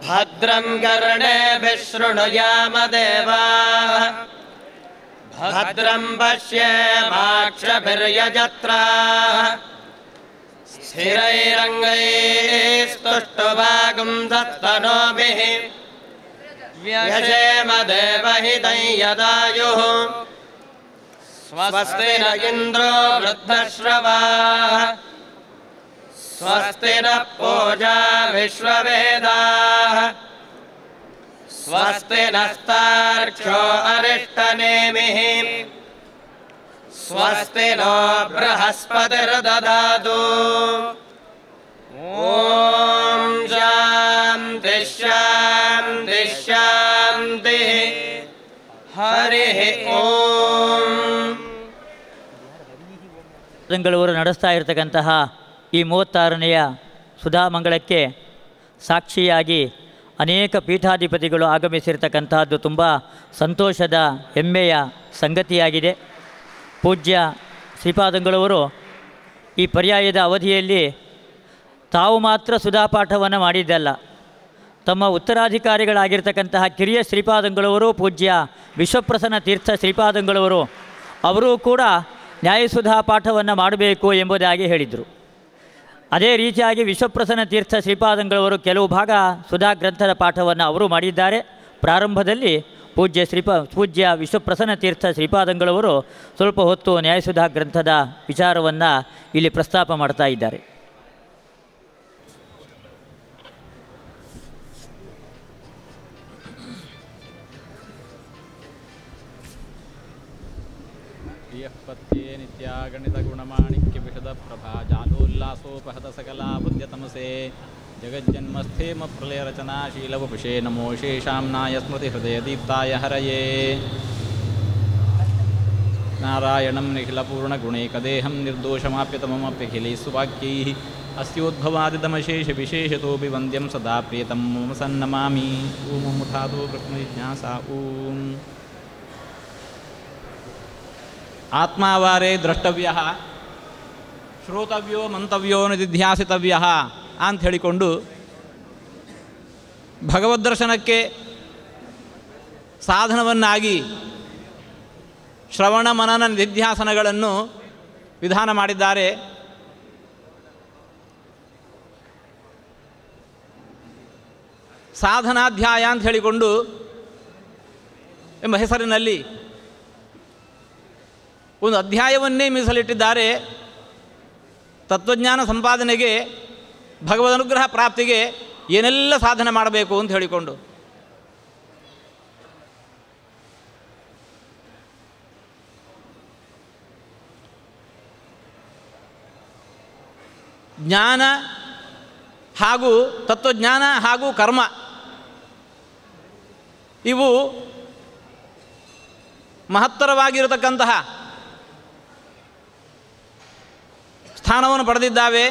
भद्रम् कर्णेभिः शृणुयाम देवाः भद्रम् पश्येमाक्षभिर्यजत्राः स्थिरैरङ्गैस्तुष्टुवागुंसत्तनोभिः व्यशेम देवहितं यदायुः स्वस्ति न इन्द्रो वृद्धश्रवाः स्वस्ति नः पूजा विश्ववेदाः स्वस्ति नस्तार्क्ष्यो अरिष्टनेमिः स्वस्ति नो बृहस्पतिर्ददातु ॐ शान्ति शान्ति शान्तिः हरिः ॐ ಬೆಂಗಳೂರು ನಡೆಸ್ತಾ ಇರತಕ್ಕಂತಹ ಈ ಮೂವತ್ತಾರನೆಯ ಸುಧಾಮಂಗಳಕ್ಕೆ ಸಾಕ್ಷಿಯಾಗಿ ಅನೇಕ ಪೀಠಾಧಿಪತಿಗಳು ಆಗಮಿಸಿರ್ತಕ್ಕಂತಹದ್ದು ತುಂಬ ಸಂತೋಷದ ಹೆಮ್ಮೆಯ ಸಂಗತಿಯಾಗಿದೆ ಪೂಜ್ಯ ಶ್ರೀಪಾದಂಗಳವರು ಈ ಪರ್ಯಾಯದ ಅವಧಿಯಲ್ಲಿ ತಾವು ಮಾತ್ರ ಸುಧಾಪಾಠವನ್ನು ಮಾಡಿದ್ದಲ್ಲ ತಮ್ಮ ಉತ್ತರಾಧಿಕಾರಿಗಳಾಗಿರ್ತಕ್ಕಂತಹ ಕಿರಿಯ ಶ್ರೀಪಾದಂಗಳವರು ಪೂಜ್ಯ ವಿಶ್ವಪ್ರಸನ್ನ ತೀರ್ಥ ಶ್ರೀಪಾದಂಗಳವರು ಅವರೂ ಕೂಡ ನ್ಯಾಯಸುಧಾ ಪಾಠವನ್ನು ಮಾಡಬೇಕು ಎಂಬುದಾಗಿ ಹೇಳಿದರು ಅದೇ ರೀತಿಯಾಗಿ ವಿಶ್ವಪ್ರಸನ್ನ ತೀರ್ಥ ಶ್ರೀಪಾದಂಗಳವರು ಕೆಲವು ಭಾಗ ಸುಧಾ ಗ್ರಂಥದ ಪಾಠವನ್ನು ಅವರು ಮಾಡಿದ್ದಾರೆ ಪ್ರಾರಂಭದಲ್ಲಿ ಪೂಜ್ಯ ಶ್ರೀಪಾ ಪೂಜ್ಯ ವಿಶ್ವಪ್ರಸನ್ನ ತೀರ್ಥ ಶ್ರೀಪಾದಂಗಳವರು ಸ್ವಲ್ಪ ಹೊತ್ತು ನ್ಯಾಯಸುಧಾ ಗ್ರಂಥದ ವಿಚಾರವನ್ನು ಇಲ್ಲಿ ಪ್ರಸ್ತಾಪ ಮಾಡ್ತಾ ಇದ್ದಾರೆ प्रियःपत्ये नित्यागणितगुणमाणिक्यविशदप्रभा जालोल्लासोपहत सकला बुद्ध्यतमसे जगज्जन्मस्थेम प्रलयरचनाशीलवपुषे नमो शेषाम्नाय स्मृतिहृदयदीप्ताय हरये नारायणं निखिलपूर्णगुणैकदेहं निर्दोषमाप्यतममप्यखिलैः सुवाक्यैः अस्योद्भवादिदमशेषविशेषतोऽपि वन्द्यं सदा प्रियतं मम सन्नमामि ॐ मुठादो ब्रह्मजिज्ञासा ॐ ಆತ್ಮಾವಾರೇ ದ್ರಷ್ಟವ್ಯ ಶ್ರೋತವ್ಯೋ ಮಂತವ್ಯೋ ನಿಧಿಧ್ಯಾಸಿತವ್ಯ ಅಂತ ಹೇಳಿಕೊಂಡು ಭಗವದ್ದರ್ಶನಕ್ಕೆ ಸಾಧನವನ್ನಾಗಿ ಶ್ರವಣ ಮನನ ನಿಧಿಧ್ಯಾಸನಗಳನ್ನು ವಿಧಾನ ಮಾಡಿದ್ದಾರೆ ಸಾಧನಾಧ್ಯಾಯ ಅಂತ ಹೇಳಿಕೊಂಡು ಎಂಬ ಹೆಸರಿನಲ್ಲಿ ಒಂದು ಅಧ್ಯಾಯವನ್ನೇ ಮೀಸಲಿಟ್ಟಿದ್ದಾರೆ ತತ್ವಜ್ಞಾನ ಸಂಪಾದನೆಗೆ ಭಗವದ್ ಅನುಗ್ರಹ ಪ್ರಾಪ್ತಿಗೆ ಏನೆಲ್ಲ ಸಾಧನೆ ಮಾಡಬೇಕು ಅಂತ ಹೇಳಿಕೊಂಡು ಜ್ಞಾನ ಹಾಗೂ ತತ್ವಜ್ಞಾನ ಹಾಗೂ ಕರ್ಮ ಇವು ಮಹತ್ತರವಾಗಿರತಕ್ಕಂತಹ ಸ್ಥಾನವನ್ನು ಪಡೆದಿದ್ದಾವೆ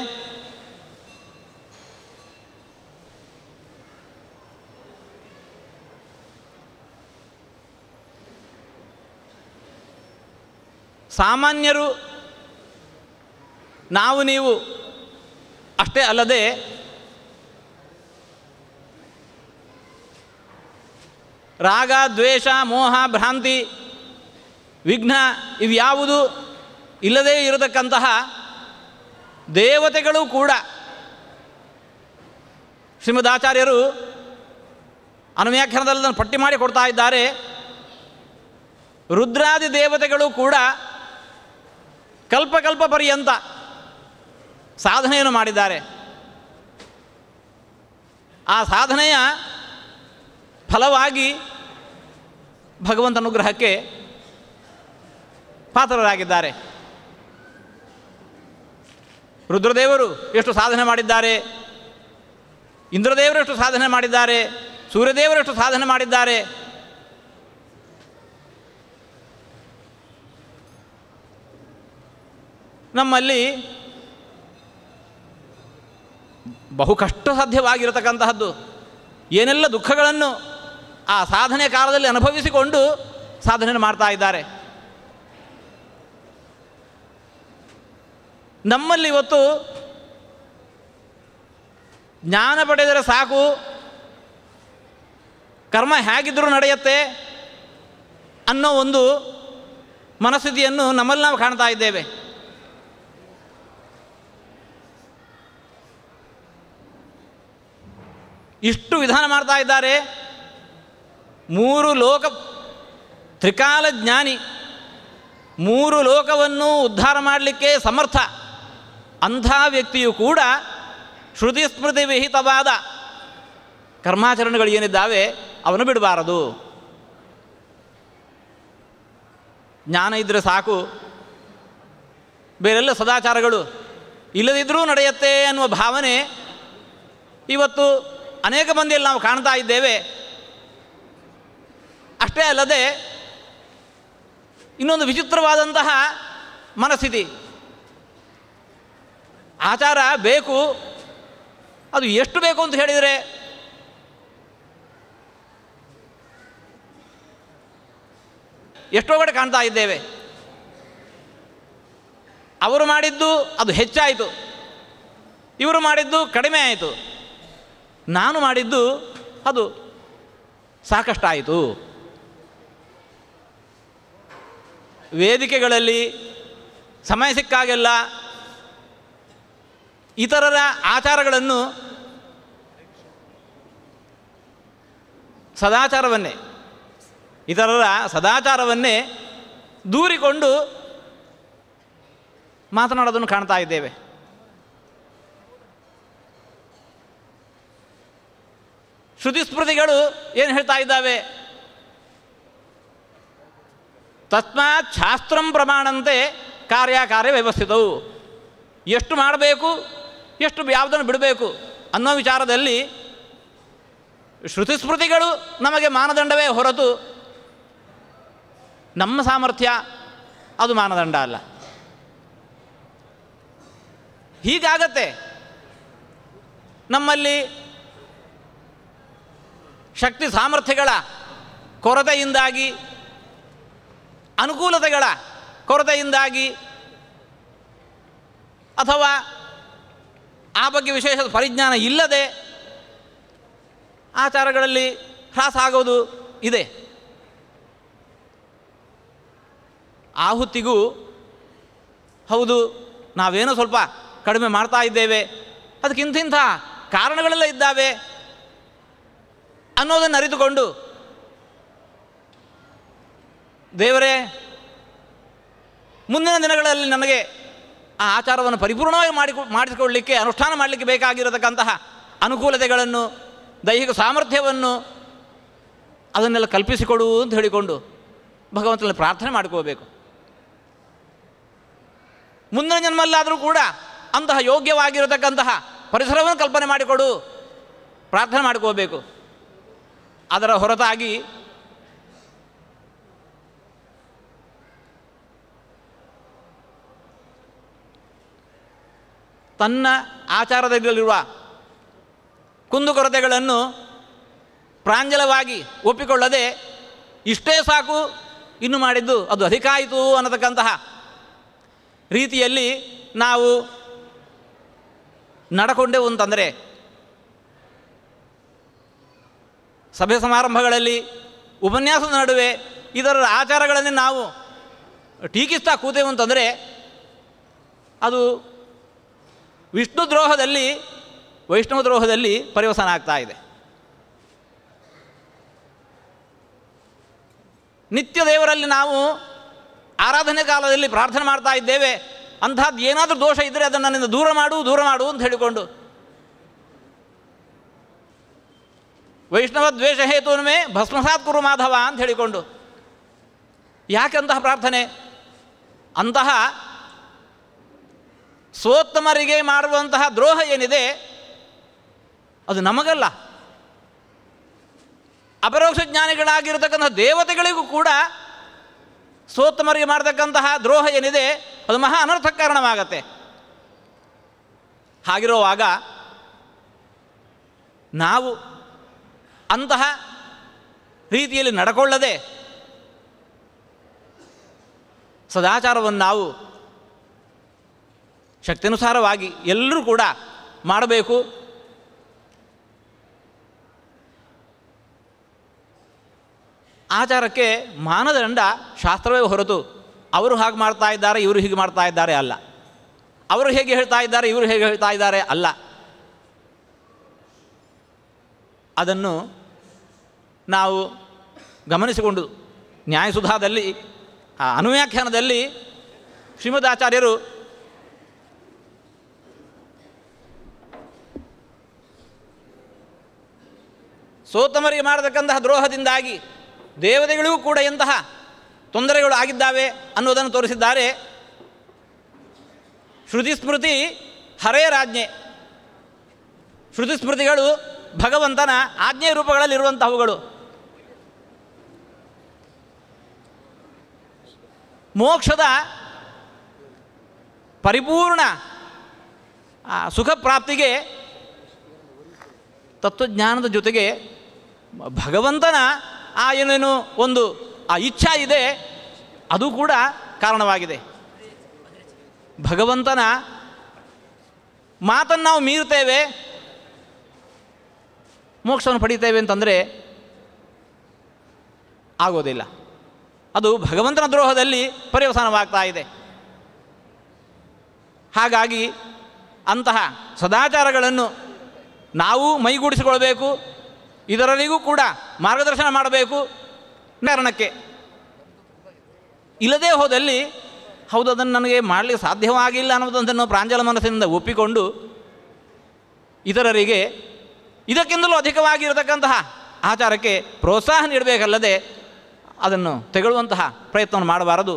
ಸಾಮಾನ್ಯರು ನಾವು ನೀವು ಅಷ್ಟೇ ಅಲ್ಲದೆ ರಾಗ ದ್ವೇಷ ಮೋಹ ಭ್ರಾಂತಿ ವಿಘ್ನ ಇವ್ಯಾವುದು ಇಲ್ಲದೇ ಇರತಕ್ಕಂತಹ ದೇವತೆಗಳು ಕೂಡ ಶ್ರೀಮದಾಚಾರ್ಯರು ಅನುವ್ಯಾಖ್ಯಾನದಲ್ಲಿ ಅದನ್ನು ಪಟ್ಟಿ ಮಾಡಿ ಕೊಡ್ತಾ ಇದ್ದಾರೆ ರುದ್ರಾದಿ ದೇವತೆಗಳು ಕೂಡ ಕಲ್ಪಕಲ್ಪ ಪರ್ಯಂತ ಸಾಧನೆಯನ್ನು ಮಾಡಿದ್ದಾರೆ ಆ ಸಾಧನೆಯ ಫಲವಾಗಿ ಭಗವಂತ ಅನುಗ್ರಹಕ್ಕೆ ಪಾತ್ರರಾಗಿದ್ದಾರೆ ರುದ್ರದೇವರು ಎಷ್ಟು ಸಾಧನೆ ಮಾಡಿದ್ದಾರೆ ಇಂದ್ರದೇವರು ಎಷ್ಟು ಸಾಧನೆ ಮಾಡಿದ್ದಾರೆ ಸೂರ್ಯದೇವರು ಎಷ್ಟು ಸಾಧನೆ ಮಾಡಿದ್ದಾರೆ ನಮ್ಮಲ್ಲಿ ಬಹು ಕಷ್ಟ ಸಾಧ್ಯವಾಗಿರತಕ್ಕಂತಹದ್ದು ಏನೆಲ್ಲ ದುಃಖಗಳನ್ನು ಆ ಸಾಧನೆ ಕಾಲದಲ್ಲಿ ಅನುಭವಿಸಿಕೊಂಡು ಸಾಧನೆ ಮಾಡ್ತಾ ಇದ್ದಾರೆ ನಮ್ಮಲ್ಲಿ ಇವತ್ತು ಜ್ಞಾನ ಪಡೆದರೆ ಸಾಕು ಕರ್ಮ ಹೇಗಿದ್ದರೂ ನಡೆಯುತ್ತೆ ಅನ್ನೋ ಒಂದು ಮನಸ್ಥಿತಿಯನ್ನು ನಮ್ಮಲ್ಲಿ ನಾವು ಕಾಣ್ತಾ ಇದ್ದೇವೆ ಇಷ್ಟು ವಿಧಾನ ಮಾಡ್ತಾ ಇದ್ದಾರೆ ಮೂರು ಲೋಕ ತ್ರಿಕಾಲ ಜ್ಞಾನಿ ಮೂರು ಲೋಕವನ್ನು ಉದ್ಧಾರ ಮಾಡಲಿಕ್ಕೆ ಸಮರ್ಥ ಅಂಥ ವ್ಯಕ್ತಿಯು ಕೂಡ ಶ್ರುತಿ ಸ್ಮೃತಿ ವಿಹಿತವಾದ ಕರ್ಮಾಚರಣೆಗಳು ಏನಿದ್ದಾವೆ ಅವನು ಬಿಡಬಾರದು ಜ್ಞಾನ ಇದ್ದರೆ ಸಾಕು ಬೇರೆಲ್ಲ ಸದಾಚಾರಗಳು ಇಲ್ಲದಿದ್ದರೂ ನಡೆಯುತ್ತೆ ಅನ್ನುವ ಭಾವನೆ ಇವತ್ತು ಅನೇಕ ಮಂದಿಯಲ್ಲಿ ನಾವು ಕಾಣ್ತಾ ಇದ್ದೇವೆ ಅಷ್ಟೇ ಅಲ್ಲದೆ ಇನ್ನೊಂದು ವಿಚಿತ್ರವಾದಂತಹ ಮನಸ್ಥಿತಿ ಆಚಾರ ಬೇಕು ಅದು ಎಷ್ಟು ಬೇಕು ಅಂತ ಹೇಳಿದರೆ ಎಷ್ಟೋ ಕಡೆ ಕಾಣ್ತಾ ಇದ್ದೇವೆ ಅವರು ಮಾಡಿದ್ದು ಅದು ಹೆಚ್ಚಾಯಿತು ಇವರು ಮಾಡಿದ್ದು ಕಡಿಮೆ ಆಯಿತು ನಾನು ಮಾಡಿದ್ದು ಅದು ಸಾಕಷ್ಟಾಯಿತು ವೇದಿಕೆಗಳಲ್ಲಿ ಸಮಯ ಸಿಕ್ಕಾಗೆಲ್ಲ ಇತರರ ಆಚಾರಗಳನ್ನು ಸದಾಚಾರವನ್ನೇ ಇತರರ ಸದಾಚಾರವನ್ನೇ ದೂರಿಕೊಂಡು ಮಾತನಾಡೋದನ್ನು ಕಾಣ್ತಾ ಇದ್ದೇವೆ ಶ್ರುತಿ ಸ್ಮೃತಿಗಳು ಏನು ಹೇಳ್ತಾ ಇದ್ದಾವೆ ತಸ್ಮಾತ್ ಶಾಸ್ತ್ರಂ ಪ್ರಮಾಣಂತೆ ಕಾರ್ಯಕಾರ್ಯ ವ್ಯವಸ್ಥಿತವು ಎಷ್ಟು ಮಾಡಬೇಕು ಎಷ್ಟು ಯಾವುದನ್ನು ಬಿಡಬೇಕು ಅನ್ನೋ ವಿಚಾರದಲ್ಲಿ ಶ್ರುತಿ ಸ್ಮೃತಿಗಳು ನಮಗೆ ಮಾನದಂಡವೇ ಹೊರತು ನಮ್ಮ ಸಾಮರ್ಥ್ಯ ಅದು ಮಾನದಂಡ ಅಲ್ಲ ಹೀಗಾಗತ್ತೆ ನಮ್ಮಲ್ಲಿ ಶಕ್ತಿ ಸಾಮರ್ಥ್ಯಗಳ ಕೊರತೆಯಿಂದಾಗಿ ಅನುಕೂಲತೆಗಳ ಕೊರತೆಯಿಂದಾಗಿ ಅಥವಾ ಆ ಬಗ್ಗೆ ವಿಶೇಷ ಪರಿಜ್ಞಾನ ಇಲ್ಲದೆ ಆಚಾರಗಳಲ್ಲಿ ಹ್ರಾಸ ಆಗೋದು ಇದೆ ಆಹುತಿಗೂ ಹೌದು ನಾವೇನೋ ಸ್ವಲ್ಪ ಕಡಿಮೆ ಮಾಡ್ತಾ ಇದ್ದೇವೆ ಅದಕ್ಕಿಂತಿಂಥ ಕಾರಣಗಳೆಲ್ಲ ಇದ್ದಾವೆ ಅನ್ನೋದನ್ನು ಅರಿತುಕೊಂಡು ದೇವರೇ ಮುಂದಿನ ದಿನಗಳಲ್ಲಿ ನನಗೆ ಆ ಆಚಾರವನ್ನು ಪರಿಪೂರ್ಣವಾಗಿ ಮಾಡಿ ಮಾಡಿಸಿಕೊಳ್ಳಲಿಕ್ಕೆ ಅನುಷ್ಠಾನ ಮಾಡಲಿಕ್ಕೆ ಬೇಕಾಗಿರತಕ್ಕಂತಹ ಅನುಕೂಲತೆಗಳನ್ನು ದೈಹಿಕ ಸಾಮರ್ಥ್ಯವನ್ನು ಅದನ್ನೆಲ್ಲ ಕಲ್ಪಿಸಿಕೊಡು ಅಂತ ಹೇಳಿಕೊಂಡು ಭಗವಂತನಲ್ಲಿ ಪ್ರಾರ್ಥನೆ ಮಾಡ್ಕೋಬೇಕು ಮುಂದಿನ ಜನ್ಮಲ್ಲಾದರೂ ಕೂಡ ಅಂತಹ ಯೋಗ್ಯವಾಗಿರತಕ್ಕಂತಹ ಪರಿಸರವನ್ನು ಕಲ್ಪನೆ ಮಾಡಿಕೊಡು ಪ್ರಾರ್ಥನೆ ಮಾಡ್ಕೋಬೇಕು ಅದರ ಹೊರತಾಗಿ ತನ್ನ ಆಚಾರದಲ್ಲಿರುವ ಕುಂದುಕೊರತೆಗಳನ್ನು ಪ್ರಾಂಜಲವಾಗಿ ಒಪ್ಪಿಕೊಳ್ಳದೆ ಇಷ್ಟೇ ಸಾಕು ಇನ್ನು ಮಾಡಿದ್ದು ಅದು ಅಧಿಕಾಯಿತು ಅನ್ನತಕ್ಕಂತಹ ರೀತಿಯಲ್ಲಿ ನಾವು ನಡಕೊಂಡೆವು ಅಂತಂದರೆ ಸಭೆ ಸಮಾರಂಭಗಳಲ್ಲಿ ಉಪನ್ಯಾಸದ ನಡುವೆ ಇದರ ಆಚಾರಗಳನ್ನೇ ನಾವು ಟೀಕಿಸ್ತಾ ಕೂತೆವು ಅಂತಂದರೆ ಅದು ವಿಷ್ಣು ದ್ರೋಹದಲ್ಲಿ ವೈಷ್ಣವ ದ್ರೋಹದಲ್ಲಿ ಪರಿವಸನ ಆಗ್ತಾ ಇದೆ ನಿತ್ಯ ದೇವರಲ್ಲಿ ನಾವು ಆರಾಧನೆ ಕಾಲದಲ್ಲಿ ಪ್ರಾರ್ಥನೆ ಮಾಡ್ತಾ ಇದ್ದೇವೆ ಅಂಥದ್ದು ಏನಾದರೂ ದೋಷ ಇದ್ದರೆ ಅದನ್ನು ನನ್ನಿಂದ ದೂರ ಮಾಡು ದೂರ ಮಾಡು ಅಂತ ಹೇಳಿಕೊಂಡು ವೈಷ್ಣವ ದ್ವೇಷ ಹೇತುವೇ ಭಸ್ಮಸಾತ್ ಕುರು ಮಾಧವ ಅಂತ ಹೇಳಿಕೊಂಡು ಯಾಕಂತಹ ಪ್ರಾರ್ಥನೆ ಅಂತಹ ಸೋತ್ತಮರಿಗೆ ಮಾಡುವಂತಹ ದ್ರೋಹ ಏನಿದೆ ಅದು ನಮಗಲ್ಲ ಅಪರೋಕ್ಷ ಜ್ಞಾನಿಗಳಾಗಿರತಕ್ಕಂಥ ದೇವತೆಗಳಿಗೂ ಕೂಡ ಸೋತ್ತಮರಿಗೆ ಮಾಡತಕ್ಕಂತಹ ದ್ರೋಹ ಏನಿದೆ ಅದು ಮಹಾ ಅನರ್ಥ ಕಾರಣವಾಗತ್ತೆ ಹಾಗಿರುವಾಗ ನಾವು ಅಂತಹ ರೀತಿಯಲ್ಲಿ ನಡ್ಕೊಳ್ಳದೆ ಸದಾಚಾರವನ್ನು ನಾವು ಶಕ್ತಿಯನುಸಾರವಾಗಿ ಎಲ್ಲರೂ ಕೂಡ ಮಾಡಬೇಕು ಆಚಾರಕ್ಕೆ ಮಾನದಂಡ ಶಾಸ್ತ್ರವೇ ಹೊರತು ಅವರು ಹಾಗೆ ಮಾಡ್ತಾ ಇದ್ದಾರೆ ಇವರು ಹೀಗೆ ಮಾಡ್ತಾ ಇದ್ದಾರೆ ಅಲ್ಲ ಅವರು ಹೇಗೆ ಹೇಳ್ತಾ ಇದ್ದಾರೆ ಇವರು ಹೇಗೆ ಹೇಳ್ತಾ ಇದ್ದಾರೆ ಅಲ್ಲ ಅದನ್ನು ನಾವು ಗಮನಿಸಿಕೊಂಡು ನ್ಯಾಯಸುಧಾದಲ್ಲಿ ಆ ಅನುವ್ಯಾಖ್ಯಾನದಲ್ಲಿ ಶ್ರೀಮದಾಚಾರ್ಯರು ಸೋತಮರಿಗೆ ಮಾಡತಕ್ಕಂತಹ ದ್ರೋಹದಿಂದಾಗಿ ದೇವತೆಗಳಿಗೂ ಕೂಡ ಎಂತಹ ತೊಂದರೆಗಳು ಆಗಿದ್ದಾವೆ ಅನ್ನೋದನ್ನು ತೋರಿಸಿದ್ದಾರೆ ಶ್ರುತಿ ಸ್ಮೃತಿ ಹರೆಯ ರಾಜ್ಞೆ ಶ್ರುತಿ ಸ್ಮೃತಿಗಳು ಭಗವಂತನ ಆಜ್ಞೆ ರೂಪಗಳಲ್ಲಿರುವಂತಹವುಗಳು ಮೋಕ್ಷದ ಪರಿಪೂರ್ಣ ಆ, ಸುಖ ಪ್ರಾಪ್ತಿಗೆ ತತ್ವಜ್ಞಾನದ ಜೊತೆಗೆ ಭಗವಂತನ ಆ ಏನೇನು ಒಂದು ಆ ಇಚ್ಛಾ ಇದೆ ಅದು ಕೂಡ ಕಾರಣವಾಗಿದೆ ಭಗವಂತನ ಮಾತನ್ನು ನಾವು ಮೀರ್ತೇವೆ ಮೋಕ್ಷವನ್ನು ಪಡಿತೇವೆ ಅಂತಂದರೆ ಆಗೋದಿಲ್ಲ ಅದು ಭಗವಂತನ ದ್ರೋಹದಲ್ಲಿ ಪರ್ಯವಸಾನವಾಗ್ತಾ ಇದೆ ಹಾಗಾಗಿ ಅಂತಹ ಸದಾಚಾರಗಳನ್ನು ನಾವು ಮೈಗೂಡಿಸಿಕೊಳ್ಬೇಕು ಇದರಲ್ಲಿಗೂ ಕೂಡ ಮಾರ್ಗದರ್ಶನ ಮಾಡಬೇಕು ಕಾರಣಕ್ಕೆ ಇಲ್ಲದೇ ಹೋದಲ್ಲಿ ಹೌದು ಅದನ್ನು ನನಗೆ ಮಾಡಲಿಕ್ಕೆ ಸಾಧ್ಯವಾಗಿಲ್ಲ ಅನ್ನೋದನ್ನು ಪ್ರಾಂಜಲ ಮನಸ್ಸಿನಿಂದ ಒಪ್ಪಿಕೊಂಡು ಇತರರಿಗೆ ಇದಕ್ಕಿಂತಲೂ ಅಧಿಕವಾಗಿರತಕ್ಕಂತಹ ಆಚಾರಕ್ಕೆ ಪ್ರೋತ್ಸಾಹ ನೀಡಬೇಕಲ್ಲದೆ ಅದನ್ನು ತೆಗೊಳ್ಳುವಂತಹ ಪ್ರಯತ್ನವನ್ನು ಮಾಡಬಾರದು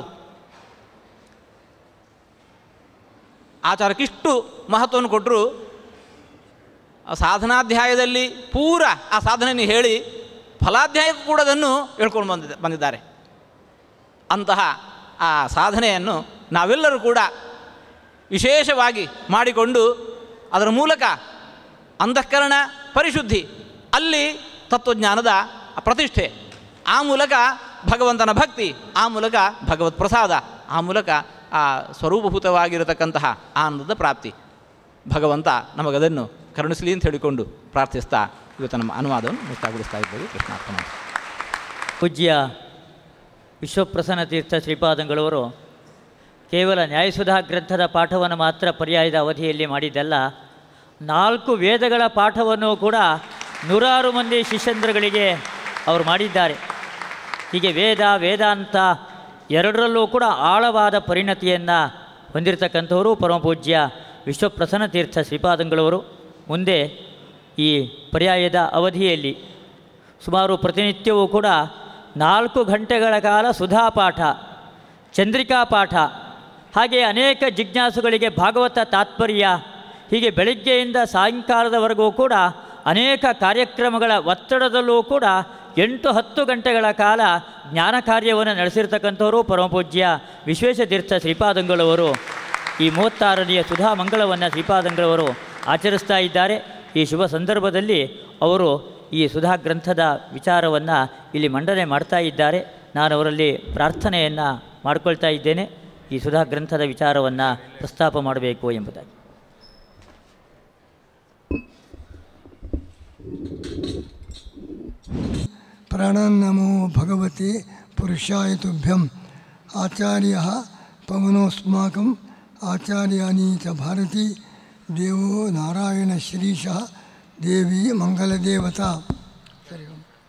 ಆಚಾರಕ್ಕಿಷ್ಟು ಮಹತ್ವವನ್ನು ಕೊಟ್ಟರು ಆ ಸಾಧನಾಧ್ಯಾಯದಲ್ಲಿ ಪೂರ ಆ ಸಾಧನೆಯನ್ನು ಹೇಳಿ ಫಲಾಧ್ಯಾಯಕ್ಕೂ ಕೂಡ ಅದನ್ನು ಹೇಳ್ಕೊಂಡು ಬಂದಿದ್ದ ಬಂದಿದ್ದಾರೆ ಅಂತಹ ಆ ಸಾಧನೆಯನ್ನು ನಾವೆಲ್ಲರೂ ಕೂಡ ವಿಶೇಷವಾಗಿ ಮಾಡಿಕೊಂಡು ಅದರ ಮೂಲಕ ಅಂತಃಕರಣ ಪರಿಶುದ್ಧಿ ಅಲ್ಲಿ ತತ್ವಜ್ಞಾನದ ಪ್ರತಿಷ್ಠೆ ಆ ಮೂಲಕ ಭಗವಂತನ ಭಕ್ತಿ ಆ ಮೂಲಕ ಭಗವತ್ ಪ್ರಸಾದ ಆ ಮೂಲಕ ಆ ಸ್ವರೂಪಭೂತವಾಗಿರತಕ್ಕಂತಹ ಆನಂದದ ಪ್ರಾಪ್ತಿ ಭಗವಂತ ನಮಗದನ್ನು ಕರುಣಿಸಲಿ ಅಂತ ಹೇಳಿಕೊಂಡು ಪ್ರಾರ್ಥಿಸ್ತಾ ಇವತ್ತು ನಮ್ಮ ಅನುವಾದವನ್ನು ಮುಕ್ತಾಯಗೊಳಿಸ್ತಾ ಇದ್ದೇವೆ ಕೃಷ್ಣಾರ್ಪಣ ಪೂಜ್ಯ ವಿಶ್ವಪ್ರಸನ್ನ ತೀರ್ಥ ಶ್ರೀಪಾದಂಗಳವರು ಕೇವಲ ನ್ಯಾಯಸುಧಾ ಗ್ರಂಥದ ಪಾಠವನ್ನು ಮಾತ್ರ ಪರ್ಯಾಯದ ಅವಧಿಯಲ್ಲಿ ಮಾಡಿದ್ದಲ್ಲ ನಾಲ್ಕು ವೇದಗಳ ಪಾಠವನ್ನು ಕೂಡ ನೂರಾರು ಮಂದಿ ಶಿಷ್ಯಂದ್ರಗಳಿಗೆ ಅವರು ಮಾಡಿದ್ದಾರೆ ಹೀಗೆ ವೇದ ವೇದಾಂತ ಎರಡರಲ್ಲೂ ಕೂಡ ಆಳವಾದ ಪರಿಣತಿಯನ್ನು ಹೊಂದಿರತಕ್ಕಂಥವರು ಪರಮಪೂಜ್ಯ ವಿಶ್ವಪ್ರಸನ್ನ ತೀರ್ಥ ಶ್ರೀಪಾದಂಗಳವರು ಮುಂದೆ ಈ ಪರ್ಯಾಯದ ಅವಧಿಯಲ್ಲಿ ಸುಮಾರು ಪ್ರತಿನಿತ್ಯವೂ ಕೂಡ ನಾಲ್ಕು ಗಂಟೆಗಳ ಕಾಲ ಸುಧಾ ಪಾಠ ಚಂದ್ರಿಕಾ ಪಾಠ ಹಾಗೆ ಅನೇಕ ಜಿಜ್ಞಾಸುಗಳಿಗೆ ಭಾಗವತ ತಾತ್ಪರ್ಯ ಹೀಗೆ ಬೆಳಗ್ಗೆಯಿಂದ ಸಾಯಂಕಾಲದವರೆಗೂ ಕೂಡ ಅನೇಕ ಕಾರ್ಯಕ್ರಮಗಳ ಒತ್ತಡದಲ್ಲೂ ಕೂಡ ಎಂಟು ಹತ್ತು ಗಂಟೆಗಳ ಕಾಲ ಜ್ಞಾನ ಕಾರ್ಯವನ್ನು ನಡೆಸಿರ್ತಕ್ಕಂಥವರು ಪರಮಪೂಜ್ಯ ವಿಶ್ವೇಶತೀರ್ಥ ಶ್ರೀಪಾದಂಗಳವರು ಈ ಮೂವತ್ತಾರನೆಯ ಸುಧಾ ಮಂಗಳವನ್ನು ಶ್ರೀಪಾದಂಗಳವರು ಆಚರಿಸ್ತಾ ಇದ್ದಾರೆ ಈ ಶುಭ ಸಂದರ್ಭದಲ್ಲಿ ಅವರು ಈ ಸುಧಾ ಗ್ರಂಥದ ವಿಚಾರವನ್ನು ಇಲ್ಲಿ ಮಂಡನೆ ಮಾಡ್ತಾ ಇದ್ದಾರೆ ನಾನು ಅವರಲ್ಲಿ ಪ್ರಾರ್ಥನೆಯನ್ನು ಮಾಡಿಕೊಳ್ತಾ ಇದ್ದೇನೆ ಈ ಸುಧಾ ಗ್ರಂಥದ ವಿಚಾರವನ್ನು ಪ್ರಸ್ತಾಪ ಮಾಡಬೇಕು ಎಂಬುದಾಗಿ ಪ್ರಣನ್ನಮೋ ಭಗವತೆ ಪುರುಷಾಯ ತುಭ್ಯಂ ಆಚಾರ್ಯ ಪವನೋಸ್ಮಾಕಂ ಆಚಾರ್ಯಾನಿ ಚ ಭಾರತಿ ದೇವೋ ನಾರಾಯಣ ಶ್ರೀಶಃ ದೇವಿ ಮಂಗಲದೇವತಾ ಸರಿ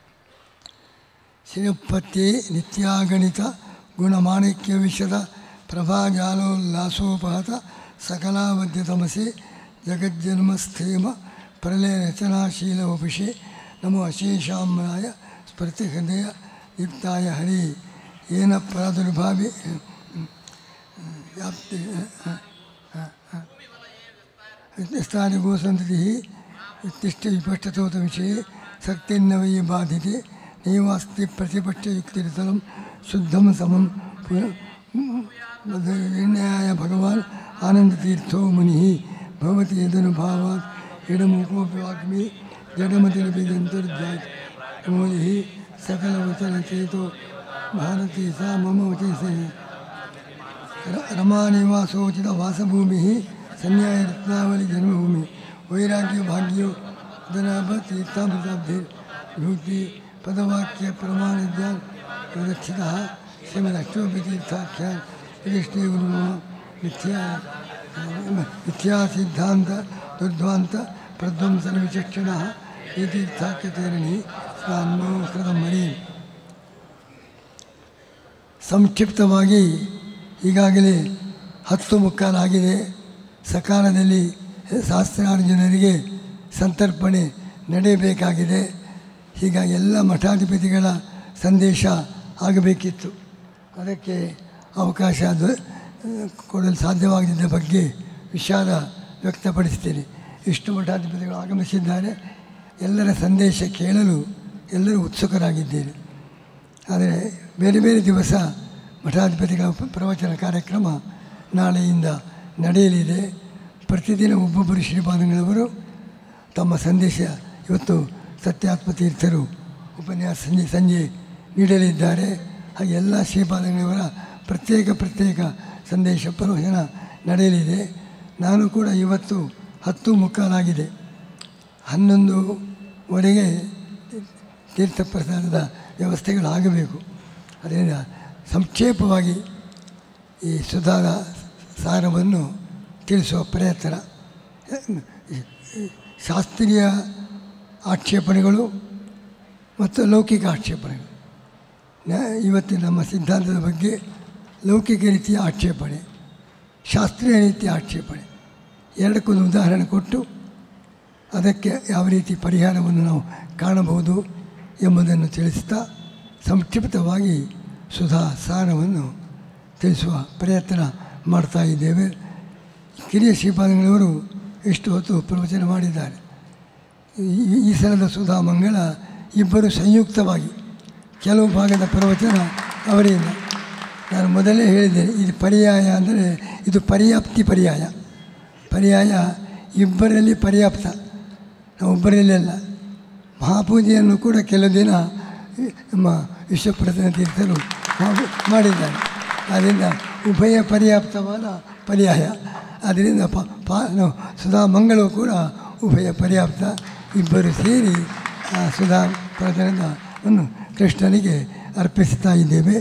ಶಿರಪತ್ಯೆ ನಿತ್ಯಾಗಣಿತ ಗುಣಮಾಣಿಕ್ಯ ವಿಷದ ಪ್ರಭಾಜಾಲೋಲ್ಲಾಸೋಪಹತ ಸಕಲಾವದ್ಯತಮಸೆ ಜಗಜ್ಜನ್ಮಸ್ಥೇಮ ಪ್ರಲಯ ರಚನಾಶೀಲ ಉಪಶೆ ನಮೋ ಅಶೇಷಾಮ್ನಾಯ ಸ್ಮೃತಿ ಹೃದಯ ಯುಕ್ತಾಯ ಹರಿ ಏನ ಪ್ರಾದುರ್ಭಾವಿ ವ್ಯಾಪ್ತಿ ಸ್ಥಾನಿ ಗೋಸಂತತಿ ಇತ್ತಿಷ್ಟ ವಿಪಷ್ಟತೋತ ವಿಷಯ ಶಕ್ತಿರ್ನ ವೈ ಬಾಧಿತೆ ನೈವಾಸ್ತಿ ಪ್ರತಿಪಕ್ಷಯುಕ್ತಿರಿತಲಂ ಶುದ್ಧಂ ಸಮಂ ನಿರ್ಣಯಾಯ ಭಗವಾನ್ ಆನಂದತೀರ್ಥೋ ಮುನಿ ಭವತಿ ಯದನುಭಾವಾತ್ ಎಡಮುಖೋಪಿ ವಾಗ್ಮಿ ಜಡಮತಿರಪಿದಂತರ್ಜಾತಿ ಮೋದಿ ಸಕಲವಚನಚೇತೋ ಭಾರತಿ ಸಾ ಮಮ ವಚಸ ರಮಾನಿವಾಸೋಚಿತ ವಾಸಭೂಮಿ ಸನ್ಯಾಯ ರತ್ನಾವಳಿ ಜನ್ಮಭೂಮಿ ವೈರಾಗ್ಯ ಭಾಗ್ಯೋ ಧನಾಭ ತೀರ್ಥಾಮೃತಾಬ್ಧಿ ವಿಭೂತಿ ಪದವಾಕ್ಯ ಪ್ರಮಾಣ ಜ್ಞಾನ ವಿರಕ್ಷಿತः श्रीमदष्टोपतीर्थाख्या विष्णुगुरुः मिथ्या मिथ्या सिद्धान्त दुर्ध्वान्त प्रध्वंसन विचक्षणः इतीर्थाख्यतेರಣಿ ಸ್ವಾನ್ಮೋ ಕೃತಮರಿ ಸಂಕ್ಷಿಪ್ತವಾಗಿ ಈಗಾಗಲೇ ಹತ್ತು ಮುಕ್ಕಾಲಾಗಿದೆ ಸಕಾಲದಲ್ಲಿ ಸಹಸ್ರಾರು ಜನರಿಗೆ ಸಂತರ್ಪಣೆ ನಡೆಯಬೇಕಾಗಿದೆ ಹೀಗಾಗಿ ಎಲ್ಲ ಮಠಾಧಿಪತಿಗಳ ಸಂದೇಶ ಆಗಬೇಕಿತ್ತು ಅದಕ್ಕೆ ಅವಕಾಶ ಅದು ಕೊಡಲು ಸಾಧ್ಯವಾಗದಿದ್ದ ಬಗ್ಗೆ ವಿಷಾದ ವ್ಯಕ್ತಪಡಿಸ್ತೇನೆ ಇಷ್ಟು ಮಠಾಧಿಪತಿಗಳು ಆಗಮಿಸಿದ್ದಾರೆ ಎಲ್ಲರ ಸಂದೇಶ ಕೇಳಲು ಎಲ್ಲರೂ ಉತ್ಸುಕರಾಗಿದ್ದೇನೆ ಆದರೆ ಬೇರೆ ಬೇರೆ ದಿವಸ ಮಠಾಧಿಪತಿಗಳ ಪ- ಪ್ರವಚನ ಕಾರ್ಯಕ್ರಮ ನಾಳೆಯಿಂದ ನಡೆಯಲಿದೆ ಪ್ರತಿದಿನ ಒಬ್ಬೊಬ್ಬರು ಶ್ರೀಪಾದಂಗಳವರು ತಮ್ಮ ಸಂದೇಶ ಇವತ್ತು ಸತ್ಯಾತ್ಮ ತೀರ್ಥರು ಉಪನ್ಯಾಸ ಸಂಜೆ ಸಂಜೆ ನೀಡಲಿದ್ದಾರೆ ಹಾಗೆ ಎಲ್ಲ ಶ್ರೀಪಾದಂಗಳವರ ಪ್ರತ್ಯೇಕ ಪ್ರತ್ಯೇಕ ಸಂದೇಶ ಪ್ರವಚನ ನಡೆಯಲಿದೆ ನಾನು ಕೂಡ ಇವತ್ತು ಹತ್ತು ಮುಕ್ಕಾಲಾಗಿದೆ ಹನ್ನೊಂದುವರೆಗೆ ತೀರ್ಥಪ್ರಸಾದದ ವ್ಯವಸ್ಥೆಗಳಾಗಬೇಕು ಅದರಿಂದ ಸಂಕ್ಷೇಪವಾಗಿ ಈ ಸುಧಾರ ಸಾರವನ್ನು ತಿಳಿಸುವ ಪ್ರಯತ್ನ ಶಾಸ್ತ್ರೀಯ ಆಕ್ಷೇಪಣೆಗಳು ಮತ್ತು ಲೌಕಿಕ ಆಕ್ಷೇಪಣೆಗಳು ನ- ಇವತ್ತಿನ ನಮ್ಮ ಸಿದ್ಧಾಂತದ ಬಗ್ಗೆ ಲೌಕಿಕ ರೀತಿಯ ಆಕ್ಷೇಪಣೆ ಶಾಸ್ತ್ರೀಯ ರೀತಿಯ ಆಕ್ಷೇಪಣೆ ಎರಡಕ್ಕೊಂದು ಉದಾಹರಣೆ ಕೊಟ್ಟು ಅದಕ್ಕೆ ಯಾವ ರೀತಿ ಪರಿಹಾರವನ್ನು ನಾವು ಕಾಣಬಹುದು ಎಂಬುದನ್ನು ತಿಳಿಸ್ತಾ ಸಂಕ್ಷಿಪ್ತವಾಗಿ ಸುಧಾ ಸಾರವನ್ನು ತಿಳಿಸುವ ಪ್ರಯತ್ನ ಮಾಡ್ತಾ ಇದ್ದೇವೆ ಕಿರಿಯ ಶ್ರೀಪಾದಂಗಳವರು ಇಷ್ಟು ಹೊತ್ತು ಪ್ರವಚನ ಮಾಡಿದ್ದಾರೆ ಈ ಈ ಸಲದ ಸುಧಾ ಮಂಗಳ ಇಬ್ಬರು ಸಂಯುಕ್ತವಾಗಿ ಕೆಲವು ಭಾಗದ ಪ್ರವಚನ ಅವರಿಂದ ನಾನು ಮೊದಲೇ ಹೇಳಿದ್ದೇನೆ ಇದು ಪರ್ಯಾಯ ಅಂದರೆ ಇದು ಪರ್ಯಾಪ್ತಿ ಪರ್ಯಾಯ ಪರ್ಯಾಯ ಇಬ್ಬರಲ್ಲಿ ಪರ್ಯಾಪ್ತ ನಾವು ಒಬ್ಬರಲ್ಲಿ ಅಲ್ಲ ಮಹಾಪೂಜೆಯನ್ನು ಕೂಡ ಕೆಲವು ದಿನ ನಮ್ಮ ವಿಶ್ವಪ್ರಸನ್ನ ತೀರ್ಥರು ಮಾ- ಮಾಡಿದ್ದಾರೆ ಆದ್ದರಿಂದ ಉಭಯ ಪರ್ಯಾಪ್ತವಾದ ಪರ್ಯಾಯ ಅದರಿಂದ ಪ ಪಾ ನಾವು ಸುಧಾ ಮಂಗಳವು ಕೂಡ ಉಭಯ ಪರ್ಯಾಪ್ತ ಇಬ್ಬರು ಸೇರಿ ಆ ಸುಧಾ ಪ್ರವಚನವನ್ನು ಕೃಷ್ಣನಿಗೆ ಅರ್ಪಿಸ್ತಾ ಇದ್ದೇವೆ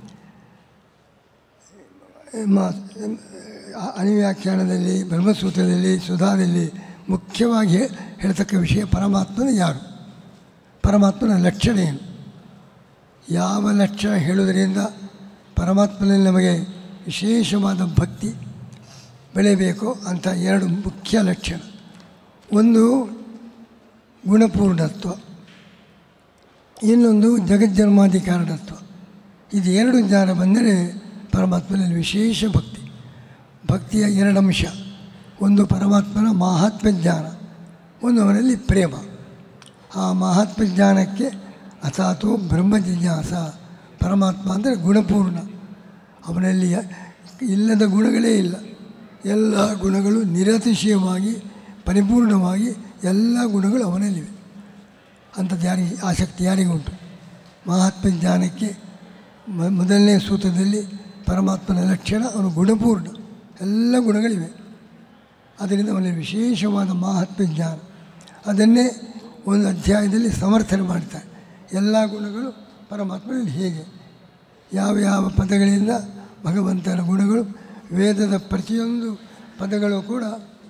ಮ- ಆ- ಅಣಿವ್ಯಾಖ್ಯಾನದಲ್ಲಿ ಬ್ರಹ್ಮಸೂತ್ರದಲ್ಲಿ ಸುಧಾದಲ್ಲಿ ಮುಖ್ಯವಾಗಿ ಹೇ- ಹೇಳ್ತಕ್ಕ ವಿಷಯ ಪರಮಾತ್ಮನ ಯಾರು ಪರಮಾತ್ಮನ ಲಕ್ಷಣ ಏನು ಯಾವ ಲಕ್ಷಣ ಹೇಳುವುದರಿಂದ ಪರಮಾತ್ಮನಲ್ಲಿ ನಮಗೆ ವಿಶೇಷವಾದ ಭಕ್ತಿ ಬೆಳೆಯಬೇಕು ಅಂತ ಎರಡು ಮುಖ್ಯ ಲಕ್ಷಣ ಒಂದು ಗುಣಪೂರ್ಣತ್ವ ಇನ್ನೊಂದು ಜಗಜ್ಜನ್ಮಾಧಿಕಾರಣತ್ವ ಇದು ಎರಡು ಜ್ಞಾನ ಬಂದರೆ ಪರಮಾತ್ಮನಲ್ಲಿ ವಿಶೇಷ ಭಕ್ತಿ ಭಕ್ತಿಯ ಎರಡಂಶ ಒಂದು ಪರಮಾತ್ಮನ ಮಾಹಾತ್ಮ್ಯ ಜ್ಞಾನ ಒಂದು ಅವನಲ್ಲಿ ಪ್ರೇಮ ಆ ಮಾಹಾತ್ಮ್ಯ ಜ್ಞಾನಕ್ಕೆ ಅಥಾತೋ ಬ್ರಹ್ಮ ಜಿಜ್ಞಾಸ ಪರಮಾತ್ಮ ಅಂದರೆ ಗುಣಪೂರ್ಣ ಅವನಲ್ಲಿ ಇಲ್ಲದ ಗುಣಗಳೇ ಇಲ್ಲ ಎಲ್ಲ ಗುಣಗಳು ನಿರತಿಶಯವಾಗಿ ಪರಿಪೂರ್ಣವಾಗಿ ಎಲ್ಲ ಗುಣಗಳು ಅವನಲ್ಲಿವೆ ಅಂಥದ್ದು ಯಾರಿಗೆ ಆಸಕ್ತಿ ಯಾರಿಗುಂಟು ಮಹಾತ್ಮ ಜ್ಞಾನಕ್ಕೆ ಮ- ಮೊದಲನೇ ಸೂತ್ರದಲ್ಲಿ ಪರಮಾತ್ಮನ ಲಕ್ಷಣ ಅವನು ಗುಣಪೂರ್ಣ ಎಲ್ಲ ಗುಣಗಳಿವೆ ಅದರಿಂದ ಅವನಲ್ಲಿ ವಿಶೇಷವಾದ ಮಹಾತ್ಮ ಜ್ಞಾನ ಅದನ್ನೇ ಒಂದು ಅಧ್ಯಾಯದಲ್ಲಿ ಸಮರ್ಥನೆ ಮಾಡ್ತಾರೆ ಎಲ್ಲ ಗುಣಗಳು ಪರಮಾತ್ಮನಲ್ಲಿ ಹೇಗೆ ಯಾವ ಯಾವ ಪದಗಳಿಂದ ಭಗವಂತನ ಗುಣಗಳು ವೇದದ ಪ್ರತಿಯೊಂದು ಪದಗಳು ಕೂಡ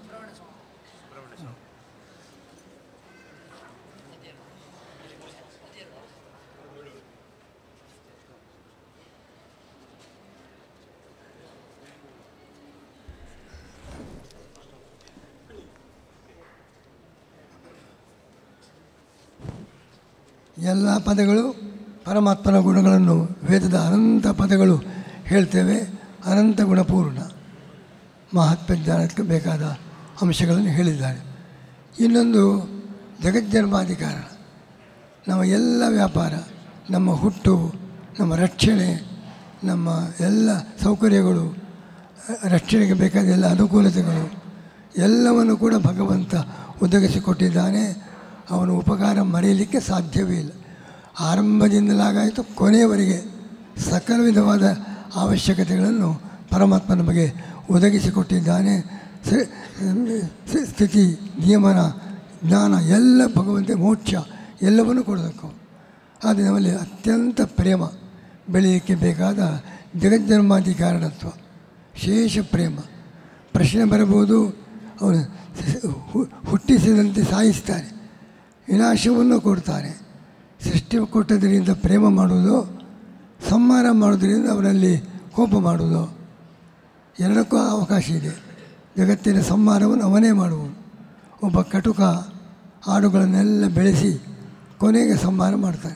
ಎಲ್ಲ ಪದಗಳು ಪರಮಾತ್ಮನ ಗುಣಗಳನ್ನು ವೇದದ ಅನಂತ ಪದಗಳು ಹೇಳ್ತೇವೆ ಅನಂತ ಗುಣಪೂರ್ಣ ಮಹಾತ್ಮ ಜ್ಞಾನಕ್ಕೆ ಬೇಕಾದ ಅಂಶಗಳನ್ನು ಹೇಳಿದ್ದಾರೆ ಇನ್ನೊಂದು ಜಗಜ್ಜನ್ಮಾಧಿಕಾರ ನಮ್ಮ ಎಲ್ಲ ವ್ಯಾಪಾರ ನಮ್ಮ ಹುಟ್ಟು ನಮ್ಮ ರಕ್ಷಣೆ ನಮ್ಮ ಎಲ್ಲ ಸೌಕರ್ಯಗಳು ಅ- ರಕ್ಷಣೆಗೆ ಬೇಕಾದ ಎಲ್ಲ ಅನುಕೂಲತೆಗಳು ಎಲ್ಲವನ್ನು ಕೂಡ ಭಗವಂತ ಒದಗಿಸಿಕೊಟ್ಟಿದ್ದಾನೆ ಅವನ ಉಪಕಾರ ಮರೆಯಲಿಕ್ಕೆ ಸಾಧ್ಯವೇ ಇಲ್ಲ ಆರಂಭದಿಂದಲಾಗಾಯಿತು ಕೊನೆಯವರೆಗೆ ಸಕಲ ವಿಧವಾದ ಅವಶ್ಯಕತೆಗಳನ್ನು ಪರಮಾತ್ಮ ನಮಗೆ ಒದಗಿಸಿಕೊಟ್ಟಿದ್ದಾನೆ ಸ- ಸ- ಸ್ಥಿತಿ ನಿಯಮನ ಜ್ಞಾನ ಎಲ್ಲ ಭಗವಂತ ಮೋಕ್ಷ ಎಲ್ಲವನ್ನು ಕೊಡಬೇಕು ಆದರೆ ನಮ್ಮಲ್ಲಿ ಅತ್ಯಂತ ಪ್ರೇಮ ಬೆಳೆಯಲಿಕ್ಕೆ ಬೇಕಾದ ಜಗಜ್ಜನ್ಮಾದಿ ಕಾರಣತ್ವ ಶೇಷ ಪ್ರೇಮ ಪ್ರಶ್ನೆ ಬರಬಹುದು ಅವನು ಹು- ಹುಟ್ಟಿಸಿದಂತೆ ಸಾಯಿಸ್ತಾನೆ ವಿನಾಶವನ್ನು ಕೊಡ್ತಾನೆ ಸೃಷ್ಟಿ ಕೊಟ್ಟದರಿಂದ ಪ್ರೇಮ ಮಾಡುವುದು ಸಂಹಾರ ಮಾಡೋದರಿಂದ ಅವರಲ್ಲಿ ಕೋಪ ಮಾಡುವುದು ಎರಡಕ್ಕೂ ಅವಕಾಶ ಇದೆ ಜಗತ್ತಿನ ಸಂಹಾರವನ್ನು ಅವನೇ ಮಾಡುವನು ಒಬ್ಬ ಕಟುಕ ಹಾಡುಗಳನ್ನೆಲ್ಲ ಬೆಳೆಸಿ ಕೊನೆಗೆ ಸಂಹಾರ ಮಾಡ್ತಾನೆ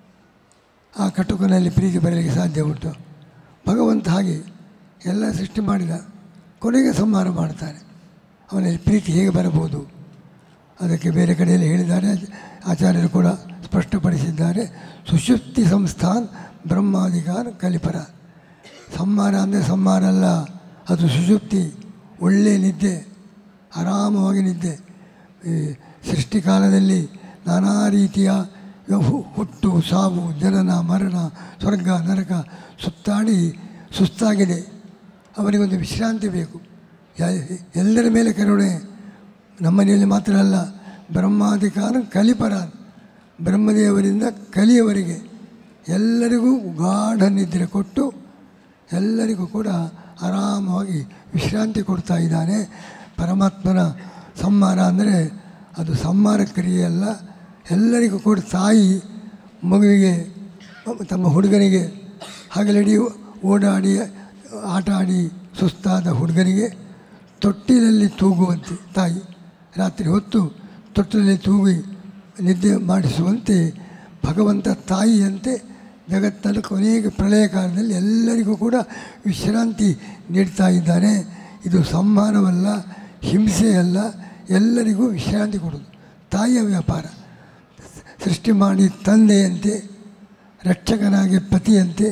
ಆ ಕಟುಕನಲ್ಲಿ ಪ್ರೀತಿ ಬರಲಿಕ್ಕೆ ಸಾಧ್ಯ ಉಂಟು ಭಗವಂತ ಹಾಗೆ ಎಲ್ಲ ಸೃಷ್ಟಿ ಮಾಡಿದ ಕೊನೆಗೆ ಸಂಹಾರ ಮಾಡ್ತಾನೆ ಅವನಲ್ಲಿ ಪ್ರೀತಿ ಹೇಗೆ ಬರಬಹುದು ಅದಕ್ಕೆ ಬೇರೆ ಕಡೆಯಲ್ಲಿ ಹೇಳಿದ್ದಾರೆ ಆಚಾರ್ಯರು ಕೂಡ ಸ್ಪಷ್ಟಪಡಿಸಿದ್ದಾರೆ ಸುಷುಪ್ತಿ ಸಂಸ್ಥಾನ್ ಬ್ರಹ್ಮಾಧಿಕಾರ ಕಲಿಪರ ಸಂಹಾರ ಅಂದರೆ ಸಂಹಾರ ಅಲ್ಲ ಅದು ಸುಷುಪ್ತಿ ಒಳ್ಳೆಯ ನಿದ್ದೆ ಆರಾಮವಾಗಿ ನಿದ್ದೆ ಈ ಸೃಷ್ಟಿಕಾಲದಲ್ಲಿ ನಾನಾ ರೀತಿಯ ಹು- ಹುಟ್ಟು ಸಾವು ಜನನ ಮರಣ ಸ್ವರ್ಗ ನರಕ ಸುತ್ತಾಡಿ ಸುಸ್ತಾಗಿದೆ ಅವನಿಗೊಂದು ವಿಶ್ರಾಂತಿ ಬೇಕು ಯ- ಎಲ್ಲರ ಮೇಲೆ ಕರುಣೆ ನಮ್ಮನೆಯಲ್ಲಿ ಮಾತ್ರ ಅಲ್ಲ ಬ್ರಹ್ಮಾಧಿಕಾರ ಕಲಿಪರ ಬ್ರಹ್ಮದೇವರಿಂದ ಕಲಿಯವರೆಗೆ ಎಲ್ಲರಿಗೂ ಗಾಢ ನಿದ್ರೆ ಕೊಟ್ಟು ಎಲ್ಲರಿಗೂ ಕೂಡ ಆರಾಮವಾಗಿ ವಿಶ್ರಾಂತಿ ಕೊಡ್ತಾ ಇದ್ದಾನೆ ಪರಮಾತ್ಮನ ಸಂಹಾರ ಅಂದರೆ ಅದು ಸಂಹಾರ ಕ್ರಿಯೆಯಲ್ಲ ಎಲ್ಲರಿಗೂ ಕೂಡ ತಾಯಿ ಮಗುವಿಗೆ ತಮ್ಮ ಹುಡುಗನಿಗೆ ಹಗಲಿಡೀ ಓಡಾಡಿ ಆಟ ಆಡಿ ಸುಸ್ತಾದ ಹುಡುಗನಿಗೆ ತೊಟ್ಟಿಲಲ್ಲಿ ತೂಗುವಂತೆ ತಾಯಿ ರಾತ್ರಿ ಹೊತ್ತು ತೊಟ್ಟಿಲಲ್ಲಿ ತೂಗಿ ನಿದ್ದೆ ಮಾಡಿಸುವಂತೆ ಭಗವಂತ ತಾಯಿಯಂತೆ ಜಗತ್ತನ್ನು ಕೊನೆಗೆ ಪ್ರಳಯ ಕಾಲದಲ್ಲಿ ಎಲ್ಲರಿಗೂ ಕೂಡ ವಿಶ್ರಾಂತಿ ನೀಡ್ತಾ ಇದ್ದಾನೆ ಇದು ಸಂಹಾರವಲ್ಲ ಹಿಂಸೆಯಲ್ಲ ಎಲ್ಲರಿಗೂ ವಿಶ್ರಾಂತಿ ಕೊಡೋದು ತಾಯಿಯ ವ್ಯಾಪಾರ ಸೃಷ್ಟಿ ಮಾಡಿ ತಂದೆಯಂತೆ ರಕ್ಷಕನಾಗಿ ಪತಿಯಂತೆ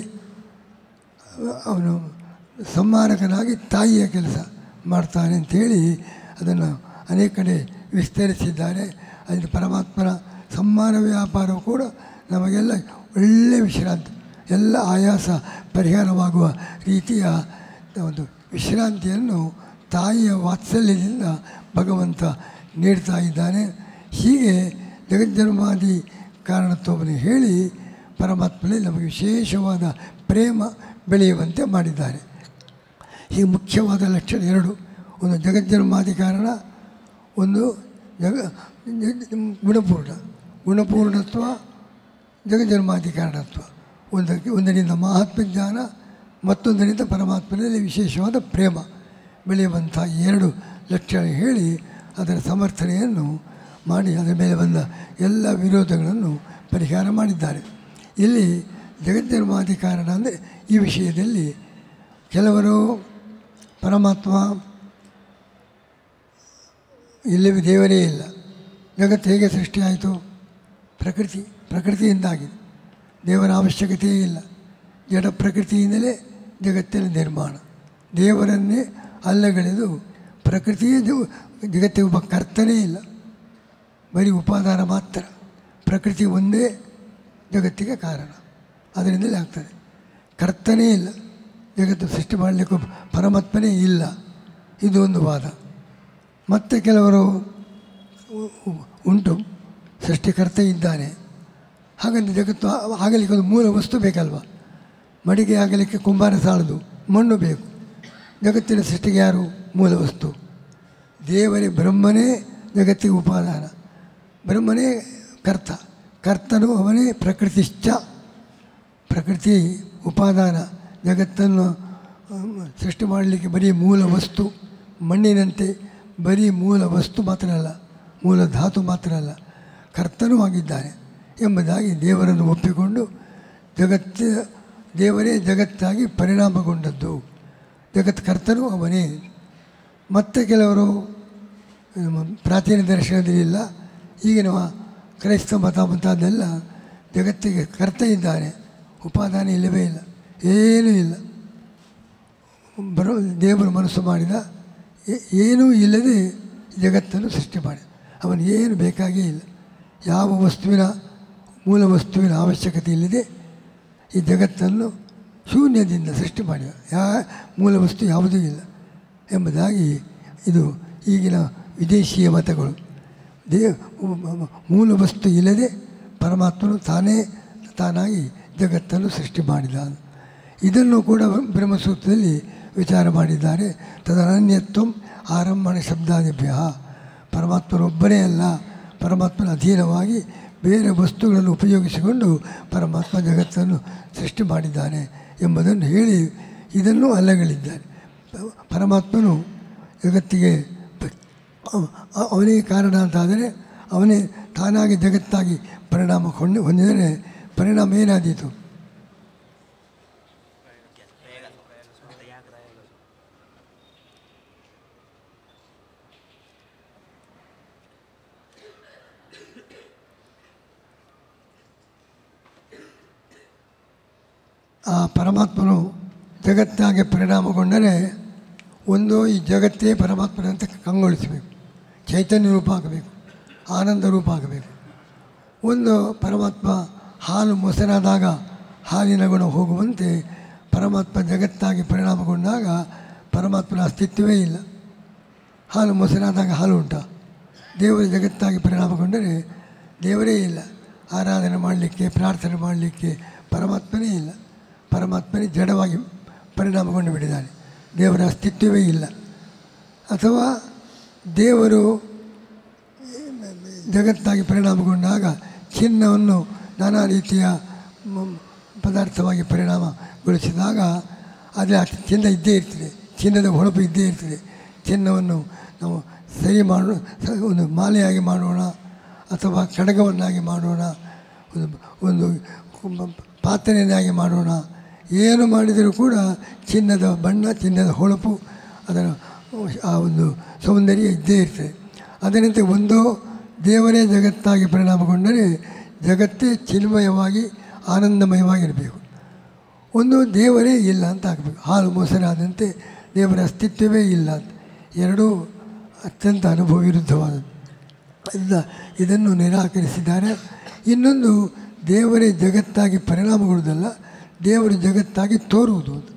ಅವನು ಸಂಹಾರಕನಾಗಿ ತಾಯಿಯ ಕೆಲಸ ಮಾಡ್ತಾನೆ ಅಂಥೇಳಿ ಅದನ್ನು ಅನೇಕ ಕಡೆ ವಿಸ್ತರಿಸಿದ್ದಾರೆ ಅದರಿಂದ ಪರಮಾತ್ಮನ ಸಂಹಾರ ವ್ಯಾಪಾರವು ಕೂಡ ನಮಗೆಲ್ಲ ಒಳ್ಳೆಯ ವಿಶ್ರಾಂತಿ ಎಲ್ಲ ಆಯಾಸ ಪರಿಹಾರವಾಗುವ ರೀತಿಯ ಒಂದು ವಿಶ್ರಾಂತಿಯನ್ನು ತಾಯಿಯ ವಾತ್ಸಲ್ಯದಿಂದ ಭಗವಂತ ನೀಡ್ತಾ ಇದ್ದಾನೆ ಹೀಗೆ ಜಗಜ್ಜನ್ಮಾದಿ ಕಾರಣತ್ವವನ್ನು ಹೇಳಿ ಪರಮಾತ್ಮನಲ್ಲಿ ನಮಗೆ ವಿಶೇಷವಾದ ಪ್ರೇಮ ಬೆಳೆಯುವಂತೆ ಮಾಡಿದ್ದಾರೆ ಈ ಮುಖ್ಯವಾದ ಲಕ್ಷಣ ಎರಡು ಒಂದು ಜಗಜ್ಜನ್ಮಾದಿ ಕಾರಣ ಒಂದು ಜಗ ಗುಣಪೂರ್ಣ ಗುಣಪೂರ್ಣತ್ವ ಜಗಜ್ಜನ್ಮಾದಿ ಕಾರಣತ್ವ ಒಂದಕ್ಕೆ ಒಂದರಿಂದ ಮಹಾತ್ಮ ಜ್ಞಾನ ಮತ್ತೊಂದರಿಂದ ಪರಮಾತ್ಮನಲ್ಲಿ ವಿಶೇಷವಾದ ಪ್ರೇಮ ಬೆಳೆಯುವಂಥ ಎರಡು ಲಕ್ಷಣ ಹೇಳಿ ಅದರ ಸಮರ್ಥನೆಯನ್ನು ಮಾಡಿ ಅದರ ಮೇಲೆ ಬಂದ ಎಲ್ಲ ವಿರೋಧಗಳನ್ನು ಪರಿಹಾರ ಮಾಡಿದ್ದಾರೆ ಇಲ್ಲಿ ಜಗಜ್ಜನ್ಮಾದಿ ಕಾರಣ ಅಂದರೆ ಈ ವಿಷಯದಲ್ಲಿ ಕೆಲವರು ಪರಮಾತ್ಮ ಇಲ್ಲವೇ ದೇವರೇ ಇಲ್ಲ ಜಗತ್ತು ಹೇಗೆ ಸೃಷ್ಟಿಯಾಯಿತು ಪ್ರಕೃತಿ ಪ್ರಕೃತಿಯಿಂದಾಗಿದೆ ದೇವರ ಅವಶ್ಯಕತೆಯೇ ಇಲ್ಲ ಜಡ ಪ್ರಕೃತಿಯಿಂದಲೇ ಜಗತ್ತಿನ ನಿರ್ಮಾಣ ದೇವರನ್ನೇ ಅಲ್ಲಗಳೆದು ಪ್ರಕೃತಿಯೇ ಜಗ- ಜಗತ್ತಿಗೆ ಒಬ್ಬ ಕರ್ತನೇ ಇಲ್ಲ ಬರೀ ಉಪಾದಾನ ಮಾತ್ರ ಪ್ರಕೃತಿ ಒಂದೇ ಜಗತ್ತಿಗೆ ಕಾರಣ ಅದರಿಂದಲೇ ಆಗ್ತದೆ ಕರ್ತನೇ ಇಲ್ಲ ಜಗತ್ತು ಸೃಷ್ಟಿ ಮಾಡಲಿಕ್ಕೆ ಒಬ್ಬ ಪರಮಾತ್ಮನೇ ಇಲ್ಲ ಇದು ಒಂದು ವಾದ ಮತ್ತು ಕೆಲವರು ಉ- ಉ- ಉಂಟು ಸೃಷ್ಟಿಕರ್ತ ಇದ್ದಾನೆ ಹಾಗಂತ ಜಗತ್ತು ಆ- ಆಗಲಿಕ್ಕೆ ಒಂದು ಮೂಲ ವಸ್ತು ಬೇಕಲ್ವ ಮಡಿಗೆ ಆಗಲಿಕ್ಕೆ ಕುಂಬಾರ ಸಾಲದು ಮಣ್ಣು ಬೇಕು ಜಗತ್ತಿನ ಸೃಷ್ಟಿಗೆ ಯಾರು ಮೂಲ ವಸ್ತು ದೇವರೇ ಬ್ರಹ್ಮನೇ ಜಗತ್ತಿಗೆ ಉಪಾದಾನ ಬ್ರಹ್ಮನೇ ಕರ್ತ ಕರ್ತನು ಅವನೇ ಪ್ರಕೃತಿಶ್ಚ ಪ್ರಕೃತಿ ಉಪಾದಾನ ಜಗತ್ತನ್ನು ಅಮ್, ಸೃಷ್ಟಿ ಮಾಡಲಿಕ್ಕೆ ಬರೀ ಮೂಲ ವಸ್ತು ಮಣ್ಣಿನಂತೆ ಬರೀ ಮೂಲ ವಸ್ತು ಮಾತ್ರ ಅಲ್ಲ ಮೂಲ ಧಾತು ಮಾತ್ರ ಅಲ್ಲ ಕರ್ತನೂ ಆಗಿದ್ದಾನೆ ಎಂಬುದಾಗಿ ದೇವರನ್ನು ಒಪ್ಪಿಕೊಂಡು ಜಗತ್ತು ದೇವರೇ ಜಗತ್ತಾಗಿ ಪರಿಣಾಮಗೊಂಡದ್ದು ಜಗತ್ ಕರ್ತನೂ ಅವನೇ ಮತ್ತೆ ಕೆಲವರು ನಮ್ಮ ಪ್ರಾಚೀನ ದರ್ಶನದಲ್ಲಿಲ್ಲ ಈಗಿನ ಕ್ರೈಸ್ತ ಮತ ಮುಂತಾದೆಲ್ಲ ಜಗತ್ತಿಗೆ ಕರ್ತ ಇದ್ದಾನೆ ಉಪಾದಾನ ಇಲ್ಲವೇ ಇಲ್ಲ ಏನೂ ಇಲ್ಲ ಬರೋ ದೇವರು ಮನಸ್ಸು ಮಾಡಿದ ಏ- ಏನೂ ಇಲ್ಲದೆ ಜಗತ್ತನ್ನು ಸೃಷ್ಟಿ ಮಾಡಿದ ಅವನಿಗೆ ಏನು ಬೇಕಾಗೇ ಇಲ್ಲ ಯಾವ ವಸ್ತುವಿನ ಮೂಲ ವಸ್ತುವಿನ ಅವಶ್ಯಕತೆ ಇಲ್ಲದೆ ಈ ಜಗತ್ತನ್ನು ಶೂನ್ಯದಿಂದ ಸೃಷ್ಟಿ ಮಾಡಿದ ಯಾ ಮೂಲ ವಸ್ತು ಯಾವುದೂ ಇಲ್ಲ ಎಂಬುದಾಗಿ ಇದು ಈಗಿನ ವಿದೇಶೀಯ ಮತಗಳು ದೇ ಮೂಲ ವಸ್ತು ಇಲ್ಲದೆ ಪರಮಾತ್ಮನು ತಾನೇ ತಾನಾಗಿ ಜಗತ್ತನ್ನು ಸೃಷ್ಟಿ ಮಾಡಿದ ಇದನ್ನು ಕೂಡ ಬ್ರಹ್ಮಸೂತ್ರದಲ್ಲಿ ವಿಚಾರ ಮಾಡಿದ್ದಾರೆ ತದನನ್ಯತ್ವ ಆರಂಭಣ ಶಬ್ದಾದಿಭ್ಯ ಪರಮಾತ್ಮನೊಬ್ಬನೇ ಅಲ್ಲ ಪರಮಾತ್ಮನ ಅಧೀನವಾಗಿ ಬೇರೆ ವಸ್ತುಗಳನ್ನು ಉಪಯೋಗಿಸಿಕೊಂಡು ಪರಮಾತ್ಮ ಜಗತ್ತನ್ನು ಸೃಷ್ಟಿ ಮಾಡಿದ್ದಾನೆ ಎಂಬುದನ್ನು ಹೇಳಿ ಇದನ್ನು ಅಲ್ಲಗಳಿದ್ದಾರೆ ಪರಮಾತ್ಮನು ಜಗತ್ತಿಗೆ ಅವ- ಅವ- ಅವನೇ ಕಾರಣ ಅಂತಾದರೆ ಅವನೇ ತಾನಾಗಿ ಜಗತ್ತಾಗಿ ಪರಿಣಾಮ ಕೊಂಡು ಹೊಂದಿದರೆ ಪರಿಣಾಮ ಏನಾದೀತು ಆ ಪರಮಾತ್ಮನು ಜಗತ್ತಾಗಿ ಪರಿಣಾಮಗೊಂಡರೆ ಒಂದು ಈ ಜಗತ್ತೇ ಪರಮಾತ್ಮನಂತೆ ಕಂಗೊಳಿಸಬೇಕು ಚೈತನ್ಯ ರೂಪ ಆಗಬೇಕು ಆನಂದ ರೂಪ ಆಗಬೇಕು ಒಂದು ಪರಮಾತ್ಮ ಹಾಲು ಮೊಸರಾದಾಗ ಹಾಲಿನ ಗುಣ ಹೋಗುವಂತೆ ಪರಮಾತ್ಮ ಜಗತ್ತಾಗಿ ಪರಿಣಾಮಗೊಂಡಾಗ ಪರಮಾತ್ಮನ ಅಸ್ತಿತ್ವವೇ ಇಲ್ಲ ಹಾಲು ಮೊಸರಾದಾಗ ಹಾಲು ಉಂಟ ದೇವರು ಜಗತ್ತಾಗಿ ಪರಿಣಾಮಗೊಂಡರೆ ದೇವರೇ ಇಲ್ಲ ಆರಾಧನೆ ಮಾಡಲಿಕ್ಕೆ ಪ್ರಾರ್ಥನೆ ಮಾಡಲಿಕ್ಕೆ ಪರಮಾತ್ಮನೇ ಇಲ್ಲ ಪರಮಾತ್ಮನೇ ಜಡವಾಗಿ ಪರಿಣಾಮಗೊಂಡು ಬಿಟ್ಟಿದ್ದಾನೆ ದೇವರ ಅಸ್ತಿತ್ವವೇ ಇಲ್ಲ ಅಥವಾ ದೇವರು ಜಗತ್ತಾಗಿ ಪರಿಣಾಮಗೊಂಡಾಗ ಚಿನ್ನವನ್ನು ನಾನಾ ರೀತಿಯ ಮ- ಪದಾರ್ಥವಾಗಿ ಪರಿಣಾಮಗೊಳಿಸಿದಾಗ ಅದೇ ಆ ಚಿನ್ನ ಇದ್ದೇ ಇರ್ತದೆ ಚಿನ್ನದ ಹೊಳಪು ಇದ್ದೇ ಇರ್ತದೆ ಚಿನ್ನವನ್ನು ನಾವು ಸರಿ ಮಾಡೋ ಸ- ಒಂದು ಮಾಲೆಯಾಗಿ ಮಾಡೋಣ ಅಥವಾ ಕಡಗವನ್ನಾಗಿ ಮಾಡೋಣ ಒಂದು ಒಂದು ಕುಂಬ- ಪಾತ್ರೆಯನ್ನಾಗಿ ಮಾಡೋಣ ಏನು ಮಾಡಿದರೂ ಕೂಡ ಚಿನ್ನದ ಬಣ್ಣ ಚಿನ್ನದ ಹೊಳಪು ಅದರ ಆ ಒಂದು ಸೌಂದರ್ಯ ಇದ್ದೇ ಇರ್ತದೆ ಅದರಂತೆ ಒಂದು ದೇವರೇ ಜಗತ್ತಾಗಿ ಪರಿಣಾಮಗೊಂಡರೆ ಜಗತ್ತೇ ಚಿನ್ಮಯವಾಗಿ ಆನಂದಮಯವಾಗಿರಬೇಕು ಒಂದು ದೇವರೇ ಇಲ್ಲ ಅಂತ ಆಗಬೇಕು ಹಾಲು ಮೊಸರಾದಂತೆ ದೇವರ ಅಸ್ತಿತ್ವವೇ ಇಲ್ಲ ಅಂತ ಎರಡೂ ಅತ್ಯಂತ ಅನುಭವ ವಿರುದ್ಧವಾದದ್ದು ಇಲ್ಲ ಇದನ್ನು ನಿರಾಕರಿಸಿದ್ದಾರೆ ಇನ್ನೊಂದು ದೇವರೇ ಜಗತ್ತಾಗಿ ಪರಿಣಾಮಗೊಳ್ಳುವುದಲ್ಲ ದೇವರು ಜಗತ್ತಾಗಿ ತೋರುವುದು ಅಂತ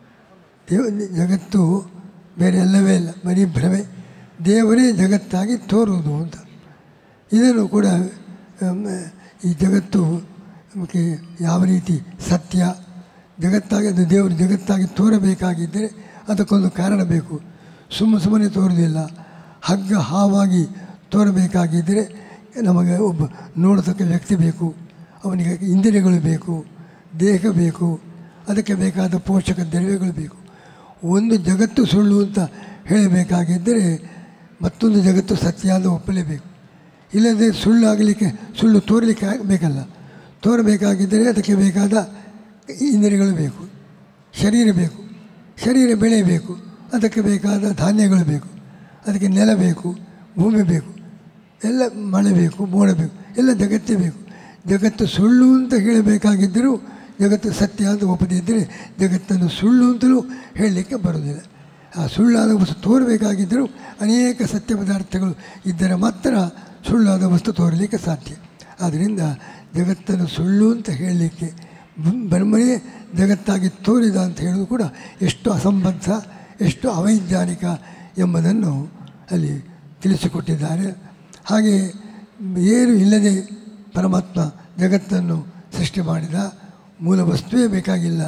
ದೇವ ಜಗತ್ತು ಬೇರೆ ಎಲ್ಲವೇ ಇಲ್ಲ ಬರೀ ಭ್ರಮೆ ದೇವರೇ ಜಗತ್ತಾಗಿ ತೋರುವುದು ಅಂತ ಇದನ್ನು ಕೂಡ ಅಮ್, ಈ ಜಗತ್ತು ನಮಗೆ ಯಾವ ರೀತಿ ಸತ್ಯ ಜಗತ್ತಾಗಿ ಅದು ದೇವರು ಜಗತ್ತಾಗಿ ತೋರಬೇಕಾಗಿದ್ದರೆ ಅದಕ್ಕೊಂದು ಕಾರಣ ಬೇಕು ಸುಮ್ಮ ಸುಮ್ಮನೆ ತೋರುವುದಿಲ್ಲ ಹಗ್ಗ ಹಾವಾಗಿ ತೋರಬೇಕಾಗಿದ್ದರೆ ನಮಗೆ ಒಬ್ಬ ನೋಡತಕ್ಕ ವ್ಯಕ್ತಿ ಬೇಕು ಅವನಿಗೆ ಇಂದ್ರಿಯಗಳು ಬೇಕು ದೇಹ ಬೇಕು ಅದಕ್ಕೆ ಬೇಕಾದ ಪೋಷಕ ದ್ರವ್ಯಗಳು ಬೇಕು ಒಂದು ಜಗತ್ತು ಸುಳ್ಳು ಅಂತ ಹೇಳಬೇಕಾಗಿದ್ದರೆ ಮತ್ತೊಂದು ಜಗತ್ತು ಸತ್ಯ ಅಂತ ಒಪ್ಪಲೇಬೇಕು ಇಲ್ಲದೆ ಸುಳ್ಳಾಗಲಿಕ್ಕೆ ಸುಳ್ಳು ತೋರಲಿಕ್ಕೆ ಆಗ್- ಬೇಕಲ್ಲ ತೋರಬೇಕಾಗಿದ್ದರೆ ಅದಕ್ಕೆ ಬೇಕಾದ ಇಂದ್ರಿಯಗಳು ಬೇಕು ಶರೀರ ಬೇಕು ಶರೀರ ಬೆಳೆಯಬೇಕು ಅದಕ್ಕೆ ಬೇಕಾದ ಧಾನ್ಯಗಳು ಬೇಕು ಅದಕ್ಕೆ ನೆಲ ಬೇಕು ಭೂಮಿ ಬೇಕು ಎಲ್ಲ ಮಳೆ ಬೇಕು ಮೋಡ ಬೇಕು ಎಲ್ಲ ಜಗತ್ತೇ ಬೇಕು ಜಗತ್ತು ಸುಳ್ಳು ಅಂತ ಹೇಳಬೇಕಾಗಿದ್ದರೂ ಜಗತ್ತು ಸತ್ಯ ಅಂತ ಒಪ್ಪದಿದ್ದರೆ ಜಗತ್ತನ್ನು ಸುಳ್ಳು ಅಂತಲೂ ಹೇಳಲಿಕ್ಕೆ ಬರೋದಿಲ್ಲ ಆ ಸುಳ್ಳಾದ ವಸ್ತು ತೋರಬೇಕಾಗಿದ್ದರೂ ಅನೇಕ ಸತ್ಯ ಪದಾರ್ಥಗಳು ಇದ್ದರೆ ಮಾತ್ರ ಸುಳ್ಳಾದ ವಸ್ತು ತೋರಲಿಕ್ಕೆ ಸಾಧ್ಯ ಆದ್ದರಿಂದ ಜಗತ್ತನ್ನು ಸುಳ್ಳು ಅಂತ ಹೇಳಲಿಕ್ಕೆ ಬ- ಬ್ರಹ್ಮನೇ ಜಗತ್ತಾಗಿ ತೋರಿದ ಅಂತ ಹೇಳೋದು ಕೂಡ ಎಷ್ಟು ಅಸಂಬದ್ಧ ಎಷ್ಟು ಅವೈಜ್ಞಾನಿಕ ಎಂಬುದನ್ನು ಅಲ್ಲಿ ತಿಳಿಸಿಕೊಟ್ಟಿದ್ದಾರೆ ಹಾಗೆ ಏನು ಇಲ್ಲದೆ ಪರಮಾತ್ಮ ಜಗತ್ತನ್ನು ಸೃಷ್ಟಿ ಮಾಡಿದ ಮೂಲ ವಸ್ತುವೇ ಬೇಕಾಗಿಲ್ಲ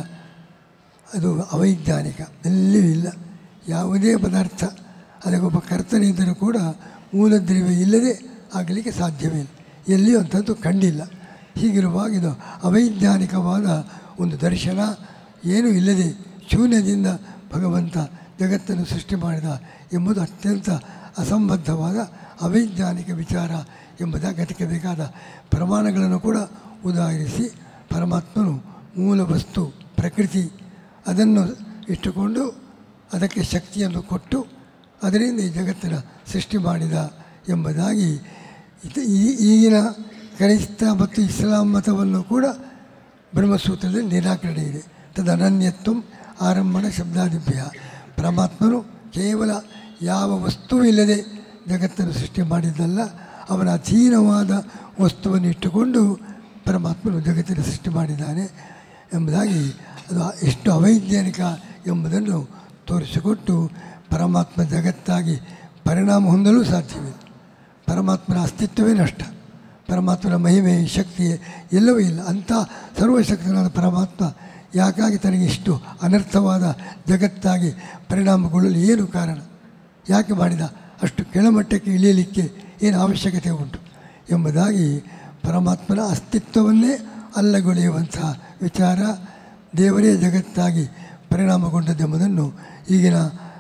ಅದು ಅವೈಜ್ಞಾನಿಕ ಎಲ್ಲಿಯೂ ಇಲ್ಲ ಯಾವುದೇ ಪದಾರ್ಥ ಅದಕ್ಕೊಬ್ಬ ಕರ್ತನೆ ಇದ್ದರೂ ಕೂಡ ಮೂಲ ದ್ರವ್ಯ ಇಲ್ಲದೆ ಆಗಲಿಕ್ಕೆ ಸಾಧ್ಯವೇ ಇಲ್ಲ ಎಲ್ಲಿಯೂ ಅಂಥದ್ದು ಕಂಡಿಲ್ಲ ಹೀಗಿರುವಾಗ ಇದು ಅವೈಜ್ಞಾನಿಕವಾದ ಒಂದು ದರ್ಶನ ಏನೂ ಇಲ್ಲದೆ ಶೂನ್ಯದಿಂದ ಭಗವಂತ ಜಗತ್ತನ್ನು ಸೃಷ್ಟಿ ಮಾಡಿದ ಎಂಬುದು ಅತ್ಯಂತ ಅಸಂಬದ್ಧವಾದ ಅವೈಜ್ಞಾನಿಕ ವಿಚಾರ ಎಂಬುದಾಗಿ ಅದಕ್ಕೆ ಬೇಕಾದ ಪ್ರಮಾಣಗಳನ್ನು ಕೂಡ ಉದಾಹರಿಸಿ ಪರಮಾತ್ಮನು ಮೂಲ ವಸ್ತು ಪ್ರಕೃತಿ ಅದನ್ನು ಇಟ್ಟುಕೊಂಡು ಅದಕ್ಕೆ ಶಕ್ತಿಯನ್ನು ಕೊಟ್ಟು ಅದರಿಂದ ಈ ಜಗತ್ತಿನ ಸೃಷ್ಟಿ ಮಾಡಿದ ಎಂಬುದಾಗಿ ಇದು- ಈ- ಈಗಿನ ಕ್ರೈಸ್ತ ಮತ್ತು ಇಸ್ಲಾಂ ಮತವನ್ನು ಕೂಡ ಬ್ರಹ್ಮಸೂತ್ರದಲ್ಲಿ ನಿರಾಕರಣೆ ಇದೆ ತದನನ್ಯತ್ವ ಆರಂಭಣ ಶಬ್ದಾದಿಭ್ಯ ಪರಮಾತ್ಮನು ಕೇವಲ ಯಾವ ವಸ್ತುವು ಇಲ್ಲದೆ ಜಗತ್ತನ್ನು ಸೃಷ್ಟಿ ಮಾಡಿದ್ದಲ್ಲ ಅವನ ಅಧೀನವಾದ ವಸ್ತುವನ್ನು ಇಟ್ಟುಕೊಂಡು ಪರಮಾತ್ಮನು ಜಗತ್ತಿನ ಸೃಷ್ಟಿ ಮಾಡಿದ್ದಾನೆ ಎಂಬುದಾಗಿ ಅದು ಎಷ್ಟು ಅವೈಜ್ಞಾನಿಕ ಎಂಬುದನ್ನು ತೋರಿಸಿಕೊಟ್ಟು ಪರಮಾತ್ಮ ಜಗತ್ತಾಗಿ ಪರಿಣಾಮ ಹೊಂದಲು ಸಾಧ್ಯವಿದೆ ಪರಮಾತ್ಮನ ಅಸ್ತಿತ್ವವೇ ನಷ್ಟ ಪರಮಾತ್ಮನ ಮಹಿಮೆ ಶಕ್ತಿ ಎಲ್ಲವೂ ಇಲ್ಲ ಅಂಥ ಸರ್ವಶಕ್ತನಾದ ಪರಮಾತ್ಮ ಯಾಕಾಗಿ ತನಗೆ ಇಷ್ಟು ಅನರ್ಥವಾದ ಜಗತ್ತಾಗಿ ಪರಿಣಾಮಗೊಳ್ಳಲು ಏನು ಕಾರಣ ಯಾಕೆ ಮಾಡಿದ ಅಷ್ಟು ಕೆಳಮಟ್ಟಕ್ಕೆ ಇಳಿಯಲಿಕ್ಕೆ ಏನು ಅವಶ್ಯಕತೆ ಉಂಟು ಎಂಬುದಾಗಿ ಪರಮಾತ್ಮನ ಅಸ್ತಿತ್ವವನ್ನೇ ಅಲ್ಲಗೊಳೆಯುವಂತಹ ವಿಚಾರ ದೇವರೇ ಜಗತ್ತಾಗಿ ಪರಿಣಾಮಗೊಂಡದ್ದೆಂಬುದನ್ನು ಈಗಿನ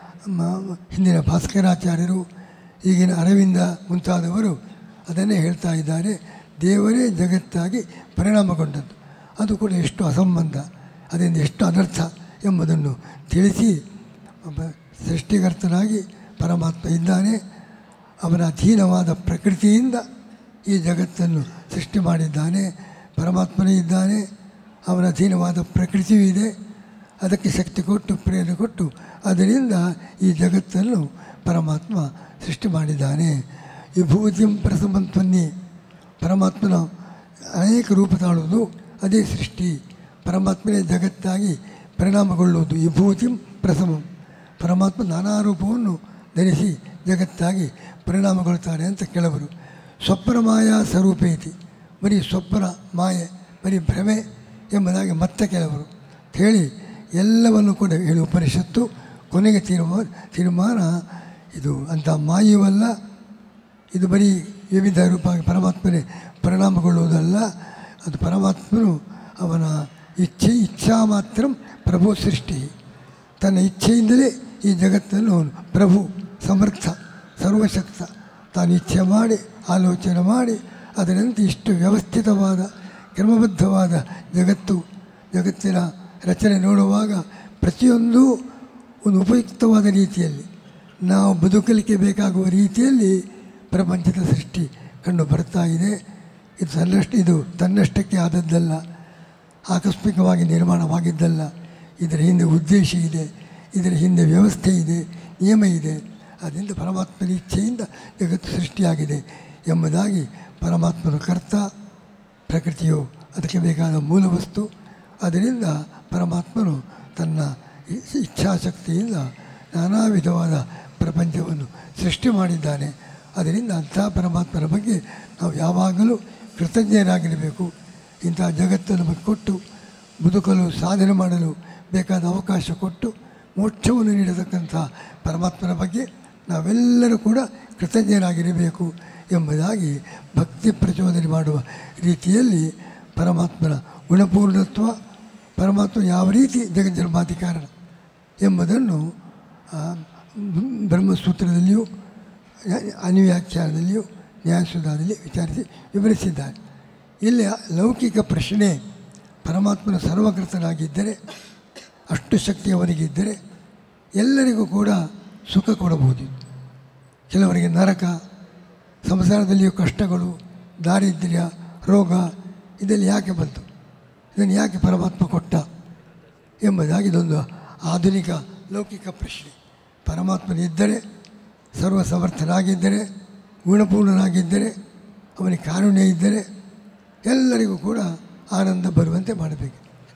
ಮ- ಹಿಂದಿನ ಭಾಸ್ಕರಾಚಾರ್ಯರು ಈಗಿನ ಅರವಿಂದ ಮುಂತಾದವರು ಅದನ್ನೇ ಹೇಳ್ತಾ ಇದ್ದಾರೆ ದೇವರೇ ಜಗತ್ತಾಗಿ ಪರಿಣಾಮಗೊಂಡದ್ದು ಅದು ಕೂಡ ಎಷ್ಟು ಅಸಂಬಂಧ ಅದರಿಂದ ಎಷ್ಟು ಅನರ್ಥ ಎಂಬುದನ್ನು ತಿಳಿಸಿ ಒಬ್ಬ ಸೃಷ್ಟಿಕರ್ತನಾಗಿ ಪರಮಾತ್ಮ ಇದ್ದಾನೆ ಅವನ ಅಧೀನವಾದ ಪ್ರಕೃತಿಯಿಂದ ಈ ಜಗತ್ತನ್ನು ಸೃಷ್ಟಿ ಮಾಡಿದ್ದಾನೆ ಪರಮಾತ್ಮನೇ ಇದ್ದಾನೆ ಅವನ ಅಧೀನವಾದ ಪ್ರಕೃತಿಯೂ ಇದೆ ಅದಕ್ಕೆ ಶಕ್ತಿ ಕೊಟ್ಟು ಪ್ರೇರಣೆ ಕೊಟ್ಟು ಅದರಿಂದ ಈ ಜಗತ್ತನ್ನು ಪರಮಾತ್ಮ ಸೃಷ್ಟಿ ಮಾಡಿದ್ದಾನೆ ವಿಭೂತಿಂ ಪ್ರಸಮಂತ್ವನ್ನೇ ಪರಮಾತ್ಮನ ಅನೇಕ ರೂಪ ತಾಳುವುದು ಅದೇ ಸೃಷ್ಟಿ ಪರಮಾತ್ಮನೇ ಜಗತ್ತಾಗಿ ಪರಿಣಾಮಗೊಳ್ಳುವುದು ವಿಭೂತಿಂ ಪ್ರಸಮಂ ಪರಮಾತ್ಮ ನಾನಾ ರೂಪವನ್ನು ಧರಿಸಿ ಜಗತ್ತಾಗಿ ಪರಿಣಾಮಗೊಳ್ಳುತ್ತಾನೆ ಅಂತ ಕೆಲವರು ಸ್ವಪ್ನ ಮಾಯಾ ಸ್ವರೂಪೇತಿ ಬರೀ ಸ್ವಪ್ನ ಮಾಯೆ ಬರೀ ಭ್ರಮೆ ಎಂಬುದಾಗಿ ಮತ್ತೆ ಕೆಲವರು ಹೇಳಿ ಎಲ್ಲವನ್ನು ಕೂಡ ಹೇಳಿ ಉಪನಿಷತ್ತು ಕೊನೆಗೆ ತೀರ್ಮಾನ ತೀರ್ಮಾನ ಇದು ಅಂಥ ಮಾಯವಲ್ಲ ಇದು ಬರೀ ವಿವಿಧ ರೂಪ ಪರಮಾತ್ಮನೇ ಪರಿಣಾಮಗೊಳ್ಳುವುದಲ್ಲ ಅದು ಪರಮಾತ್ಮನು ಅವನ ಇಚ್ಛೆ ಇಚ್ಛಾ ಮಾತ್ರ ಪ್ರಭು ಸೃಷ್ಟಿ ತನ್ನ ಇಚ್ಛೆಯಿಂದಲೇ ಈ ಜಗತ್ತನ್ನು ಅವನು ಪ್ರಭು ಸಮರ್ಥ ಸರ್ವಶಕ್ತ ತಾನು ಇಚ್ಛೆ ಮಾಡಿ ಆಲೋಚನೆ ಮಾಡಿ ಅದರಂತೆ ಇಷ್ಟು ವ್ಯವಸ್ಥಿತವಾದ ಕ್ರಮಬದ್ಧವಾದ ಜಗತ್ತು ಜಗತ್ತಿನ ರಚನೆ ನೋಡುವಾಗ ಪ್ರತಿಯೊಂದು ಒಂದು ಉಪಯುಕ್ತವಾದ ರೀತಿಯಲ್ಲಿ ನಾವು ಬದುಕಲಿಕ್ಕೆ ಬೇಕಾಗುವ ರೀತಿಯಲ್ಲಿ ಪ್ರಪಂಚದ ಸೃಷ್ಟಿ ಕಂಡು ಬರ್ತಾ ಇದೆ ಇದು ತನ್ನಷ್ಟು ಇದು ತನ್ನಷ್ಟಕ್ಕೆ ಆದದ್ದಲ್ಲ ಆಕಸ್ಮಿಕವಾಗಿ ನಿರ್ಮಾಣವಾಗಿದ್ದಲ್ಲ ಇದರ ಹಿಂದೆ ಉದ್ದೇಶ ಇದೆ ಇದರ ಹಿಂದೆ ವ್ಯವಸ್ಥೆ ಇದೆ ನಿಯಮ ಇದೆ ಅದರಿಂದ ಪರಮಾತ್ಮನ ಇಚ್ಛೆಯಿಂದ ಜಗತ್ತು ಸೃಷ್ಟಿಯಾಗಿದೆ ಎಂಬುದಾಗಿ ಪರಮಾತ್ಮನ ಕರ್ತ ಪ್ರಕೃತಿಯು ಅದಕ್ಕೆ ಬೇಕಾದ ಮೂಲ ವಸ್ತು ಅದರಿಂದ ಪರಮಾತ್ಮನು ತನ್ನ ಇ- ಇಚ್ಛಾಶಕ್ತಿಯಿಂದ ನಾನಾ ವಿಧವಾದ ಪ್ರಪಂಚವನ್ನು ಸೃಷ್ಟಿ ಮಾಡಿದ್ದಾನೆ ಅದರಿಂದ ಅಂಥ ಪರಮಾತ್ಮನ ಬಗ್ಗೆ ನಾವು ಯಾವಾಗಲೂ ಕೃತಜ್ಞರಾಗಿರಬೇಕು ಇಂಥ ಜಗತ್ತು ನಮಗೆ ಕೊಟ್ಟು ಬದುಕಲು ಸಾಧನೆ ಮಾಡಲು ಬೇಕಾದ ಅವಕಾಶ ಕೊಟ್ಟು ಮೋಕ್ಷವನ್ನು ನೀಡತಕ್ಕಂಥ ಪರಮಾತ್ಮನ ಬಗ್ಗೆ ನಾವೆಲ್ಲರೂ ಕೂಡ ಕೃತಜ್ಞರಾಗಿರಬೇಕು ಎಂಬುದಾಗಿ ಭಕ್ತಿ ಪ್ರಚೋದನೆ ಮಾಡುವ ರೀತಿಯಲ್ಲಿ ಪರಮಾತ್ಮನ ಗುಣಪೂರ್ಣತ್ವ ಪರಮಾತ್ಮ ಯಾವ ರೀತಿ ಜಗಜ್ಜನ್ಮಾತಿ ಕಾರಣ ಎಂಬುದನ್ನು ಆ, ಬ್ರಹ್ಮಸೂತ್ರದಲ್ಲಿಯೂ ಅನುವ್ಯಾಖ್ಯಾನದಲ್ಲಿಯೂ ನ್ಯಾಯಸುಧಾದಲ್ಲಿ ವಿಚಾರಿಸಿ ವಿವರಿಸಿದ್ದಾರೆ ಇಲ್ಲಿ ಲೌಕಿಕ ಪ್ರಶ್ನೆ ಪರಮಾತ್ಮನ ಸರ್ವಕೃತನಾಗಿದ್ದರೆ ಅಷ್ಟು ಶಕ್ತಿ ಅವನಿಗಿದ್ದರೆ ಎಲ್ಲರಿಗೂ ಕೂಡ ಸುಖ ಕೊಡಬಹುದು ಕೆಲವರಿಗೆ ನರಕ ಸಂಸಾರದಲ್ಲಿಯೂ ಕಷ್ಟಗಳು ದಾರಿದ್ರ್ಯ ರೋಗ ಇದೆಲ್ಲ ಯಾಕೆ ಬಂತು ಇದನ್ನು ಯಾಕೆ ಪರಮಾತ್ಮ ಕೊಟ್ಟ ಎಂಬುದಾಗಿ ಇದೊಂದು ಆಧುನಿಕ ಲೌಕಿಕ ಪ್ರಶ್ನೆ ಪರಮಾತ್ಮನಿದ್ದರೆ ಸರ್ವ ಸಮರ್ಥನಾಗಿದ್ದರೆ ಗುಣಪೂರ್ಣನಾಗಿದ್ದರೆ ಅವನಿಗೆ ಕಾರುಣ್ಯ ಇದ್ದರೆ ಎಲ್ಲರಿಗೂ ಕೂಡ ಆನಂದ ಬರುವಂತೆ ಮಾಡಬೇಕು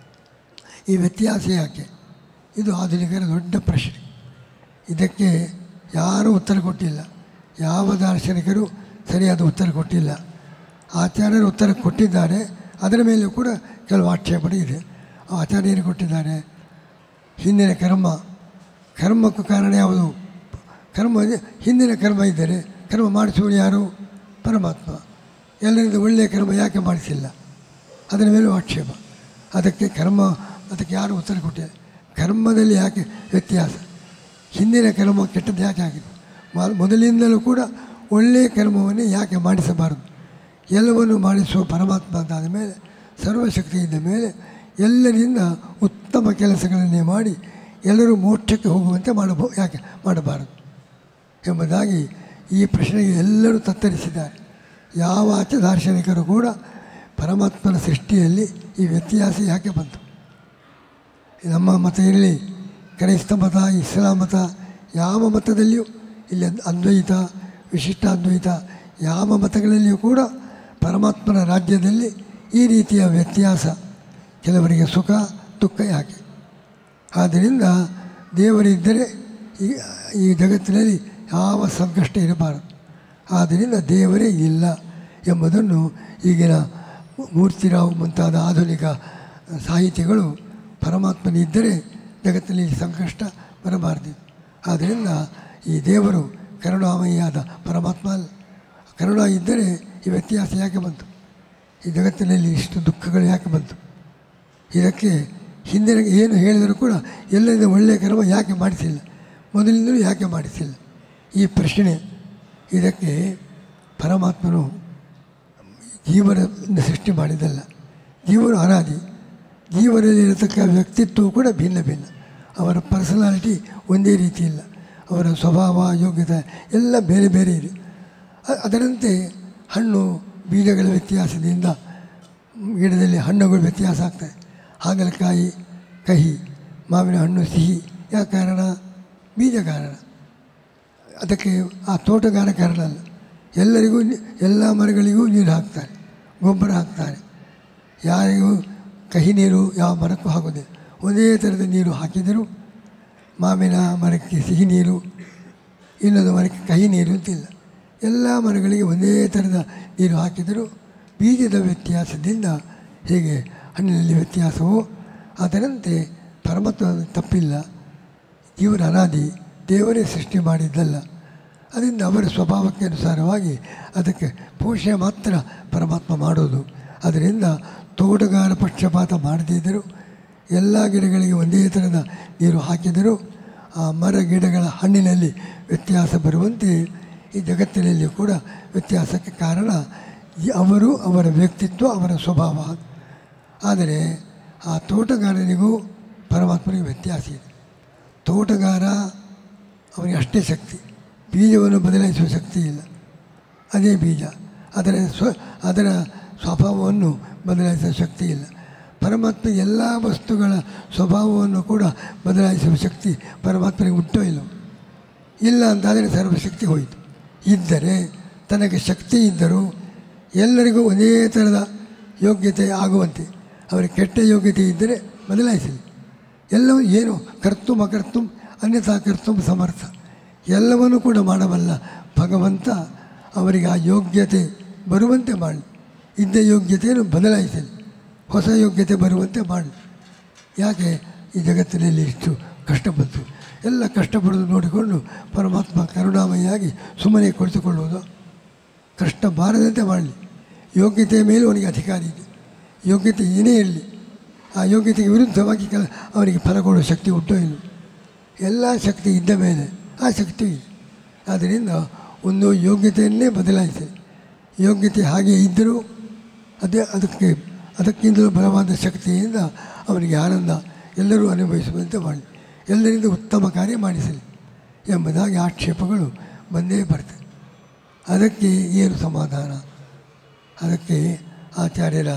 ಈ ವ್ಯತ್ಯಾಸ ಯಾಕೆ ಇದು ಆಧುನಿಕರ ದೊಡ್ಡ ಪ್ರಶ್ನೆ ಇದಕ್ಕೆ ಯಾರೂ ಉತ್ತರ ಕೊಟ್ಟಿಲ್ಲ ಯಾವ ದಾರ್ಶನಿಕರು ಸರಿಯಾದ ಉತ್ತರ ಕೊಟ್ಟಿಲ್ಲ ಆಚಾರ್ಯರು ಉತ್ತರ ಕೊಟ್ಟಿದ್ದಾರೆ ಅದರ ಮೇಲೆಯೂ ಕೂಡ ಕೆಲವು ಆಕ್ಷೇಪಣೆ ಇದೆ ಆ ಆಚಾರ್ಯರು ಕೊಟ್ಟಿದ್ದಾರೆ ಹಿಂದಿನ ಕರ್ಮ ಕರ್ಮಕ್ಕೂ ಕಾರಣ ಯಾವುದು ಕರ್ಮ ಹಿಂದಿನ ಕರ್ಮ ಇದ್ದರೆ ಕರ್ಮ ಮಾಡಿಸುವನು ಯಾರು ಪರಮಾತ್ಮ ಎಲ್ಲರಿಂದ ಒಳ್ಳೆಯ ಕರ್ಮ ಯಾಕೆ ಮಾಡಿಸಿಲ್ಲ ಅದರ ಮೇಲೂ ಆಕ್ಷೇಪ ಅದಕ್ಕೆ ಕರ್ಮ ಅದಕ್ಕೆ ಯಾರು ಉತ್ತರ ಕೊಟ್ಟಿಲ್ಲ ಕರ್ಮದಲ್ಲಿ ಯಾಕೆ ವ್ಯತ್ಯಾಸ ಹಿಂದಿನ ಕರ್ಮ ಕೆಟ್ಟದ್ದು ಯಾಕೆ ಆಗಿದೆ ಮ- ಮೊದಲಿಂದಲೂ ಕೂಡ ಒಳ್ಳೆಯ ಕರ್ಮವನ್ನೇ ಯಾಕೆ ಮಾಡಿಸಬಾರದು ಎಲ್ಲವನ್ನು ಮಾಡಿಸುವ ಪರಮಾತ್ಮ ಅಂತಾದ ಮೇಲೆ ಸರ್ವಶಕ್ತಿ ಇದ್ದ ಮೇಲೆ ಎಲ್ಲರಿಂದ ಉತ್ತಮ ಕೆಲಸಗಳನ್ನೇ ಮಾಡಿ ಎಲ್ಲರೂ ಮೋಕ್ಷಕ್ಕೆ ಹೋಗುವಂತೆ ಮಾಡಬೋ ಯಾಕೆ ಮಾಡಬಾರದು ಎಂಬುದಾಗಿ ಈ ಪ್ರಶ್ನೆಗೆ ಎಲ್ಲರೂ ತತ್ತರಿಸಿದ್ದಾರೆ ಯಾವ ಆಚ ದಾರ್ಶನಿಕರು ಕೂಡ ಪರಮಾತ್ಮನ ಸೃಷ್ಟಿಯಲ್ಲಿ ಈ ವ್ಯತ್ಯಾಸ ಯಾಕೆ ಬಂತು ನಮ್ಮ ಮತ ಇರಲಿ ಕ್ರೈಸ್ತ ಮತ ಇಸ್ಲಾಂ ಮತ ಯಾವ ಮತದಲ್ಲಿಯೂ ಇಲ್ಲಿ ಅದ್- ಅದ್ವೈತ ವಿಶಿಷ್ಟ ಅದ್ವೈತ ಯಾವ ಮತಗಳಲ್ಲಿಯೂ ಕೂಡ ಪರಮಾತ್ಮನ ರಾಜ್ಯದಲ್ಲಿ ಈ ರೀತಿಯ ವ್ಯತ್ಯಾಸ ಕೆಲವರಿಗೆ ಸುಖ ದುಃಖ ಯಾಕೆ ಆದ್ದರಿಂದ ದೇವರಿದ್ದರೆ ಈ ಈ ಜಗತ್ತಿನಲ್ಲಿ ಯಾವ ಸಂಕಷ್ಟ ಇರಬಾರದು ಆದ್ದರಿಂದ ದೇವರೇ ಇಲ್ಲ ಎಂಬುದನ್ನು ಈಗಿನ ಮೂರ್ತಿರಾವ್ ಮುಂತಾದ ಆಧುನಿಕ ಸಾಹಿತಿಗಳು ಪರಮಾತ್ಮನಿದ್ದರೆ ಜಗತ್ತಿನಲ್ಲಿ ಸಂಕಷ್ಟ ಬರಬಾರದು ಆದ್ದರಿಂದ ಈ ದೇವರು ಕರುಣಾಮಯಿಯಾದ ಪರಮಾತ್ಮ ಅಲ್ಲ ಕರುಣ ಇದ್ದರೆ ಈ ವ್ಯತ್ಯಾಸ ಯಾಕೆ ಬಂತು ಈ ಜಗತ್ತಿನಲ್ಲಿ ಇಷ್ಟು ದುಃಖಗಳು ಯಾಕೆ ಬಂತು ಇದಕ್ಕೆ ಹಿಂದಿನ ಏನು ಹೇಳಿದರೂ ಕೂಡ ಎಲ್ಲರಿಂದ ಒಳ್ಳೆಯ ಕರ್ಮ ಯಾಕೆ ಮಾಡಿಸಿಲ್ಲ ಮೊದಲಿಂದಲೂ ಯಾಕೆ ಮಾಡಿಸಿಲ್ಲ ಈ ಪ್ರಶ್ನೆ ಇದಕ್ಕೆ ಪರಮಾತ್ಮನು ಜೀವನ ಸೃಷ್ಟಿ ಮಾಡಿದ್ದಲ್ಲ ಜೀವನ ಅನಾದಿ ಜೀವನದಲ್ಲಿರತಕ್ಕ ವ್ಯಕ್ತಿತ್ವವು ಕೂಡ ಭಿನ್ನ ಭಿನ್ನ ಅವರ ಪರ್ಸನಾಲಿಟಿ ಒಂದೇ ರೀತಿ ಇಲ್ಲ ಅವರ ಸ್ವಭಾವ ಯೋಗ್ಯತೆ ಎಲ್ಲ ಬೇರೆ ಬೇರೆ ಇದೆ ಅ- ಅದರಂತೆ ಹಣ್ಣು ಬೀಜಗಳ ವ್ಯತ್ಯಾಸದಿಂದ ಗಿಡದಲ್ಲಿ ಹಣ್ಣುಗಳು ವ್ಯತ್ಯಾಸ ಆಗ್ತದೆ ಹಾಗಲಕಾಯಿ ಕಹಿ ಮಾವಿನ ಹಣ್ಣು ಸಿಹಿ ಯಾವ ಕಾರಣ ಬೀಜ ಕಾರಣ ಅದಕ್ಕೆ ಆ ತೋಟಗಾರ ಕಾರಣ ಅಲ್ಲ ಎಲ್ಲರಿಗೂ ನಿ- ಎಲ್ಲ ಮರಗಳಿಗೂ ನೀರು ಹಾಕ್ತಾರೆ ಗೊಬ್ಬರ ಹಾಕ್ತಾರೆ ಯಾರಿಗೂ ಕಹಿ ನೀರು ಯಾವ ಮರಕ್ಕೂ ಹಾಕೋದಿಲ್ಲ ಒಂದೇ ಥರದ ನೀರು ಹಾಕಿದರೂ ಮಾವಿನ ಮರಕ್ಕೆ ಸಿಹಿ ನೀರು ಇನ್ನೊಂದು ಮರಕ್ಕೆ ಕಹಿ ನೀರು ಅಂತಿಲ್ಲ ಎಲ್ಲ ಮರಗಳಿಗೆ ಒಂದೇ ಥರದ ನೀರು ಹಾಕಿದರೂ ಬೀಜದ ವ್ಯತ್ಯಾಸದಿಂದ ಹೇಗೆ ಹಣ್ಣಿನಲ್ಲಿ ವ್ಯತ್ಯಾಸವೋ ಅದರಂತೆ ಪರಮಾತ್ಮ ತಪ್ಪಿಲ್ಲ ಇವರ ಅನಾದಿ ದೇವರೇ ಸೃಷ್ಟಿ ಮಾಡಿದ್ದಲ್ಲ ಅದರಿಂದ ಅವರ ಸ್ವಭಾವಕ್ಕೆ ಅನುಸಾರವಾಗಿ ಅದಕ್ಕೆ ಪೋಷಣೆ ಮಾತ್ರ ಪರಮಾತ್ಮ ಮಾಡೋದು ಅದರಿಂದ ತೋಟಗಾರ ಪಕ್ಷಪಾತ ಮಾಡದಿದ್ದರೂ ಎಲ್ಲ ಗಿಡಗಳಿಗೆ ಒಂದೇ ಥರದ ನೀರು ಹಾಕಿದರೂ ಆ ಮರ ಗಿಡಗಳ ಹಣ್ಣಿನಲ್ಲಿ ವ್ಯತ್ಯಾಸ ಬರುವಂತೆ ಈ ಜಗತ್ತಿನಲ್ಲಿ ಕೂಡ ವ್ಯತ್ಯಾಸಕ್ಕೆ ಕಾರಣ ಈ ಅವರು ಅವರ ವ್ಯಕ್ತಿತ್ವ ಅವರ ಸ್ವಭಾವ ಆದರೆ ಆ ತೋಟಗಾರನಿಗೂ ಪರಮಾತ್ಮನಿಗೂ ವ್ಯತ್ಯಾಸ ಇದೆ ತೋಟಗಾರ ಅವನಿಗೆ ಅಷ್ಟೇ ಶಕ್ತಿ ಬೀಜವನ್ನು ಬದಲಾಯಿಸುವ ಶಕ್ತಿ ಇಲ್ಲ ಅದೇ ಬೀಜ ಅದರ ಸ್ವ ಅದರ ಸ್ವಭಾವವನ್ನು ಬದಲಾಯಿಸುವ ಶಕ್ತಿ ಇಲ್ಲ ಪರಮಾತ್ಮ ಎಲ್ಲ ವಸ್ತುಗಳ ಸ್ವಭಾವವನ್ನು ಕೂಡ ಬದಲಾಯಿಸುವ ಶಕ್ತಿ ಪರಮಾತ್ಮನಿಗೆ ಉಂಟೋ ಇಲ್ಲವೋ ಇಲ್ಲ ಅಂತಾದರೆ ಸರ್ವಶಕ್ತಿ ಹೋಯಿತು ಇದ್ದರೆ ತನಗೆ ಶಕ್ತಿ ಇದ್ದರೂ ಎಲ್ಲರಿಗೂ ಒಂದೇ ಥರದ ಯೋಗ್ಯತೆ ಆಗುವಂತೆ ಅವರಿಗೆ ಕೆಟ್ಟ ಯೋಗ್ಯತೆ ಇದ್ದರೆ ಬದಲಾಯಿಸಲಿ ಎಲ್ಲವೂ ಏನು ಕರ್ತು ಅಕರ್ತು ಅನ್ಯಥಾ ಕರ್ತು ಸಮರ್ಥ ಎಲ್ಲವನ್ನೂ ಕೂಡ ಮಾಡಬಲ್ಲ ಭಗವಂತ ಅವರಿಗೆ ಆ ಯೋಗ್ಯತೆ ಬರುವಂತೆ ಮಾಡಲಿ ಇದ್ದ ಯೋಗ್ಯತೆಯನ್ನು ಬದಲಾಯಿಸಲಿ ಹೊಸ ಯೋಗ್ಯತೆ ಬರುವಂತೆ ಮಾಡಲಿ ಯಾಕೆ ಈ ಜಗತ್ತಿನಲ್ಲಿ ಇಷ್ಟು ಕಷ್ಟ ಬಂತು ಎಲ್ಲ ಕಷ್ಟಪಡೋದು ನೋಡಿಕೊಂಡು ಪರಮಾತ್ಮ ಕರುಣಾಮಯಿಯಾಗಿ ಸುಮ್ಮನೆ ಕುಳಿತುಕೊಳ್ಳುವುದು ಕಷ್ಟ ಬಾರದಂತೆ ಮಾಡಲಿ ಯೋಗ್ಯತೆಯ ಮೇಲೆ ಅವನಿಗೆ ಅಧಿಕಾರ ಇದೆ ಯೋಗ್ಯತೆ ಏನೇ ಇರಲಿ ಆ ಯೋಗ್ಯತೆಗೆ ವಿರುದ್ಧವಾಗಿ ಕೆಲ ಅವರಿಗೆ ಫಲ ಕೊಡುವ ಶಕ್ತಿ ಉಂಟೋ ಇಲ್ಲ ಎಲ್ಲ ಶಕ್ತಿ ಇದ್ದ ಮೇಲೆ ಆ ಶಕ್ತಿ ಇದೆ ಆದ್ದರಿಂದ ಒಂದು ಯೋಗ್ಯತೆಯನ್ನೇ ಬದಲಾಯಿಸಿ ಯೋಗ್ಯತೆ ಹಾಗೆ ಇದ್ದರೂ ಅದೇ ಅದಕ್ಕೆ ಅದಕ್ಕಿಂತಲೂ ಬಲವಾದ ಶಕ್ತಿಯಿಂದ ಅವನಿಗೆ ಆನಂದ ಎಲ್ಲರೂ ಅನುಭವಿಸುವಂತೆ ಮಾಡಲಿ ಎಲ್ಲರಿಂದ ಉತ್ತಮ ಕಾರ್ಯ ಮಾಡಿಸಲಿ ಎಂಬುದಾಗಿ ಆಕ್ಷೇಪಗಳು ಬಂದೇ ಬರ್ತದೆ ಅದಕ್ಕೆ ಏನು ಸಮಾಧಾನ ಅದಕ್ಕೆ ಆಚಾರ್ಯರ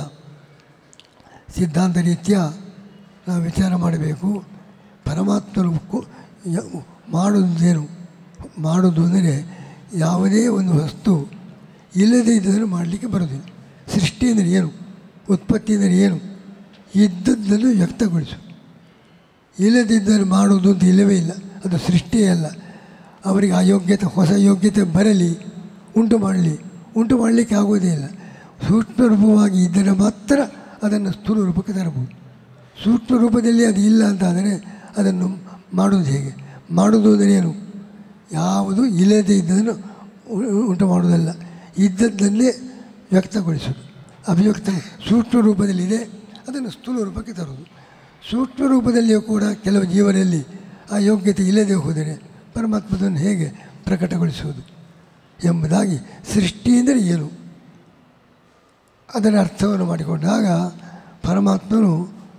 ಸಿದ್ಧಾಂತ ರೀತ್ಯ ನಾವು ವಿಚಾರ ಮಾಡಬೇಕು ಪರಮಾತ್ಮನು ಕು- ಯ- ಮಾಡುವುದೇನು ಮಾಡುವುದು ಅಂದರೆ ಯಾವುದೇ ಒಂದು ವಸ್ತು ಇಲ್ಲದೇ ಇದ್ದದನ್ನು ಮಾಡಲಿಕ್ಕೆ ಬರೋದಿಲ್ಲ ಸೃಷ್ಟಿ ಅಂದರೆ ಏನು ಉತ್ಪತ್ತಿ ಅಂದರೆ ಏನು ಇದ್ದದ್ದನ್ನು ವ್ಯಕ್ತಗೊಳಿಸು ಇಲ್ಲದಿದ್ದನ್ನು ಮಾಡುವುದು ಅಂತ ಇಲ್ಲವೇ ಇಲ್ಲ ಅದು ಸೃಷ್ಟಿಯೇ ಅಲ್ಲ ಅವರಿಗೆ ಆ ಯೋಗ್ಯತೆ ಹೊಸ ಯೋಗ್ಯತೆ ಬರಲಿ ಉಂಟು ಮಾಡಲಿ ಉಂಟು ಮಾಡಲಿಕ್ಕೆ ಆಗೋದೇ ಇಲ್ಲ ಸೂಕ್ಷ್ಮ ರೂಪವಾಗಿ ಇದ್ದರೆ ಮಾತ್ರ ಅದನ್ನು ಸ್ಥೂಲ ರೂಪಕ್ಕೆ ತರಬಹುದು ಸೂಕ್ಷ್ಮ ರೂಪದಲ್ಲಿ ಅದು ಇಲ್ಲ ಅಂತಾದರೆ ಅದನ್ನು ಮಾಡೋದು ಹೇಗೆ ಮಾಡೋದು ಅಂದರೆ ಏನು ಯಾವುದು ಇಲ್ಲದೇ ಇದ್ದದನ್ನು ಉ- ಉಂಟು ಮಾಡುವುದಲ್ಲ ಇದ್ದದ್ದನ್ನೇ ವ್ಯಕ್ತಗೊಳಿಸೋದು ಅಭಿವ್ಯಕ್ತ ಸೂಕ್ಷ್ಮ ರೂಪದಲ್ಲಿದೆ ಅದನ್ನು ಸ್ಥೂಲ ರೂಪಕ್ಕೆ ತರುವುದು ಸೂಕ್ಷ್ಮ ರೂಪದಲ್ಲಿಯೂ ಕೂಡ ಕೆಲವು ಜೀವನದಲ್ಲಿ ಆ ಯೋಗ್ಯತೆ ಇಲ್ಲದೆ ಹೋದರೆ ಪರಮಾತ್ಮದನ್ನು ಹೇಗೆ ಪ್ರಕಟಗೊಳಿಸುವುದು ಎಂಬುದಾಗಿ ಸೃಷ್ಟಿ ಎಂದರೆ ಏನು ಅದರ ಅರ್ಥವನ್ನು ಮಾಡಿಕೊಂಡಾಗ ಪರಮಾತ್ಮನು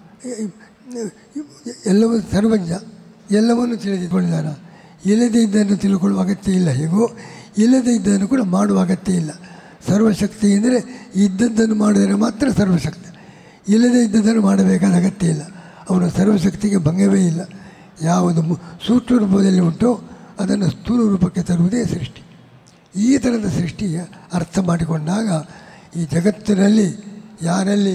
ಎಲ್ಲವೂ ಸರ್ವಜ್ಞ ಎಲ್ಲವನ್ನು ತಿಳಿದುಕೊಂಡಿದ್ದಾನೆ ಇಲ್ಲದೇ ಇದ್ದನ್ನು ತಿಳ್ಕೊಳ್ಳುವ ಅಗತ್ಯ ಇಲ್ಲ ಹೇಗೋ ಇಲ್ಲದೇ ಇದ್ದನ್ನು ಕೂಡ ಮಾಡುವ ಅಗತ್ಯ ಇಲ್ಲ ಸರ್ವಶಕ್ತಿ ಎಂದರೆ ಇದ್ದದ್ದನ್ನು ಮಾಡಿದರೆ ಮಾತ್ರ ಸರ್ವಶಕ್ತಿ ಇಲ್ಲದೇ ಇದ್ದದ್ದನ್ನು ಮಾಡಬೇಕಾದ ಅಗತ್ಯ ಇಲ್ಲ ಅವನ ಸರ್ವಶಕ್ತಿಗೆ ಭಂಗವೇ ಇಲ್ಲ ಯಾವುದು ಮು- ಸೂಕ್ಷ್ಮ ರೂಪದಲ್ಲಿ ಉಂಟೋ ಅದನ್ನು ಸ್ಥೂಲ ರೂಪಕ್ಕೆ ತರುವುದೇ ಸೃಷ್ಟಿ ಈ ಥರದ ಸೃಷ್ಟಿಯ ಅರ್ಥ ಮಾಡಿಕೊಂಡಾಗ ಈ ಜಗತ್ತಿನಲ್ಲಿ ಯಾರಲ್ಲಿ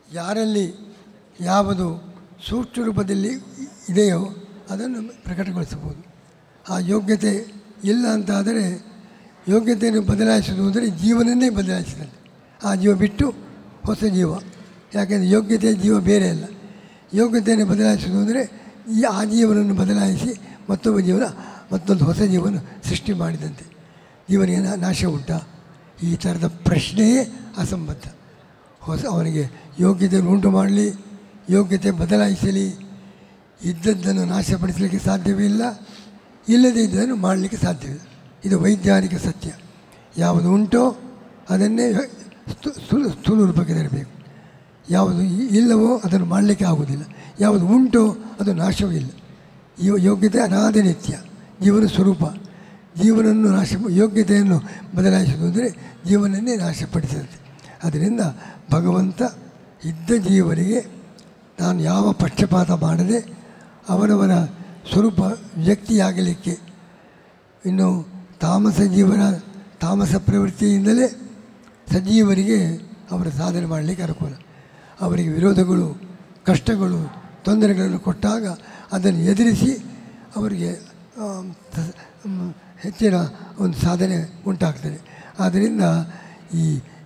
ಯಾರಲ್ಲಿ ಯಾವುದು ಸೂಕ್ಷ್ಮ ರೂಪದಲ್ಲಿ ಇದೆಯೋ ಅದನ್ನು ಪ್ರಕಟಗೊಳಿಸಬಹುದು ಆ ಯೋಗ್ಯತೆ ಇಲ್ಲ ಅಂತಾದರೆ ಯೋಗ್ಯತೆಯನ್ನು ಬದಲಾಯಿಸುವುದು ಅಂದರೆ ಜೀವನನ್ನೇ ಬದಲಾಯಿಸಿದಂತೆ ಆ ಜೀವ ಬಿಟ್ಟು ಹೊಸ ಜೀವ ಯಾಕೆಂದರೆ ಯೋಗ್ಯತೆ ಜೀವ ಬೇರೆ ಅಲ್ಲ ಯೋಗ್ಯತೆಯನ್ನು ಬದಲಾಯಿಸುವುದು ಅಂದರೆ ಈ ಆ ಜೀವನವನ್ನು ಬದಲಾಯಿಸಿ ಮತ್ತೊಬ್ಬ ಜೀವನ ಮತ್ತೊಂದು ಹೊಸ ಜೀವನ ಸೃಷ್ಟಿ ಮಾಡಿದಂತೆ ಜೀವನಿಗೆ ನಾ- ನಾಶ ಉಂಟಾ ಈ ಥರದ ಪ್ರಶ್ನೆಯೇ ಅಸಂಬದ್ಧ ಹೊಸ ಅವನಿಗೆ ಯೋಗ್ಯತೆಯನ್ನು ಉಂಟು ಮಾಡಲಿ ಯೋಗ್ಯತೆ ಬದಲಾಯಿಸಲಿ ಇದ್ದದ್ದನ್ನು ನಾಶಪಡಿಸಲಿಕ್ಕೆ ಸಾಧ್ಯವೇ ಇಲ್ಲ ಇಲ್ಲದೇ ಇದ್ದದನ್ನು ಮಾಡಲಿಕ್ಕೆ ಸಾಧ್ಯವಿಲ್ಲ ಇದು ವೈಜ್ಞಾನಿಕ ಸತ್ಯ ಯಾವುದು ಉಂಟೋ ಅದನ್ನೇ ಸ್ಥೂ- ಸ್ಥೂಲ ಸ್ಥೂಲ ರೂಪಕ್ಕೆ ತರಬೇಕು ಯಾವುದು ಇ- ಇಲ್ಲವೋ ಅದನ್ನು ಮಾಡಲಿಕ್ಕೆ ಆಗುವುದಿಲ್ಲ ಯಾವುದು ಉಂಟೋ ಅದು ನಾಶವೂ ಇಲ್ಲ ಯೋ- ಯೋಗ್ಯತೆ ಅನಾದಿ ನಿತ್ಯ ಜೀವನ ಸ್ವರೂಪ ಜೀವನವನ್ನು ನಾಶ ಯೋಗ್ಯತೆಯನ್ನು ಬದಲಾಯಿಸುವುದು ಅಂದರೆ ಜೀವನನ್ನೇ ನಾಶಪಡಿಸುತ್ತೆ ಅದರಿಂದ ಭಗವಂತ ಇದ್ದ ಜೀವನಿಗೆ ನಾನು ಯಾವ ಪಕ್ಷಪಾತ ಮಾಡದೆ ಅವರವರ ಸ್ವರೂಪ ವ್ಯಕ್ತಿಯಾಗಲಿಕ್ಕೆ ಇನ್ನು ತಾಮಸ ಜೀವನ ತಾಮಸ ಪ್ರವೃತ್ತಿಯಿಂದಲೇ ಸಜೀವರಿಗೆ ಅವರ ಸಾಧನೆ ಮಾಡಲಿಕ್ಕೆ ಅನುಕೂಲ ಅವರಿಗೆ ವಿರೋಧಗಳು ಕಷ್ಟಗಳು ತೊಂದರೆಗಳನ್ನು ಕೊಟ್ಟಾಗ ಅದನ್ನು ಎದುರಿಸಿ ಅವರಿಗೆ ಆಮ್, ತ- ಮ್, ಹೆಚ್ಚಿನ ಒಂದು ಸಾಧನೆ ಉಂಟಾಗ್ತದೆ ಆದ್ದರಿಂದ ಈ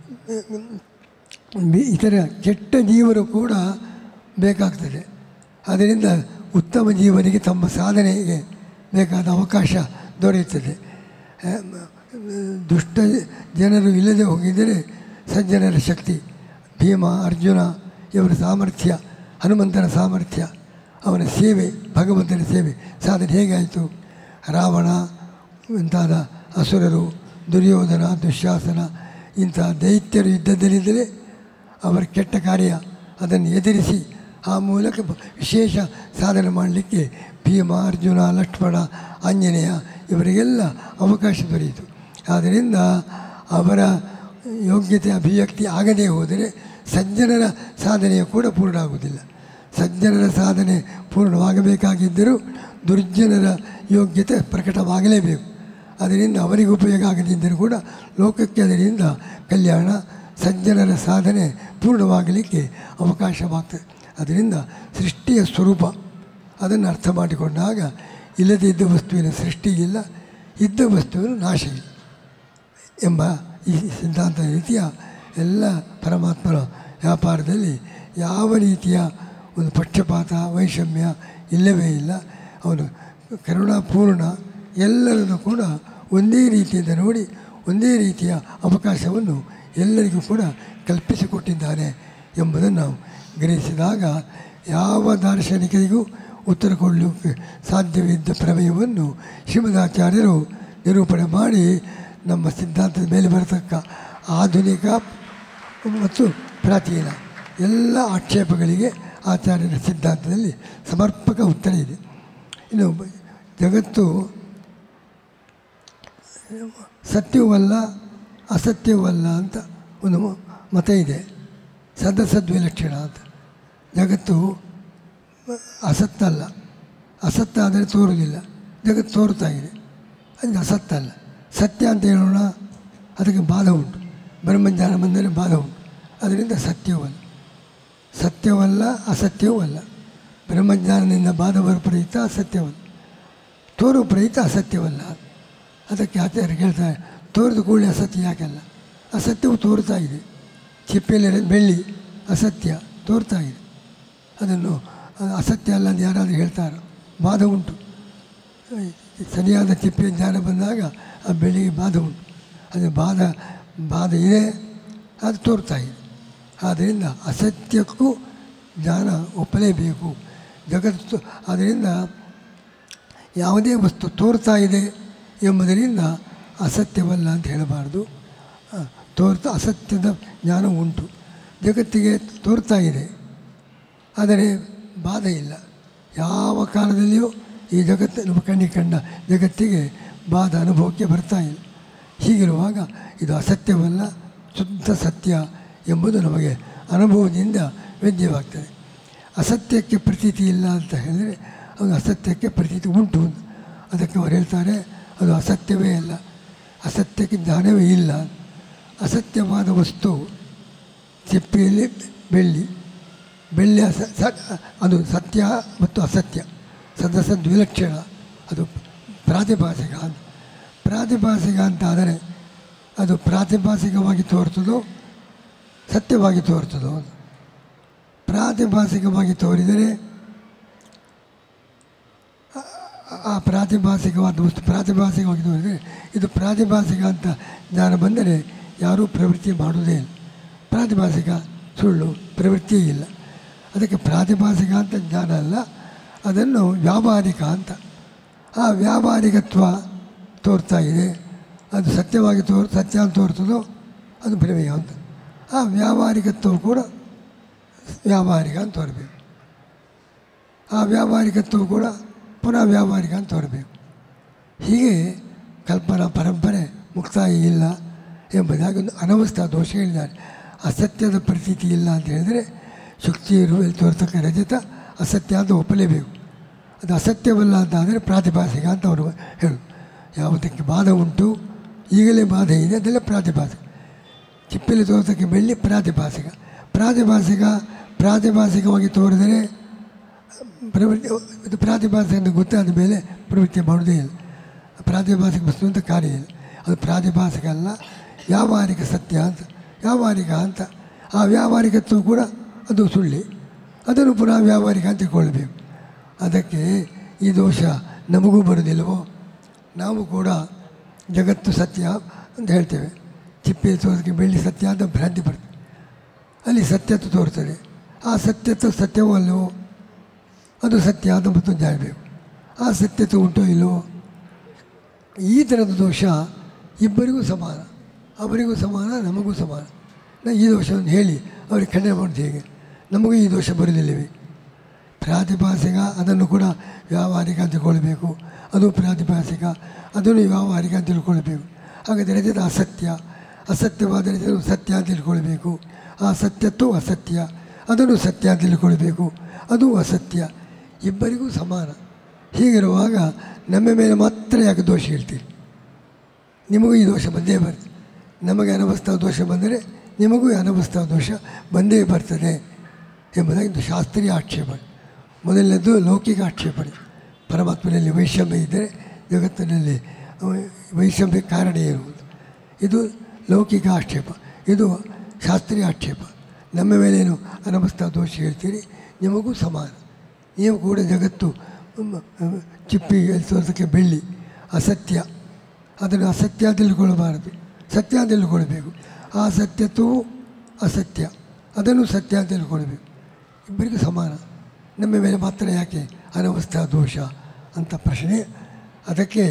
ಬಿ- ಇತರ ಕೆಟ್ಟ ಜೀವರು ಕೂಡ ಬೇಕಾಗ್ತದೆ ಅದರಿಂದ ಉತ್ತಮ ಜೀವನಿಗೆ ತಮ್ಮ ಸಾಧನೆಗೆ ಬೇಕಾದ ಅವಕಾಶ ದೊರೆಯುತ್ತದೆ ಆ, ಮ- ದುಷ್ಟ ಜನರು ಇಲ್ಲದೆ ಹೋಗಿದ್ದರೆ ಸಜ್ಜನರ ಶಕ್ತಿ ಭೀಮ ಅರ್ಜುನ ಇವರ ಸಾಮರ್ಥ್ಯ ಹನುಮಂತನ ಸಾಮರ್ಥ್ಯ ಅವನ ಸೇವೆ ಭಗವಂತನ ಸೇವೆ ಸಾಧನೆ ಹೇಗಾಯಿತು ರಾವಣ ಇಂತಾದ ಅಸುರರು ದುರ್ಯೋಧನ ದುಶ್ಯಾಸನ ಇಂತಹ ದೈತ್ಯರು ಇದ್ದದ್ದರಿಂದಲೇ ಅವರ ಕೆಟ್ಟ ಕಾರ್ಯ ಅದನ್ನು ಎದುರಿಸಿ ಆ ಮೂಲಕ ಬ- ವಿಶೇಷ ಸಾಧನೆ ಮಾಡಲಿಕ್ಕೆ ಭೀಮ ಅರ್ಜುನ ಲಕ್ಷ್ಮಣ ಆಂಜನೇಯ ಇವರಿಗೆಲ್ಲ ಅವಕಾಶ ದೊರೆಯಿತು ಆದ್ದರಿಂದ ಅವರ ಯೋಗ್ಯತೆ ಅಭಿವ್ಯಕ್ತಿ ಆಗದೇ ಹೋದರೆ ಸಜ್ಜನರ ಸಾಧನೆಯು ಕೂಡ ಪೂರ್ಣ ಆಗುವುದಿಲ್ಲ ಸಜ್ಜನರ ಸಾಧನೆ ಪೂರ್ಣವಾಗಬೇಕಾಗಿದ್ದರೂ ದುರ್ಜನರ ಯೋಗ್ಯತೆ ಪ್ರಕಟವಾಗಲೇಬೇಕು ಅದರಿಂದ ಅವರಿಗೆ ಉಪಯೋಗ ಆಗದಿದ್ದರೂ ಕೂಡ ಲೋಕಕ್ಕೆ ಅದರಿಂದ ಕಲ್ಯಾಣ ಸಜ್ಜನರ ಸಾಧನೆ ಪೂರ್ಣವಾಗಲಿಕ್ಕೆ ಅವಕಾಶವಾಗ್ತದೆ ಅದರಿಂದ ಸೃಷ್ಟಿಯ ಸ್ವರೂಪ ಅದನ್ನು ಅರ್ಥ ಮಾಡಿಕೊಂಡಾಗ ಇಲ್ಲದೇ ಇದ್ದ ವಸ್ತುವಿನ ಸೃಷ್ಟಿ ಇಲ್ಲ ಇದ್ದ ವಸ್ತುವಿನ ನಾಶ ಇಲ್ಲ ಎಂಬ ಈ ಸಿದ್ಧಾಂತ ರೀತಿಯ ಎಲ್ಲ ಪರಮಾತ್ಮನ ವ್ಯಾಪಾರದಲ್ಲಿ ಯಾವ ರೀತಿಯ ಒಂದು ಪಕ್ಷಪಾತ ವೈಷಮ್ಯ ಇಲ್ಲವೇ ಇಲ್ಲ ಅವನು ಕರುಣಾಪೂರ್ಣ ಎಲ್ಲರನ್ನು ಕೂಡ ಒಂದೇ ರೀತಿಯಿಂದ ನೋಡಿ ಒಂದೇ ರೀತಿಯ ಅವಕಾಶವನ್ನು ಎಲ್ಲರಿಗೂ ಕೂಡ ಕಲ್ಪಿಸಿಕೊಟ್ಟಿದ್ದಾನೆ ಎಂಬುದನ್ನು ನಾವು ಗ್ರಹಿಸಿದಾಗ ಯಾವ ದಾರ್ಶನಿಕರಿಗೂ ಉತ್ತರ ಕೊಡಲಿಕ್ಕೆ ಸಾಧ್ಯವಿದ್ದ ಪ್ರಮೇಯವನ್ನು ಶ್ರೀಮದಾಚಾರ್ಯರು ನಿರೂಪಣೆ ಮಾಡಿ ನಮ್ಮ ಸಿದ್ಧಾಂತದ ಮೇಲೆ ಬರತಕ್ಕ ಆಧುನಿಕ ಮತ್ತು ಪ್ರಾಚೀನ ಎಲ್ಲ ಆಕ್ಷೇಪಗಳಿಗೆ ಆಚಾರ್ಯರ ಸಿದ್ಧಾಂತದಲ್ಲಿ ಸಮರ್ಪಕ ಉತ್ತರ ಇದೆ ಇನ್ನು ಜಗತ್ತು ಸತ್ಯವಲ್ಲ ಅಸತ್ಯವಲ್ಲ ಅಂತ ಒಂದು ಮತ ಇದೆ ಸದಸದ್ವಿಲಕ್ಷಣ ಅಂತ ಜಗತ್ತು ಅಸತ್ತಲ್ಲ ಅಸತ್ತ ಆದರೆ ತೋರುವುದಿಲ್ಲ ಜಗತ್ತು ತೋರುತ್ತಾ ಇದೆ ಅದು ಅಸತ್ತಲ್ಲ ಸತ್ಯ ಅಂತ ಹೇಳೋಣ ಅದಕ್ಕೆ ಬಾಧ ಉಂಟು ಬ್ರಹ್ಮಜ್ಞಾನ ಬಂದರೆ ಬಾಧ ಉಂಟು ಅದರಿಂದ ಸತ್ಯವಲ್ಲ ಸತ್ಯವಲ್ಲ ಅಸತ್ಯವೂ ಅಲ್ಲ ಬ್ರಹ್ಮಜ್ಞಾನದಿಂದ ಬಾಧ ಬರೋ ಪ್ರಯುಕ್ತ ಅಸತ್ಯವಲ್ಲ ತೋರುವ ಪ್ರಯುಕ್ತ ಅಸತ್ಯವಲ್ಲ ಅದಕ್ಕೆ ಆಚಾರ್ಯ ಹೇಳ್ತಾರೆ ತೋರಿದ ಕೂಡಲೇ ಅಸತ್ಯ ಯಾಕಲ್ಲ ಅಸತ್ಯವು ತೋರ್ತಾ ಇದೆ ಚಿಪ್ಪೆಯಲ್ಲಿ ಬೆಳ್ಳಿ ಅಸತ್ಯ ತೋರ್ತಾ ಇದೆ ಅದನ್ನು ಅದು ಅಸತ್ಯ ಅಲ್ಲ ಅಂತ ಯಾರಾದರೂ ಹೇಳ್ತಾರೆ ಬಾಧ ಉಂಟು ಸರಿಯಾದ ಚಿಪ್ಪೆ ಜ್ಞಾನ ಬಂದಾಗ ಆ ಬೆಳ್ಳಿಗೆ ಬಾಧ ಉಂಟು ಅದು ಬಾಧ ಬಾಧ ಇದೆ ಅದು ತೋರ್ತಾ ಇದೆ ಆದ್ದರಿಂದ ಅಸತ್ಯಕ್ಕೂ ಜ್ಞಾನ ಒಪ್ಪಲೇಬೇಕು ಜಗತ್ತು ಆದ್ದರಿಂದ ಯಾವುದೇ ವಸ್ತು ತೋರ್ತಾ ಇದೆ ಎಂಬುದರಿಂದ ಅಸತ್ಯವಲ್ಲ ಅಂತ ಹೇಳಬಾರ್ದು ಆ, ತೋರ್ತಾ ಅಸತ್ಯದ ಜ್ಞಾನ ಉಂಟು ಜಗತ್ತಿಗೆ ತೋರ್ತಾ ಇದೆ ಆದರೆ ಬಾಧ ಇಲ್ಲ ಯಾವ ಕಾಲದಲ್ಲಿಯೂ ಈ ಜಗತ್ತು ನಮ್ಮ ಕಣ್ಣಿಗೆ ಕಂಡ ಜಗತ್ತಿಗೆ ಬಾಧ ಅನುಭವಕ್ಕೆ ಬರ್ತಾ ಇಲ್ಲ ಹೀಗಿರುವಾಗ ಇದು ಅಸತ್ಯವಲ್ಲ ಶುದ್ಧ ಸತ್ಯ ಎಂಬುದು ನಮಗೆ ಅನುಭವದಿಂದ ವೇದ್ಯವಾಗ್ತದೆ ಅಸತ್ಯಕ್ಕೆ ಪ್ರತೀತಿ ಇಲ್ಲ ಅಂತ ಹೇಳಿದರೆ ಅದು ಅಸತ್ಯಕ್ಕೆ ಪ್ರತೀತಿ ಉಂಟು ಅಂತ. ಅದಕ್ಕೆ ಅವ್ರು ಹೇಳ್ತಾರೆ ಅದು ಅಸತ್ಯವೇ ಅಲ್ಲ ಅಸತ್ಯಕ್ಕೆ ಜ್ಞಾನವೇ ಇಲ್ಲ ಅಸತ್ಯವಾದ ವಸ್ತು ಚಿಪ್ಪೆಯಲ್ಲಿ ಬೆಳ್ಳಿ ಬೆಳ್ಳಿಯ ಸ ಸ- ಅದು ಸತ್ಯ ಮತ್ತು ಅಸತ್ಯ ಸದಸ ದ್ವಿಲಕ್ಷಣ ಅದು ಪ್ರಾತಿಭಾಸಿಕ ಅಂತ ಪ್ರಾತಿಭಾಸಿಕ ಅಂತ ಆದರೆ ಅದು ಪ್ರಾತಿಭಾಸಿಕವಾಗಿ ತೋರ್ತದೋ ಸತ್ಯವಾಗಿ ತೋರ್ತದೋ ಅಂತ. ಪ್ರಾತಿಭಾಸಿಕವಾಗಿ ತೋರಿದರೆ ಆ ಪ್ರಾತಿಭಾಸಿಕವಾದ ವಸ್ತು ಪ್ರಾತಿಭಾಸಿಕವಾಗಿ ತೋರಿದರೆ ಇದು ಪ್ರಾತಿಭಾಸಿಕ ಅಂತ ಜ್ಞಾನ ಬಂದರೆ ಯಾರೂ ಪ್ರವೃತ್ತಿ ಮಾಡುವುದೇ ಇಲ್ಲ ಪ್ರಾತಿಭಾಸಿಕ ಸುಳ್ಳು ಪ್ರವೃತ್ತಿಯೇ ಇಲ್ಲ ಅದಕ್ಕೆ ಪ್ರಾತಿಭಾಸಿಕ ಅಂತ ಜ್ಞಾನ ಅಲ್ಲ ಅದನ್ನು ವ್ಯಾವಹಾರಿಕ ಅಂತ ಆ ವ್ಯಾವಹಾರಿಕತ್ವ ತೋರ್ತಾ ಇದೆ ಅದು ಸತ್ಯವಾಗಿ ತೋರ್ ಸತ್ಯ ಅಂತ ತೋರ್ತದೋ ಅದು ಭ್ರಮೆಯ ಅಂತ ಆ ವ್ಯಾವಹಾರಿಕತ್ವವು ಕೂಡ ವ್ಯಾವಹಾರಿಕ ಅಂತ ತೋರಬೇಕು ಆ ವ್ಯಾವಹಾರಿಕತ್ವವು ಕೂಡ ಪುನಃ ವ್ಯಾವಹಾರಿಕ ಅಂತ ತೋರಬೇಕು ಹೀಗೆ ಕಲ್ಪನಾ ಪರಂಪರೆ ಮುಕ್ತಾಯ ಇಲ್ಲ ಎಂಬುದಾಗಿ ಒಂದು ಅನವಸ್ಥಾ ದೋಷ ಹೇಳಿದ್ದಾರೆ ಅಸತ್ಯದ ಪ್ರತೀತಿ ಇಲ್ಲ ಅಂತ ಹೇಳಿದರೆ ಶುಕ್ತಿ ಇರುವಲ್ಲಿ ತೋರ್ತಕ್ಕ ರಜತ ಅಸತ್ಯ ಅಂತ ಒಪ್ಪಲೇಬೇಕು ಅದು ಅಸತ್ಯವಲ್ಲ ಅಂತ ಆದರೆ ಪ್ರಾತಿಭಾಸಿಕ ಅಂತ ಅವರು ಹೇಳು ಯಾವುದಕ್ಕೆ ಬಾಧ ಉಂಟು ಈಗಲೇ ಬಾಧೆ ಇದೆ ಅದೆಲ್ಲ ಪ್ರಾತಿಭಾಸಿಕ ಚಿಪ್ಪಲಿ ತೋರ್ತಕ್ಕೆ ಬೆಳ್ಳಿ ಪ್ರಾತಿಭಾಸಿಕ ಪ್ರಾತಿಭಾಸಿಕ ಪ್ರಾತಿಭಾಸಿಕವಾಗಿ ತೋರಿದರೆ ಪ್ರವೃತ್ತಿ ಇದು ಪ್ರಾತಿಭಾಸಿಕ ಅಂತ ಗೊತ್ತಾದ ಮೇಲೆ ಪ್ರವೃತ್ತಿ ಮಾಡೋದೇ ಇಲ್ಲ ಪ್ರಾತಿಭಾಸಿಕ ವಸ್ತು ಅಂತ ಕಾರ್ಯ ಇಲ್ಲ ಅದು ಪ್ರಾತಿಭಾಸಿಕ ಅಲ್ಲ ವ್ಯಾವಹಾರಿಕ ಸತ್ಯ ಅಂತ ವ್ಯಾವಹಾರಿಕ ಅಂತ ಆ ವ್ಯಾವಹಾರಿಕತ್ವ ಕೂಡ ಅದು ಸುಳ್ಳಿ ಅದನ್ನು ಪುನಃ ವ್ಯಾವಹಾರಿಕ ಅಂತ ತಿಳ್ಕೊಳ್ಬೇಕು ಅದಕ್ಕೆ ಈ ದೋಷ ನಮಗೂ ಬರೋದಿಲ್ಲವೋ ನಾವು ಕೂಡ ಜಗತ್ತು ಸತ್ಯ ಅಂತ ಹೇಳ್ತೇವೆ ಚಿಪ್ಪೆ ತೋರಿಕೆ ಬೆಳ್ಳಿ ಸತ್ಯ ಅಂತ ಭ್ರಾಂತಿ ಬರ್ತದೆ ಅಲ್ಲಿ ಸತ್ಯತ್ವ ತೋರ್ತದೆ ಆ ಸತ್ಯತ್ವ ಸತ್ಯವೋ ಅಲ್ಲವೋ ಅದು ಸತ್ಯ ಅಂತ ಮತ್ತೊಂದು ಹೇಳಬೇಕು ಆ ಸತ್ಯತ್ವ ಉಂಟೋ ಇಲ್ಲವೋ ಈ ಥರದ ದೋಷ ಇಬ್ಬರಿಗೂ ಸಮಾನ ಅವರಿಗೂ ಸಮಾನ ನಮಗೂ ಸಮಾನ ನಾ ಈ ದೋಷವನ್ನು ಹೇಳಿ ಅವರಿಗೆ ಖಂಡನೆ ಮಾಡೋದು ಹೇಗೆ ನಮಗೂ ಈ ದೋಷ ಬರೋದಿಲ್ಲವೇ ಪ್ರಾತಿಭಾಸಿಕ ಅದನ್ನು ಕೂಡ ವ್ಯಾವಹಾರಿಕ ಅಂತ ತಿಳ್ಕೊಳ್ಬೇಕು ಅದು ಪ್ರಾತಿಭಾಸಿಕ ಅದನ್ನು ವ್ಯಾವಹಾರಿಕ ಅಂತ ತಿಳ್ಕೊಳ್ಬೇಕು ಹಾಗಾದರೆ ರಜತ ಅಸತ್ಯ ಅಸತ್ಯವಾದ ರಜತ ಸತ್ಯ ಅಂತ ತಿಳ್ಕೊಳ್ಬೇಕು ಆ ಸತ್ಯತ್ವ ಅಸತ್ಯ ಅದನ್ನು ಸತ್ಯ ಅಂತ ತಿಳ್ಕೊಳ್ಬೇಕು ಅದು ಅಸತ್ಯ ಇಬ್ಬರಿಗೂ ಸಮಾನ ಹೀಗಿರುವಾಗ ನಮ್ಮ ಮೇಲೆ ಮಾತ್ರ ಯಾಕೆ ದೋಷ ಹೇಳ್ತೀರಿ ನಿಮಗೂ ಈ ದೋಷ ಬಂದೇ ಬರ್ತದೆ ನಮಗೆ ಅನವಸ್ಥಾ ದೋಷ ಬಂದರೆ ನಿಮಗೂ ಈ ಅನವಸ್ಥಾ ದೋಷ ಬಂದೇ ಬರ್ತದೆ ಎಂಬುದಾಗಿ ಇದು ಶಾಸ್ತ್ರೀಯ ಆಕ್ಷೇಪಣೆ ಮೊದಲನೇದು ಲೌಕಿಕ ಆಕ್ಷೇಪಣೆ ಪರಮಾತ್ಮನಲ್ಲಿ ವೈಷಮ್ಯ ಇದ್ದರೆ ಜಗತ್ತಿನಲ್ಲಿ ಅವ- ವೈಷಮ್ಯ ಕಾರಣ ಇರುವುದು ಇದು ಲೌಕಿಕ ಆಕ್ಷೇಪ ಇದು ಶಾಸ್ತ್ರೀಯ ಆಕ್ಷೇಪ ನಮ್ಮ ಮೇಲೇನು ಅನವಸ್ಥಾ ದೋಷ ಹೇಳ್ತೀರಿ ನಿಮಗೂ ಸಮಾನ ನೀವು ಕೂಡ ಜಗತ್ತು ಮ್, ಮ್, ಚಿಪ್ಪಿ ತೋರಿಸೋಕ್ಕೆ ಬೆಳ್ಳಿ ಅಸತ್ಯ ಅದನ್ನು ಅಸತ್ಯ ಅಂತ ತಿಳ್ಕೊಳ್ಬಾರದು ಸತ್ಯ ಅಂತ ತಿಳ್ಕೊಳ್ಬೇಕು ಆ ಸತ್ಯತ್ವವು ಅಸತ್ಯ ಅದನ್ನು ಸತ್ಯ ಅಂತ ತಿಳ್ಕೊಳ್ಬೇಕು ಇಬ್ಬರಿಗೂ ಸಮಾನ ನಮ್ಮ ಮೇಲೆ ಮಾತ್ರ ಯಾಕೆ ಅನವಸ್ಥಾ ದೋಷ ಅಂತ ಪ್ರಶ್ನೆ ಅದಕ್ಕೆ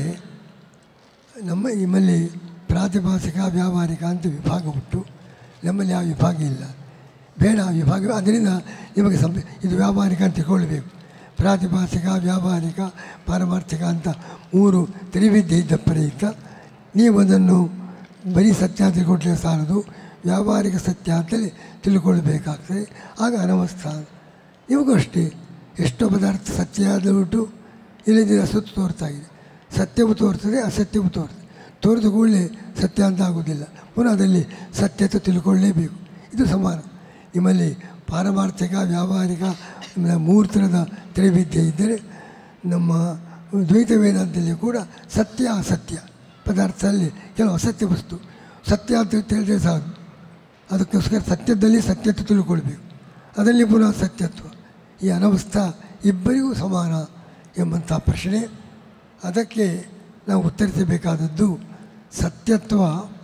ನಮ್ಮ ನಿಮ್ಮಲ್ಲಿ ಪ್ರಾತಿಭಾಸಿಕ ವ್ಯಾವಹಾರಿಕ ಅಂತ ವಿಭಾಗ ಉಂಟು ನಮ್ಮಲ್ಲಿ ಆ ವಿಭಾಗ ಇಲ್ಲ ಬೇಡ ಆ ವಿಭಾಗ ಅದರಿಂದ ನಿಮಗೆ ಸಂ ಇದು ವ್ಯಾವಹಾರಿಕ ಅಂತ ತಿಳ್ಕೊಳ್ಬೇಕು ಪ್ರಾತಿಭಾಸಿಕ ವ್ಯಾವಹಾರಿಕ ಪಾರಮಾರ್ಥಿಕ ಅಂತ ಮೂರು ತ್ರಿವಿದ್ಯೆ ಇದ್ದ ಪ್ರಯುಕ್ತ ನೀವು ಅದನ್ನು ಬರೀ ಸತ್ಯ ಅಂತ ತಿಳ್ಕೊಟ್ರೆ ಸಾಲದು ವ್ಯಾವಹಾರಿಕ ಸತ್ಯ ಅಂತಲೇ ತಿಳ್ಕೊಳ್ಬೇಕಾಗ್ತದೆ ಆಗ ಅನವಸ್ಥಾ ಇವಾಗೂ ಅಷ್ಟೇ ಎಷ್ಟೋ ಪದಾರ್ಥ ಸತ್ಯ ಆದ ಉಂಟು ಇಲ್ಲದಿದ್ದರೆ ಅಸತ್ತು ತೋರ್ತಾ ಇದೆ ಸತ್ಯವೂ ತೋರ್ತದೆ ಅಸತ್ಯವೂ ತೋರ್ತದೆ ತೋರಿದ ಕೂಡಲೇ ಸತ್ಯ ಅಂತ ಆಗೋದಿಲ್ಲ ಪುನಃ ಅದರಲ್ಲಿ ಸತ್ಯತೆ ತಿಳ್ಕೊಳ್ಳೇಬೇಕು ಇದು ಸಮಾನ ನಿಮ್ಮಲ್ಲಿ ಪಾರಮಾರ್ಥಿಕ ವ್ಯಾವಹಾರಿಕ ಆಮೇಲೆ ಮೂರು ಥರದ ತ್ರೈವಿದ್ಯೆ ಇದ್ದರೆ ನಮ್ಮ ದ್ವೈತ ವೇದಾಂತದಲ್ಲಿ ಕೂಡ ಸತ್ಯ ಅಸತ್ಯ ಪದಾರ್ಥದಲ್ಲಿ ಕೆಲವು ಅಸತ್ಯ ವಸ್ತು ಸತ್ಯ ಅಂತ ತಿಳಿದ್ರೆ ಸಾಕು ಅದಕ್ಕೋಸ್ಕರ ಸತ್ಯದಲ್ಲಿ ಸತ್ಯತ್ವ ತಿಳ್ಕೊಳ್ಬೇಕು ಅದರಲ್ಲಿ ಪುನಃ ಸತ್ಯತ್ವ ಈ ಅನವಸ್ಥಾ ಇಬ್ಬರಿಗೂ ಸಮಾನ ಎಂಬಂಥ ಪ್ರಶ್ನೆ ಅದಕ್ಕೆ ನಾವು ಉತ್ತರಿಸಬೇಕಾದದ್ದು ಸತ್ಯತ್ವ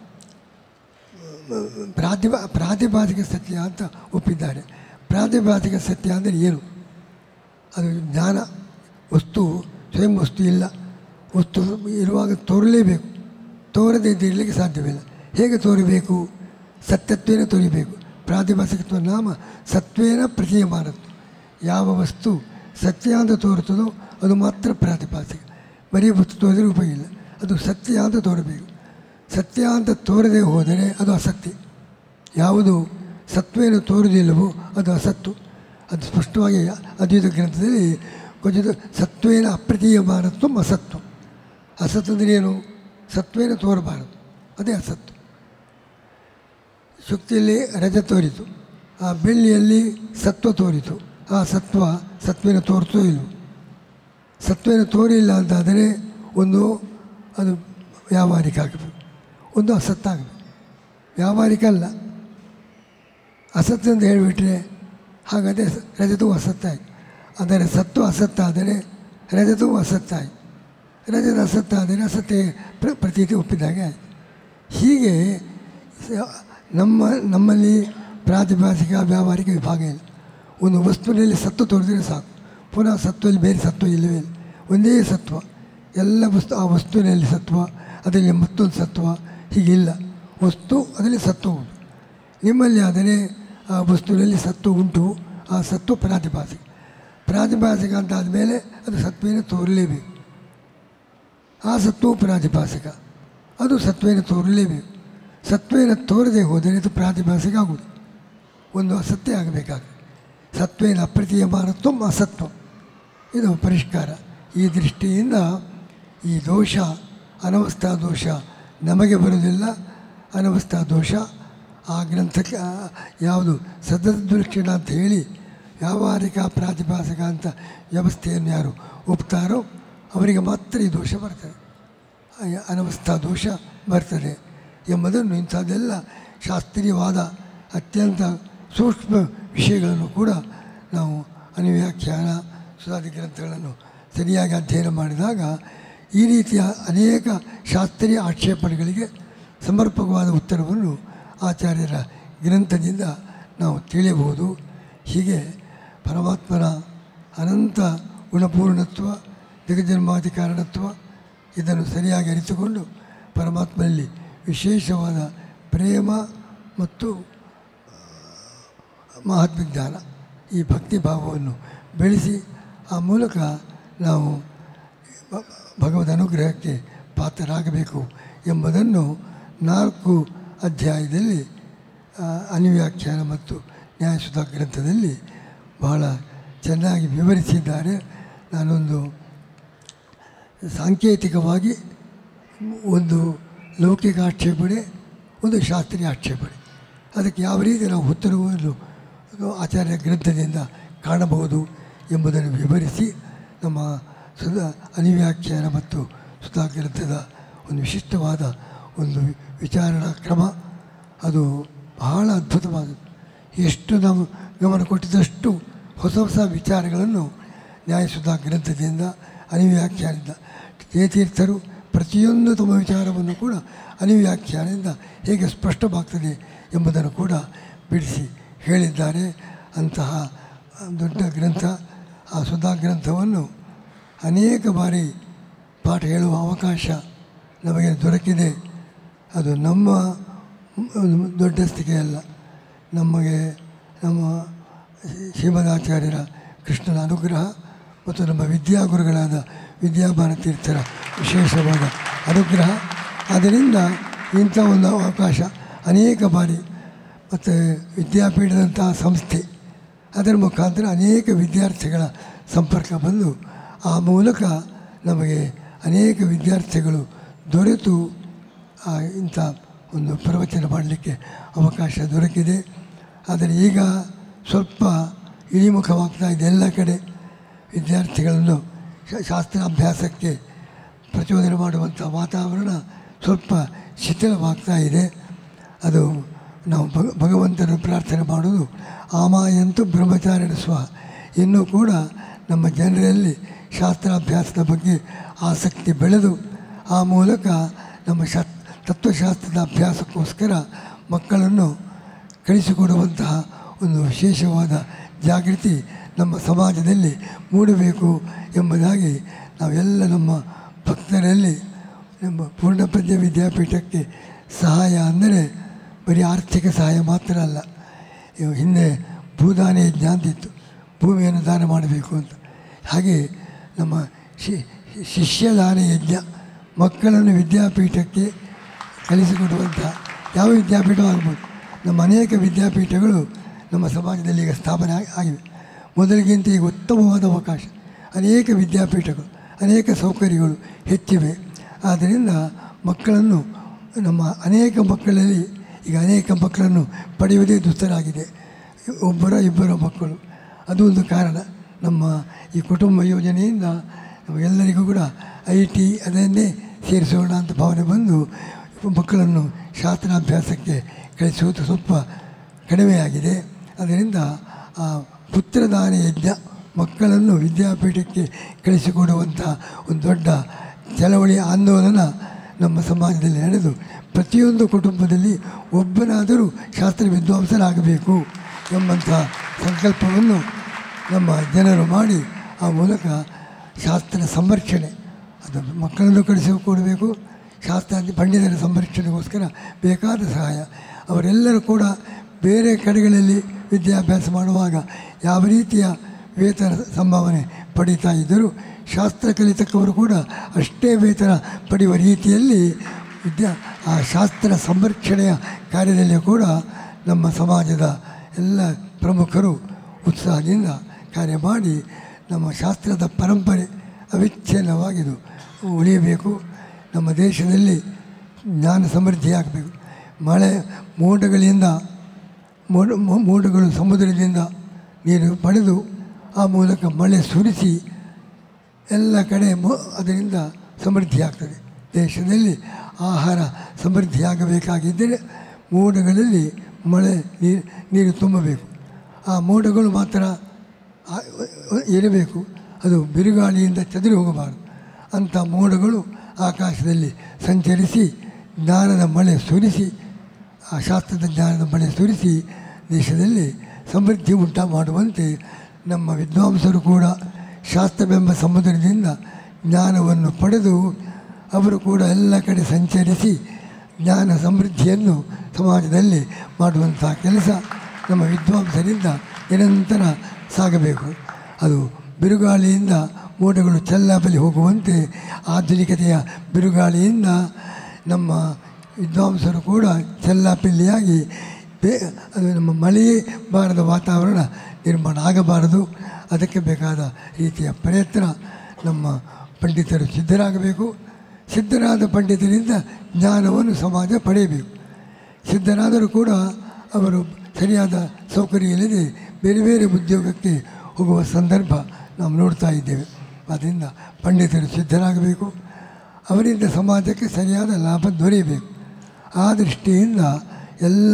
ಪ್ರಾತಿಭಾ ಪ್ರಾತಿಭಾಸಿಕ ಸತ್ಯ ಅಂತ ಒಪ್ಪಿದ್ದಾರೆ ಪ್ರಾತಿಭಾಸಿಕ ಸತ್ಯ ಅಂದರೆ ಏನು ಅದು ಜ್ಞಾನ ವಸ್ತು ಸ್ವಯಂ ವಸ್ತು ಇಲ್ಲ ವಸ್ತು ಇರುವಾಗ ತೋರಲೇಬೇಕು ತೋರದೇ ಇದ್ದಿರಲಿಕ್ಕೆ ಸಾಧ್ಯವಿಲ್ಲ ಹೇಗೆ ತೋರಬೇಕು ಸತ್ಯತ್ವೇನ ತೋರಿಬೇಕು ಪ್ರಾತಿಭಾಸಿಕತ್ವ ನಾಮ ಸತ್ವೇನ ಪ್ರತೀಯಮಾನತ್ವ ಯಾವ ವಸ್ತು ಸತ್ಯ ಅಂತ ತೋರುತ್ತದೋ ಅದು ಮಾತ್ರ ಪ್ರಾತಿಭಾಸಿಕ ಬರೀ ವಸ್ತು ತೋರಿದ್ರೆ ಉಪಯೋಗ ಇಲ್ಲ ಅದು ಸತ್ಯ ಅಂತ ತೋರಬೇಕು ಸತ್ಯ ಅಂತ ತೋರದೆ ಹೋದರೆ ಅದು ಅಸತ್ಯ ಯಾವುದು ಸತ್ವೇನು ತೋರುವುದಿಲ್ಲವೋ ಅದು ಅಸತ್ತು ಅದು ಸ್ಪಷ್ಟವಾಗಿ ಅದ್ವೈತ ಗ್ರಂಥದಲ್ಲಿ ಕೊಂಚ ಸತ್ವೇನ ಅಪ್ರತೀಯಮಾನತ್ವ ಅಸತ್ವ ಅಸತ್ ಅಂದರೆ ಏನು ಸತ್ವೇನ ತೋರಬಾರದು ಅದೇ ಅಸತ್ತು ಶುಕ್ತಿಯಲ್ಲಿ ರಜ ತೋರಿತು ಆ ಬೆಳ್ಳಿಯಲ್ಲಿ ಸತ್ವ ತೋರಿತು ಆ ಸತ್ವ ಸತ್ವೇನ ತೋರಿಸೋ ಇಲ್ಲವು ಸತ್ವೇನ ತೋರಿಲ್ಲ ಅಂತಾದರೆ ಒಂದು ಅದು ವ್ಯಾವಹಾರಿಕ ಆಗಬೇಕು ಒಂದು ಅಸತ್ತಾಗಬೇಕು ವ್ಯಾವಹಾರಿಕ ಅಲ್ಲ ಅಸತ್ತು ಅಂತ ಹೇಳಿಬಿಟ್ರೆ ಹಾಗಾದರೆ ಸ- ರಜತವು ಅಸತ್ತಾಯಿತು ಆದರೆ ಸತ್ವ ಅಸತ್ತಾದರೆ ರಜತವು ಅಸತ್ತಾಯಿತು ರಜತ ಅಸತ್ತಾದರೆ ಅಸತ್ತೆ ಪ್ರ ಪ್ರತೀತಿ ಒಪ್ಪಿದಾಗೆ ಆಯಿತು ಹೀಗೆ ಸ- ನಮ್ಮ ನಮ್ಮಲ್ಲಿ ಪ್ರಾತಿಭಾಸಿಕ ವ್ಯಾವಹಾರಿಕ ವಿಭಾಗ ಇಲ್ಲ ಒಂದು ವಸ್ತುವಿನಲ್ಲಿ ಸತ್ವ ತೋರಿದ್ರೆ ಸಾಕು ಪುನಃ ಸತ್ವದಲ್ಲಿ ಬೇರೆ ಸತ್ವ ಇಲ್ಲವೇ ಇಲ್ಲ ಒಂದೇ ಸತ್ವ ಎಲ್ಲ ವಸ್ತು ಆ ವಸ್ತುವಿನಲ್ಲಿ ಸತ್ವ ಅದರಲ್ಲಿ ಮತ್ತೊಂದು ಸತ್ವ ಹೀಗಿಲ್ಲ ವಸ್ತು ಅದರಲ್ಲಿ ಸತ್ವ ಉಂಟು ನಿಮ್ಮಲ್ಲಿ ಆದರೆ ಆ ವಸ್ತುವಿನಲ್ಲಿ ಸತ್ವ ಉಂಟು ಆ ಸತ್ವ ಪ್ರಾತಿಭಾಸಿಕ ಪ್ರಾತಿಭಾಸಿಕ ಅಂತ ಆದಮೇಲೆ ಅದು ಸತ್ವೇನ ತೋರಲೇಬೇಕು ಆ ಸತ್ವವು ಪ್ರಾತಿಭಾಸಿಕ ಅದು ಸತ್ವೇನ ತೋರಲೇಬೇಕು ಸತ್ವೇನ ತೋರದೆ ಹೋದರೆ ಅದು ಪ್ರಾತಿಭಾಸಿಕ ಆಗುವುದು ಒಂದು ಅಸತ್ಯ ಆಗಬೇಕಾಗ್ತದೆ ಸತ್ವೇನ ಅಪ್ರತೀಯಮಾನತ್ವ ಅಸತ್ವ ಇದು ಪರಿಷ್ಕಾರ ಈ ದೃಷ್ಟಿಯಿಂದ ಈ ದೋಷ ಅನವಸ್ಥಾ ದೋಷ ನಮಗೆ ಬರುವುದಿಲ್ಲ ಅನವಸ್ಥಾ ದೋಷ ಆ ಗ್ರಂಥಕ್ಕೆ ಆ- ಯಾವುದು ಸದೃಕ್ಷಣ ಅಂತ ಹೇಳಿ ವ್ಯಾವಹಾರಿಕ ಪ್ರಾತಿಭಾಸಿಕ ಅಂತ ವ್ಯವಸ್ಥೆಯನ್ನು ಯಾರು ಒಪ್ತಾರೋ ಅವರಿಗೆ ಮಾತ್ರ ಈ ದೋಷ ಬರ್ತದೆ ಆ ಅನವಸ್ಥಾ ದೋಷ ಬರ್ತದೆ ಎಂಬುದನ್ನು ಇಂಥದ್ದೆಲ್ಲ ಶಾಸ್ತ್ರೀಯವಾದ ಅತ್ಯಂತ ಸೂಕ್ಷ್ಮ ವಿಷಯಗಳನ್ನು ಕೂಡ ನಾವು ಅನುವ್ಯಾಖ್ಯಾನ ಸುಧಾದಿ ಗ್ರಂಥಗಳನ್ನು ಸರಿಯಾಗಿ ಅಧ್ಯಯನ ಮಾಡಿದಾಗ ಈ ರೀತಿಯ ಅನೇಕ ಶಾಸ್ತ್ರೀಯ ಆಕ್ಷೇಪಣೆಗಳಿಗೆ ಸಮರ್ಪಕವಾದ ಉತ್ತರವನ್ನು ಆಚಾರ್ಯರ ಗ್ರಂಥದಿಂದ ನಾವು ತಿಳಿಯಬಹುದು ಹೀಗೆ ಪರಮಾತ್ಮನ ಅನಂತ ಗುಣಪೂರ್ಣತ್ವ ಜಗಜನ್ಮಾದಿ ಕಾರಣತ್ವ ಇದನ್ನು ಸರಿಯಾಗಿ ಅರಿತುಕೊಂಡು ಪರಮಾತ್ಮನಲ್ಲಿ ವಿಶೇಷವಾದ ಪ್ರೇಮ ಮತ್ತು ಮಹಾತ್ಮ ಜ್ಞಾನ ಈ ಭಕ್ತಿ ಭಾವವನ್ನು ಬೆಳೆಸಿ ಆ ಮೂಲಕ ನಾವು ಭ- ಭಗವದ್ ಅನುಗ್ರಹಕ್ಕೆ ಪಾತ್ರರಾಗಬೇಕು ಎಂಬುದನ್ನು ನಾಲ್ಕು ಅಧ್ಯಾಯದಲ್ಲಿ ಆ, ಅನುವ್ಯಾಖ್ಯಾನ ಮತ್ತು ನ್ಯಾಯಸುಧಾ ಗ್ರಂಥದಲ್ಲಿ ಬಹಳ ಚೆನ್ನಾಗಿ ವಿವರಿಸಿದ್ದಾರೆ ನಾನೊಂದು ಸಾಂಕೇತಿಕವಾಗಿ ಒಂದು ಲೌಕಿಕ ಆಕ್ಷೇಪಣೆ ಒಂದು ಶಾಸ್ತ್ರೀಯ ಆಕ್ಷೇಪಣೆ ಅದಕ್ಕೆ ಯಾವ ರೀತಿ ನಾವು ಉತ್ತರವನ್ನು ಅದು ಆಚಾರ್ಯ ಗ್ರಂಥದಿಂದ ಕಾಣಬಹುದು ಎಂಬುದನ್ನು ವಿವರಿಸಿ ನಮ್ಮ ಸುಧಾ ಅನಿವ್ಯಾಖ್ಯಾನ ಮತ್ತು ಸುಧಾ ಗ್ರಂಥದ ಒಂದು ವಿಶಿಷ್ಟವಾದ ಒಂದು ವಿಚಾರಣಾ ಕ್ರಮ ಅದು ಬಹಳ ಅದ್ಭುತವಾದದ್ದು ಎಷ್ಟು ನಾವು ಗಮನ ಕೊಟ್ಟಿದ್ದಷ್ಟು ಹೊಸ ಹೊಸ ವಿಚಾರಗಳನ್ನು ನ್ಯಾಯಸುಧಾ ಗ್ರಂಥದಿಂದ ಅನಿವ್ಯಾಖ್ಯಾನದಿಂದ ಜಯತೀರ್ಥರು ಪ್ರತಿಯೊಂದು ತಮ್ಮ ವಿಚಾರವನ್ನು ಕೂಡ ಅನಿವ್ಯಾಖ್ಯಾನದಿಂದ ಹೇಗೆ ಸ್ಪಷ್ಟವಾಗ್ತದೆ ಎಂಬುದನ್ನು ಕೂಡ ಬಿಡಿಸಿ ಹೇಳಿದ್ದಾರೆ ಅಂತಹ ದೊಡ್ಡ ಗ್ರಂಥ ಆ ಸುಧಾ ಗ್ರಂಥವನ್ನು ಅನೇಕ ಬಾರಿ ಪಾಠ ಹೇಳುವ ಅವಕಾಶ ನಮಗೆ ದೊರಕಿದೆ ಅದು ನಮ್ಮ ಒಂದು ದೊಡ್ಡಸ್ತಿಕೆ ಅಲ್ಲ ನಮಗೆ ನಮ್ಮ ಶ್ರೀಮದಾಚಾರ್ಯರ ಕೃಷ್ಣನ ಅನುಗ್ರಹ ಮತ್ತು ನಮ್ಮ ವಿದ್ಯಾಗುರುಗಳಾದ ವಿದ್ಯಾಭಾನ ತೀರ್ಥರ ವಿಶೇಷವಾದ ಅನುಗ್ರಹ ಆದ್ದರಿಂದ ಇಂಥ ಒಂದು ಅವಕಾಶ ಅನೇಕ ಬಾರಿ ಮತ್ತು ವಿದ್ಯಾಪೀಠದಂತಹ ಸಂಸ್ಥೆ ಅದರ ಮುಖಾಂತರ ಅನೇಕ ವಿದ್ಯಾರ್ಥಿಗಳ ಸಂಪರ್ಕ ಬಂದು ಆ ಮೂಲಕ ನಮಗೆ ಅನೇಕ ವಿದ್ಯಾರ್ಥಿಗಳು ದೊರೆತು ಆ ಇಂಥ ಒಂದು ಪ್ರವಚನ ಮಾಡಲಿಕ್ಕೆ ಅವಕಾಶ ದೊರಕಿದೆ ಆದರೆ ಈಗ ಸ್ವಲ್ಪ ಇಳಿಮುಖವಾಗ್ತಾ ಇದೆ ಎಲ್ಲ ಕಡೆ ವಿದ್ಯಾರ್ಥಿಗಳನ್ನು ಶ- ಶಾಸ್ತ್ರಾಭ್ಯಾಸಕ್ಕೆ ಪ್ರಚೋದನೆ ಮಾಡುವಂಥ ವಾತಾವರಣ ಸ್ವಲ್ಪ ಶಿಥಿಲವಾಗ್ತಾ ಇದೆ ಅದು ನಾವು ಭಗ ಭಗವಂತನ ಪ್ರಾರ್ಥನೆ ಮಾಡೋದು ಆಮಾಯಂತು ಬ್ರಹ್ಮಚಾರಿಣ ಸ್ವ ಇನ್ನೂ ಕೂಡ ನಮ್ಮ ಜನರಲ್ಲಿ ಶಾಸ್ತ್ರಾಭ್ಯಾಸದ ಬಗ್ಗೆ ಆಸಕ್ತಿ ಬೆಳೆದು ಆ ಮೂಲಕ ನಮ್ಮ ಶಾ ತತ್ವಶಾಸ್ತ್ರದ ಅಭ್ಯಾಸಕ್ಕೋಸ್ಕರ ಮಕ್ಕಳನ್ನು ಕಳಿಸಿಕೊಡುವಂತಹ ಒಂದು ವಿಶೇಷವಾದ ಜಾಗೃತಿ ನಮ್ಮ ಸಮಾಜದಲ್ಲಿ ಮೂಡಬೇಕು ಎಂಬುದಾಗಿ ನಾವೆಲ್ಲ ನಮ್ಮ ಭಕ್ತರಲ್ಲಿ ನಮ್ಮ ಪೂರ್ಣಪ್ರಜ್ಞ ವಿದ್ಯಾಪೀಠಕ್ಕೆ ಸಹಾಯ ಅಂದರೆ ಬರೀ ಆರ್ಥಿಕ ಸಹಾಯ ಮಾತ್ರ ಅಲ್ಲ ಇವು ಹಿಂದೆ ಭೂದಾನ ಯಜ್ಞ ಅಂತಿತ್ತು ಭೂಮಿಯನ್ನು ದಾನ ಮಾಡಬೇಕು ಅಂತ ಹಾಗೆ ನಮ್ಮ ಶಿ ಶಿಷ್ಯದಾನ ಯಜ್ಞ ಮಕ್ಕಳನ್ನು ವಿದ್ಯಾಪೀಠಕ್ಕೆ ಕಲಿಸಿಕೊಡುವಂಥ ಯಾವ ವಿದ್ಯಾಪೀಠ ಆಗ್ಬೋದು ನಮ್ಮ ಅನೇಕ ವಿದ್ಯಾಪೀಠಗಳು ನಮ್ಮ ಸಮಾಜದಲ್ಲಿ ಈಗ ಸ್ಥಾಪನೆ ಆಗಿ- ಆಗಿವೆ ಮೊದಲಿಗಿಂತ ಈಗ ಉತ್ತಮವಾದ ಅವಕಾಶ ಅನೇಕ ವಿದ್ಯಾಪೀಠಗಳು ಅನೇಕ ಸೌಕರ್ಯಗಳು ಹೆಚ್ಚಿವೆ ಆದ್ದರಿಂದ ಮಕ್ಕಳನ್ನು ನಮ್ಮ ಅನೇಕ ಮಕ್ಕಳಲ್ಲಿ ಈಗ ಅನೇಕ ಮಕ್ಕಳನ್ನು ಪಡೆಯುವುದೇ ದುಸ್ತರಾಗಿದೆ ಒಬ್ಬರ ಇಬ್ಬರ ಮಕ್ಕಳು ಅದು ಒಂದು ಕಾರಣ ನಮ್ಮ ಈ ಕುಟುಂಬ ಯೋಜನೆಯಿಂದ ನಮಗೆಲ್ಲರಿಗೂ ಕೂಡ ಐ ಟಿ ಅದನ್ನೇ ಸೇರಿಸೋಣ ಅಂತ ಭಾವನೆ ಬಂದು ಮಕ್ಕಳನ್ನು ಶಾಸ್ತ್ರಾಭ್ಯಾಸಕ್ಕೆ ಕಳಿಸುವುದು ಸ್ವಲ್ಪ ಕಡಿಮೆಯಾಗಿದೆ ಅದರಿಂದ ಆ ಪುತ್ರದಾನ ಯಜ್ಞ ಮಕ್ಕಳನ್ನು ವಿದ್ಯಾಪೀಠಕ್ಕೆ ಕಳಿಸಿಕೊಡುವಂಥ ಒಂದು ದೊಡ್ಡ ಚಳವಳಿ ಆಂದೋಲನ ನಮ್ಮ ಸಮಾಜದಲ್ಲಿ ನಡೆದು ಪ್ರತಿಯೊಂದು ಕುಟುಂಬದಲ್ಲಿ ಒಬ್ಬನಾದರೂ ಶಾಸ್ತ್ರ ವಿದ್ವಾಂಸರಾಗಬೇಕು ಎಂಬಂಥ ಸಂಕಲ್ಪವನ್ನು ನಮ್ಮ ಜನರು ಮಾಡಿ ಆ ಮೂಲಕ ಶಾಸ್ತ್ರ ಸಂರಕ್ಷಣೆ ಅದು ಮಕ್ಕಳನ್ನು ಕಳಿಸಿಕೊಡಬೇಕು ಶಾಸ್ತ್ರ ಪಂಡಿತರ ಸಂರಕ್ಷಣೆಗೋಸ್ಕರ ಬೇಕಾದ ಸಹಾಯ ಅವರೆಲ್ಲರೂ ಕೂಡ ಬೇರೆ ಕಡೆಗಳಲ್ಲಿ ವಿದ್ಯಾಭ್ಯಾಸ ಮಾಡುವಾಗ ಯಾವ ರೀತಿಯ ವೇತನ ಸಂಭಾವನೆ ಪಡೀತಾ ಇದ್ದರೂ ಶಾಸ್ತ್ರ ಕಲಿತಕ್ಕವರು ಕೂಡ ಅಷ್ಟೇ ವೇತನ ಪಡೆಯುವ ರೀತಿಯಲ್ಲಿ ವಿದ್ಯಾ ಆ ಶಾಸ್ತ್ರ ಸಂರಕ್ಷಣೆಯ ಕಾರ್ಯದಲ್ಲಿ ಕೂಡ ನಮ್ಮ ಸಮಾಜದ ಎಲ್ಲ ಪ್ರಮುಖರು ಉತ್ಸಾಹದಿಂದ ಕಾರ್ಯ ಮಾಡಿ ನಮ್ಮ ಶಾಸ್ತ್ರದ ಪರಂಪರೆ ಅವಿಚ್ಛಿನ್ನವಾಗಿದು ಉಳಿಯಬೇಕು ನಮ್ಮ ದೇಶದಲ್ಲಿ ಜ್ಞಾನ ಸಮೃದ್ಧಿಯಾಗಬೇಕು ಮಳೆ ಮೋಡಗಳಿಂದ ಮೋಡ ಮೋ- ಮೋಡಗಳು ಸಮುದ್ರದಿಂದ ನೀರು ಪಡೆದು ಆ ಮೂಲಕ ಮಳೆ ಸುರಿಸಿ ಎಲ್ಲ ಕಡೆ ಮೊ ಅದರಿಂದ ಸಮೃದ್ಧಿಯಾಗ್ತದೆ ದೇಶದಲ್ಲಿ ಆಹಾರ ಸಮೃದ್ಧಿಯಾಗಬೇಕಾಗಿದ್ದರೆ ಮೋಡಗಳಲ್ಲಿ ಮಳೆ ನೀರು ನೀರು ತುಂಬಬೇಕು ಆ ಮೋಡಗಳು ಮಾತ್ರ ಆ- ಇರಬೇಕು ಅದು ಬಿರುಗಾಳಿಯಿಂದ ಚದುರಿ ಹೋಗಬಾರದು ಅಂಥ ಮೋಡಗಳು ಆಕಾಶದಲ್ಲಿ ಸಂಚರಿಸಿ ಜ್ಞಾನದ ಮಳೆ ಸುರಿಸಿ ಆ ಶಾಸ್ತ್ರದ ಜ್ಞಾನದ ಮಳೆ ಸುರಿಸಿ ದೇಶದಲ್ಲಿ ಸಮೃದ್ಧಿ ಉಂಟು ಮಾಡುವಂತೆ ನಮ್ಮ ವಿದ್ವಾಂಸರು ಕೂಡ ಶಾಸ್ತ್ರವೆಂಬ ಸಮುದ್ರದಿಂದ ಜ್ಞಾನವನ್ನು ಪಡೆದು ಅವರು ಕೂಡ ಎಲ್ಲ ಕಡೆ ಸಂಚರಿಸಿ ಜ್ಞಾನ ಸಮೃದ್ಧಿಯನ್ನು ಸಮಾಜದಲ್ಲಿ ಮಾಡುವಂಥ ಕೆಲಸ ನಮ್ಮ ವಿದ್ವಾಂಸರಿಂದ ನಿರಂತರ ಸಾಗಬೇಕು ಅದು ಬಿರುಗಾಳಿಯಿಂದ ಮೋಡಗಳು ಚೆಲ್ಲಾಪಲಿ ಹೋಗುವಂತೆ ಆಧುನಿಕತೆಯ ಬಿರುಗಾಳಿಯಿಂದ ನಮ್ಮ ವಿದ್ವಾಂಸರು ಕೂಡ ಚೆಲ್ಲಾಪಿಲ್ಲಿಯಾಗಿ ಬೇ ಅದು ನಮ್ಮ ಮಳೆಯೇ ಬಾರದ ವಾತಾವರಣ ನಿರ್ಮಾಣ ಆಗಬಾರದು ಅದಕ್ಕೆ ಬೇಕಾದ ರೀತಿಯ ಪ್ರಯತ್ನ ನಮ್ಮ ಪಂಡಿತರು ಸಿದ್ಧರಾಗಬೇಕು ಸಿದ್ಧರಾದ ಪಂಡಿತರಿಂದ ಜ್ಞಾನವನ್ನು ಸಮಾಜ ಪಡೆಯಬೇಕು ಸಿದ್ಧರಾದರೂ ಕೂಡ ಅವರು ಸರಿಯಾದ ಸೌಕರ್ಯ ಇಲ್ಲದೆ ಬೇರೆ ಬೇರೆ ಉದ್ಯೋಗಕ್ಕೆ ಹೋಗುವ ಸಂದರ್ಭ ನಾವು ನೋಡ್ತಾ ಇದ್ದೇವೆ ಆದ್ದರಿಂದ ಪಂಡಿತರು ಸಿದ್ಧರಾಗಬೇಕು ಅವರಿಂದ ಸಮಾಜಕ್ಕೆ ಸರಿಯಾದ ಲಾಭ ದೊರೆಯಬೇಕು ಆ ದೃಷ್ಟಿಯಿಂದ ಎಲ್ಲ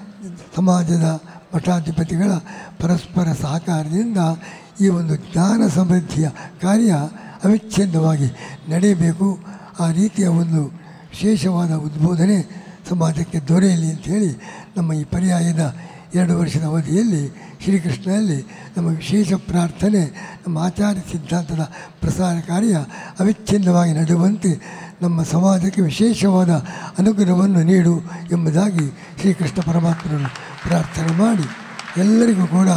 ಸಮಾಜದ ಮಠಾಧಿಪತಿಗಳ ಪರಸ್ಪರ ಸಹಕಾರದಿಂದ ಈ ಒಂದು ಜ್ಞಾನ ಸಮೃದ್ಧಿಯ ಕಾರ್ಯ ಅವಿಚ್ಛಿನ್ನವಾಗಿ ನಡೆಯಬೇಕು ಆ ರೀತಿಯ ಒಂದು ವಿಶೇಷವಾದ ಉದ್ಬೋಧನೆ ಸಮಾಜಕ್ಕೆ ದೊರೆಯಲಿ ಅಂಥೇಳಿ ನಮ್ಮ ಈ ಪರ್ಯಾಯದ ಎರಡು ವರ್ಷದ ಅವಧಿಯಲ್ಲಿ ಶ್ರೀಕೃಷ್ಣನಲ್ಲಿ ನಮ್ಮ ವಿಶೇಷ ಪ್ರಾರ್ಥನೆ ನಮ್ಮ ಆಚಾರ್ಯ ಸಿದ್ಧಾಂತದ ಪ್ರಸಾರ ಕಾರ್ಯ ಅವಿಚ್ಛಿನ್ನವಾಗಿ ನಡೆಯುವಂತೆ ನಮ್ಮ ಸಮಾಜಕ್ಕೆ ವಿಶೇಷವಾದ ಅನುಗ್ರಹವನ್ನು ನೀಡು ಎಂಬುದಾಗಿ ಶ್ರೀಕೃಷ್ಣ ಪರಮಾತ್ಮನನ್ನು ಪ್ರಾರ್ಥನೆ ಮಾಡಿ ಎಲ್ಲರಿಗೂ ಕೂಡ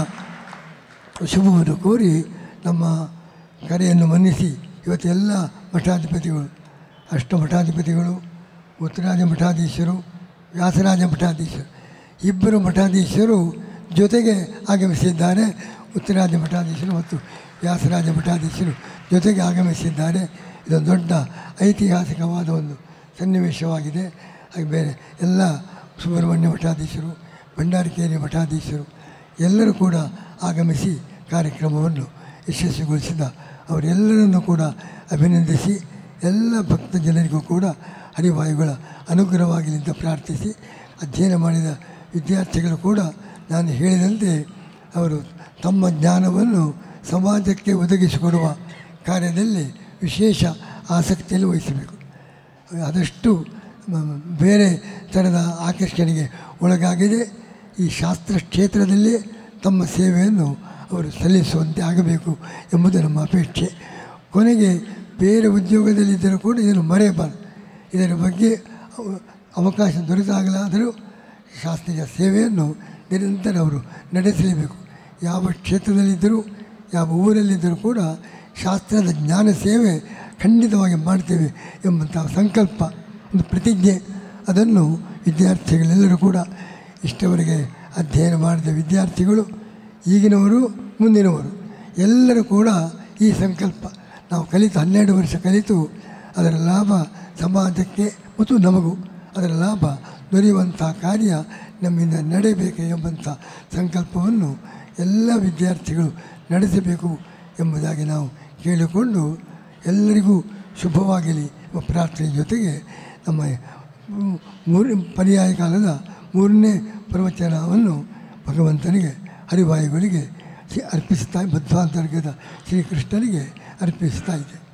ಶುಭವನ್ನು ಕೋರಿ ನಮ್ಮ ಕರೆಯನ್ನು ಮನ್ನಿಸಿ ಇವತ್ತು ಎಲ್ಲ ಮಠಾಧಿಪತಿಗಳು ಅಷ್ಟ ಮಠಾಧಿಪತಿಗಳು ಉತ್ತರಾಜ ಮಠಾಧೀಶರು ವ್ಯಾಸರಾಜ ಮಠಾಧೀಶರು ಇಬ್ಬರು ಮಠಾಧೀಶರು ಜೊತೆಗೆ ಆಗಮಿಸಿದ್ದಾರೆ ಉತ್ತರಾಜ ಮಠಾಧೀಶರು ಮತ್ತು ವ್ಯಾಸರಾಜ ಮಠಾಧೀಶರು ಜೊತೆಗೆ ಆಗಮಿಸಿದ್ದಾರೆ ಇದೊಂದು ದೊಡ್ಡ ಐತಿಹಾಸಿಕವಾದ ಒಂದು ಸನ್ನಿವೇಶವಾಗಿದೆ ಹಾಗೆ ಬೇರೆ ಎಲ್ಲ ಸುಬ್ರಹ್ಮಣ್ಯ ಮಠಾಧೀಶರು ಭಂಡಾರಕೇರಿ ಮಠಾಧೀಶರು ಎಲ್ಲರೂ ಕೂಡ ಆಗಮಿಸಿ ಕಾರ್ಯಕ್ರಮವನ್ನು ಯಶಸ್ವಿಗೊಳಿಸಿದ ಅವರೆಲ್ಲರನ್ನು ಕೂಡ ಅಭಿನಂದಿಸಿ ಎಲ್ಲ ಭಕ್ತ ಜನರಿಗೂ ಕೂಡ ಹರಿವಾಯುಗಳ ಅನುಗ್ರಹವಾಗಲಿ ಅಂತ ಪ್ರಾರ್ಥಿಸಿ ಅಧ್ಯಯನ ಮಾಡಿದ ವಿದ್ಯಾರ್ಥಿಗಳು ಕೂಡ ನಾನು ಹೇಳಿದಂತೆ ಅವರು ತಮ್ಮ ಜ್ಞಾನವನ್ನು ಸಮಾಜಕ್ಕೆ ಒದಗಿಸಿಕೊಡುವ ಕಾರ್ಯದಲ್ಲಿ ವಿಶೇಷ ಆಸಕ್ತಿಯನ್ನು ವಹಿಸಬೇಕು ಆದಷ್ಟು ಮ- ಬೇರೆ ಥರದ ಆಕರ್ಷಣೆಗೆ ಒಳಗಾಗಿದೆ ಈ ಶಾಸ್ತ್ರ ಕ್ಷೇತ್ರದಲ್ಲಿ ತಮ್ಮ ಸೇವೆಯನ್ನು ಅವರು ಸಲ್ಲಿಸುವಂತೆ ಆಗಬೇಕು ಎಂಬುದು ನಮ್ಮ ಅಪೇಕ್ಷೆ ಕೊನೆಗೆ ಬೇರೆ ಉದ್ಯೋಗದಲ್ಲಿದ್ದರೂ ಕೂಡ ಇದನ್ನು ಮರೆಯಬಾರದು ಇದರ ಬಗ್ಗೆ ಅವ- ಅವಕಾಶ ದೊರೆತಾಗಲಾದರೂ ಶಾಸ್ತ್ರೀಯ ಸೇವೆಯನ್ನು ನಿರಂತರ ಅವರು ನಡೆಸಲೇಬೇಕು ಯಾವ ಕ್ಷೇತ್ರದಲ್ಲಿದ್ದರೂ ಯಾವ ಊರಲ್ಲಿದ್ದರೂ ಕೂಡ ಶಾಸ್ತ್ರದ ಜ್ಞಾನ ಸೇವೆ ಖಂಡಿತವಾಗಿ ಮಾಡ್ತೇವೆ ಎಂಬಂಥ ಸಂಕಲ್ಪ ಒಂದು ಪ್ರತಿಜ್ಞೆ ಅದನ್ನು ವಿದ್ಯಾರ್ಥಿಗಳೆಲ್ಲರೂ ಕೂಡ ಇಷ್ಟವರೆಗೆ ಅಧ್ಯಯನ ಮಾಡಿದ ವಿದ್ಯಾರ್ಥಿಗಳು ಈಗಿನವರು ಮುಂದಿನವರು ಎಲ್ಲರೂ ಕೂಡ ಈ ಸಂಕಲ್ಪ ನಾವು ಕಲಿತು ಹನ್ನೆರಡು ವರ್ಷ ಕಲಿತು ಅದರ ಲಾಭ ಸಮಾಜಕ್ಕೆ ಮತ್ತು ನಮಗೂ ಅದರ ಲಾಭ ದೊರೆಯುವಂಥ ಕಾರ್ಯ ನಮ್ಮಿಂದ ನಡೆಯಬೇಕು ಎಂಬಂಥ ಸಂಕಲ್ಪವನ್ನು ಎಲ್ಲ ವಿದ್ಯಾರ್ಥಿಗಳು ನಡೆಸಬೇಕು ಎಂಬುದಾಗಿ ನಾವು ಕೇಳಿಕೊಂಡು ಎಲ್ಲರಿಗೂ ಶುಭವಾಗಲಿ ಎಂಬ ಪ್ರಾರ್ಥನೆ ಜೊತೆಗೆ ನಮ್ಮ ಮೂರು ಪರ್ಯಾಯ ಕಾಲದ ಮೂರನೇ ಪ್ರವಚನವನ್ನು ಭಗವಂತನಿಗೆ ಹರಿವಾಯುಗಳಿಗೆ ಶ್ರೀ ಅರ್ಪಿಸ್ತಾ ಬದ್ಧಾಂತರ್ಗತ ಶ್ರೀಕೃಷ್ಣನಿಗೆ ಅರ್ಪಿಸ್ತಾ ಇದೆ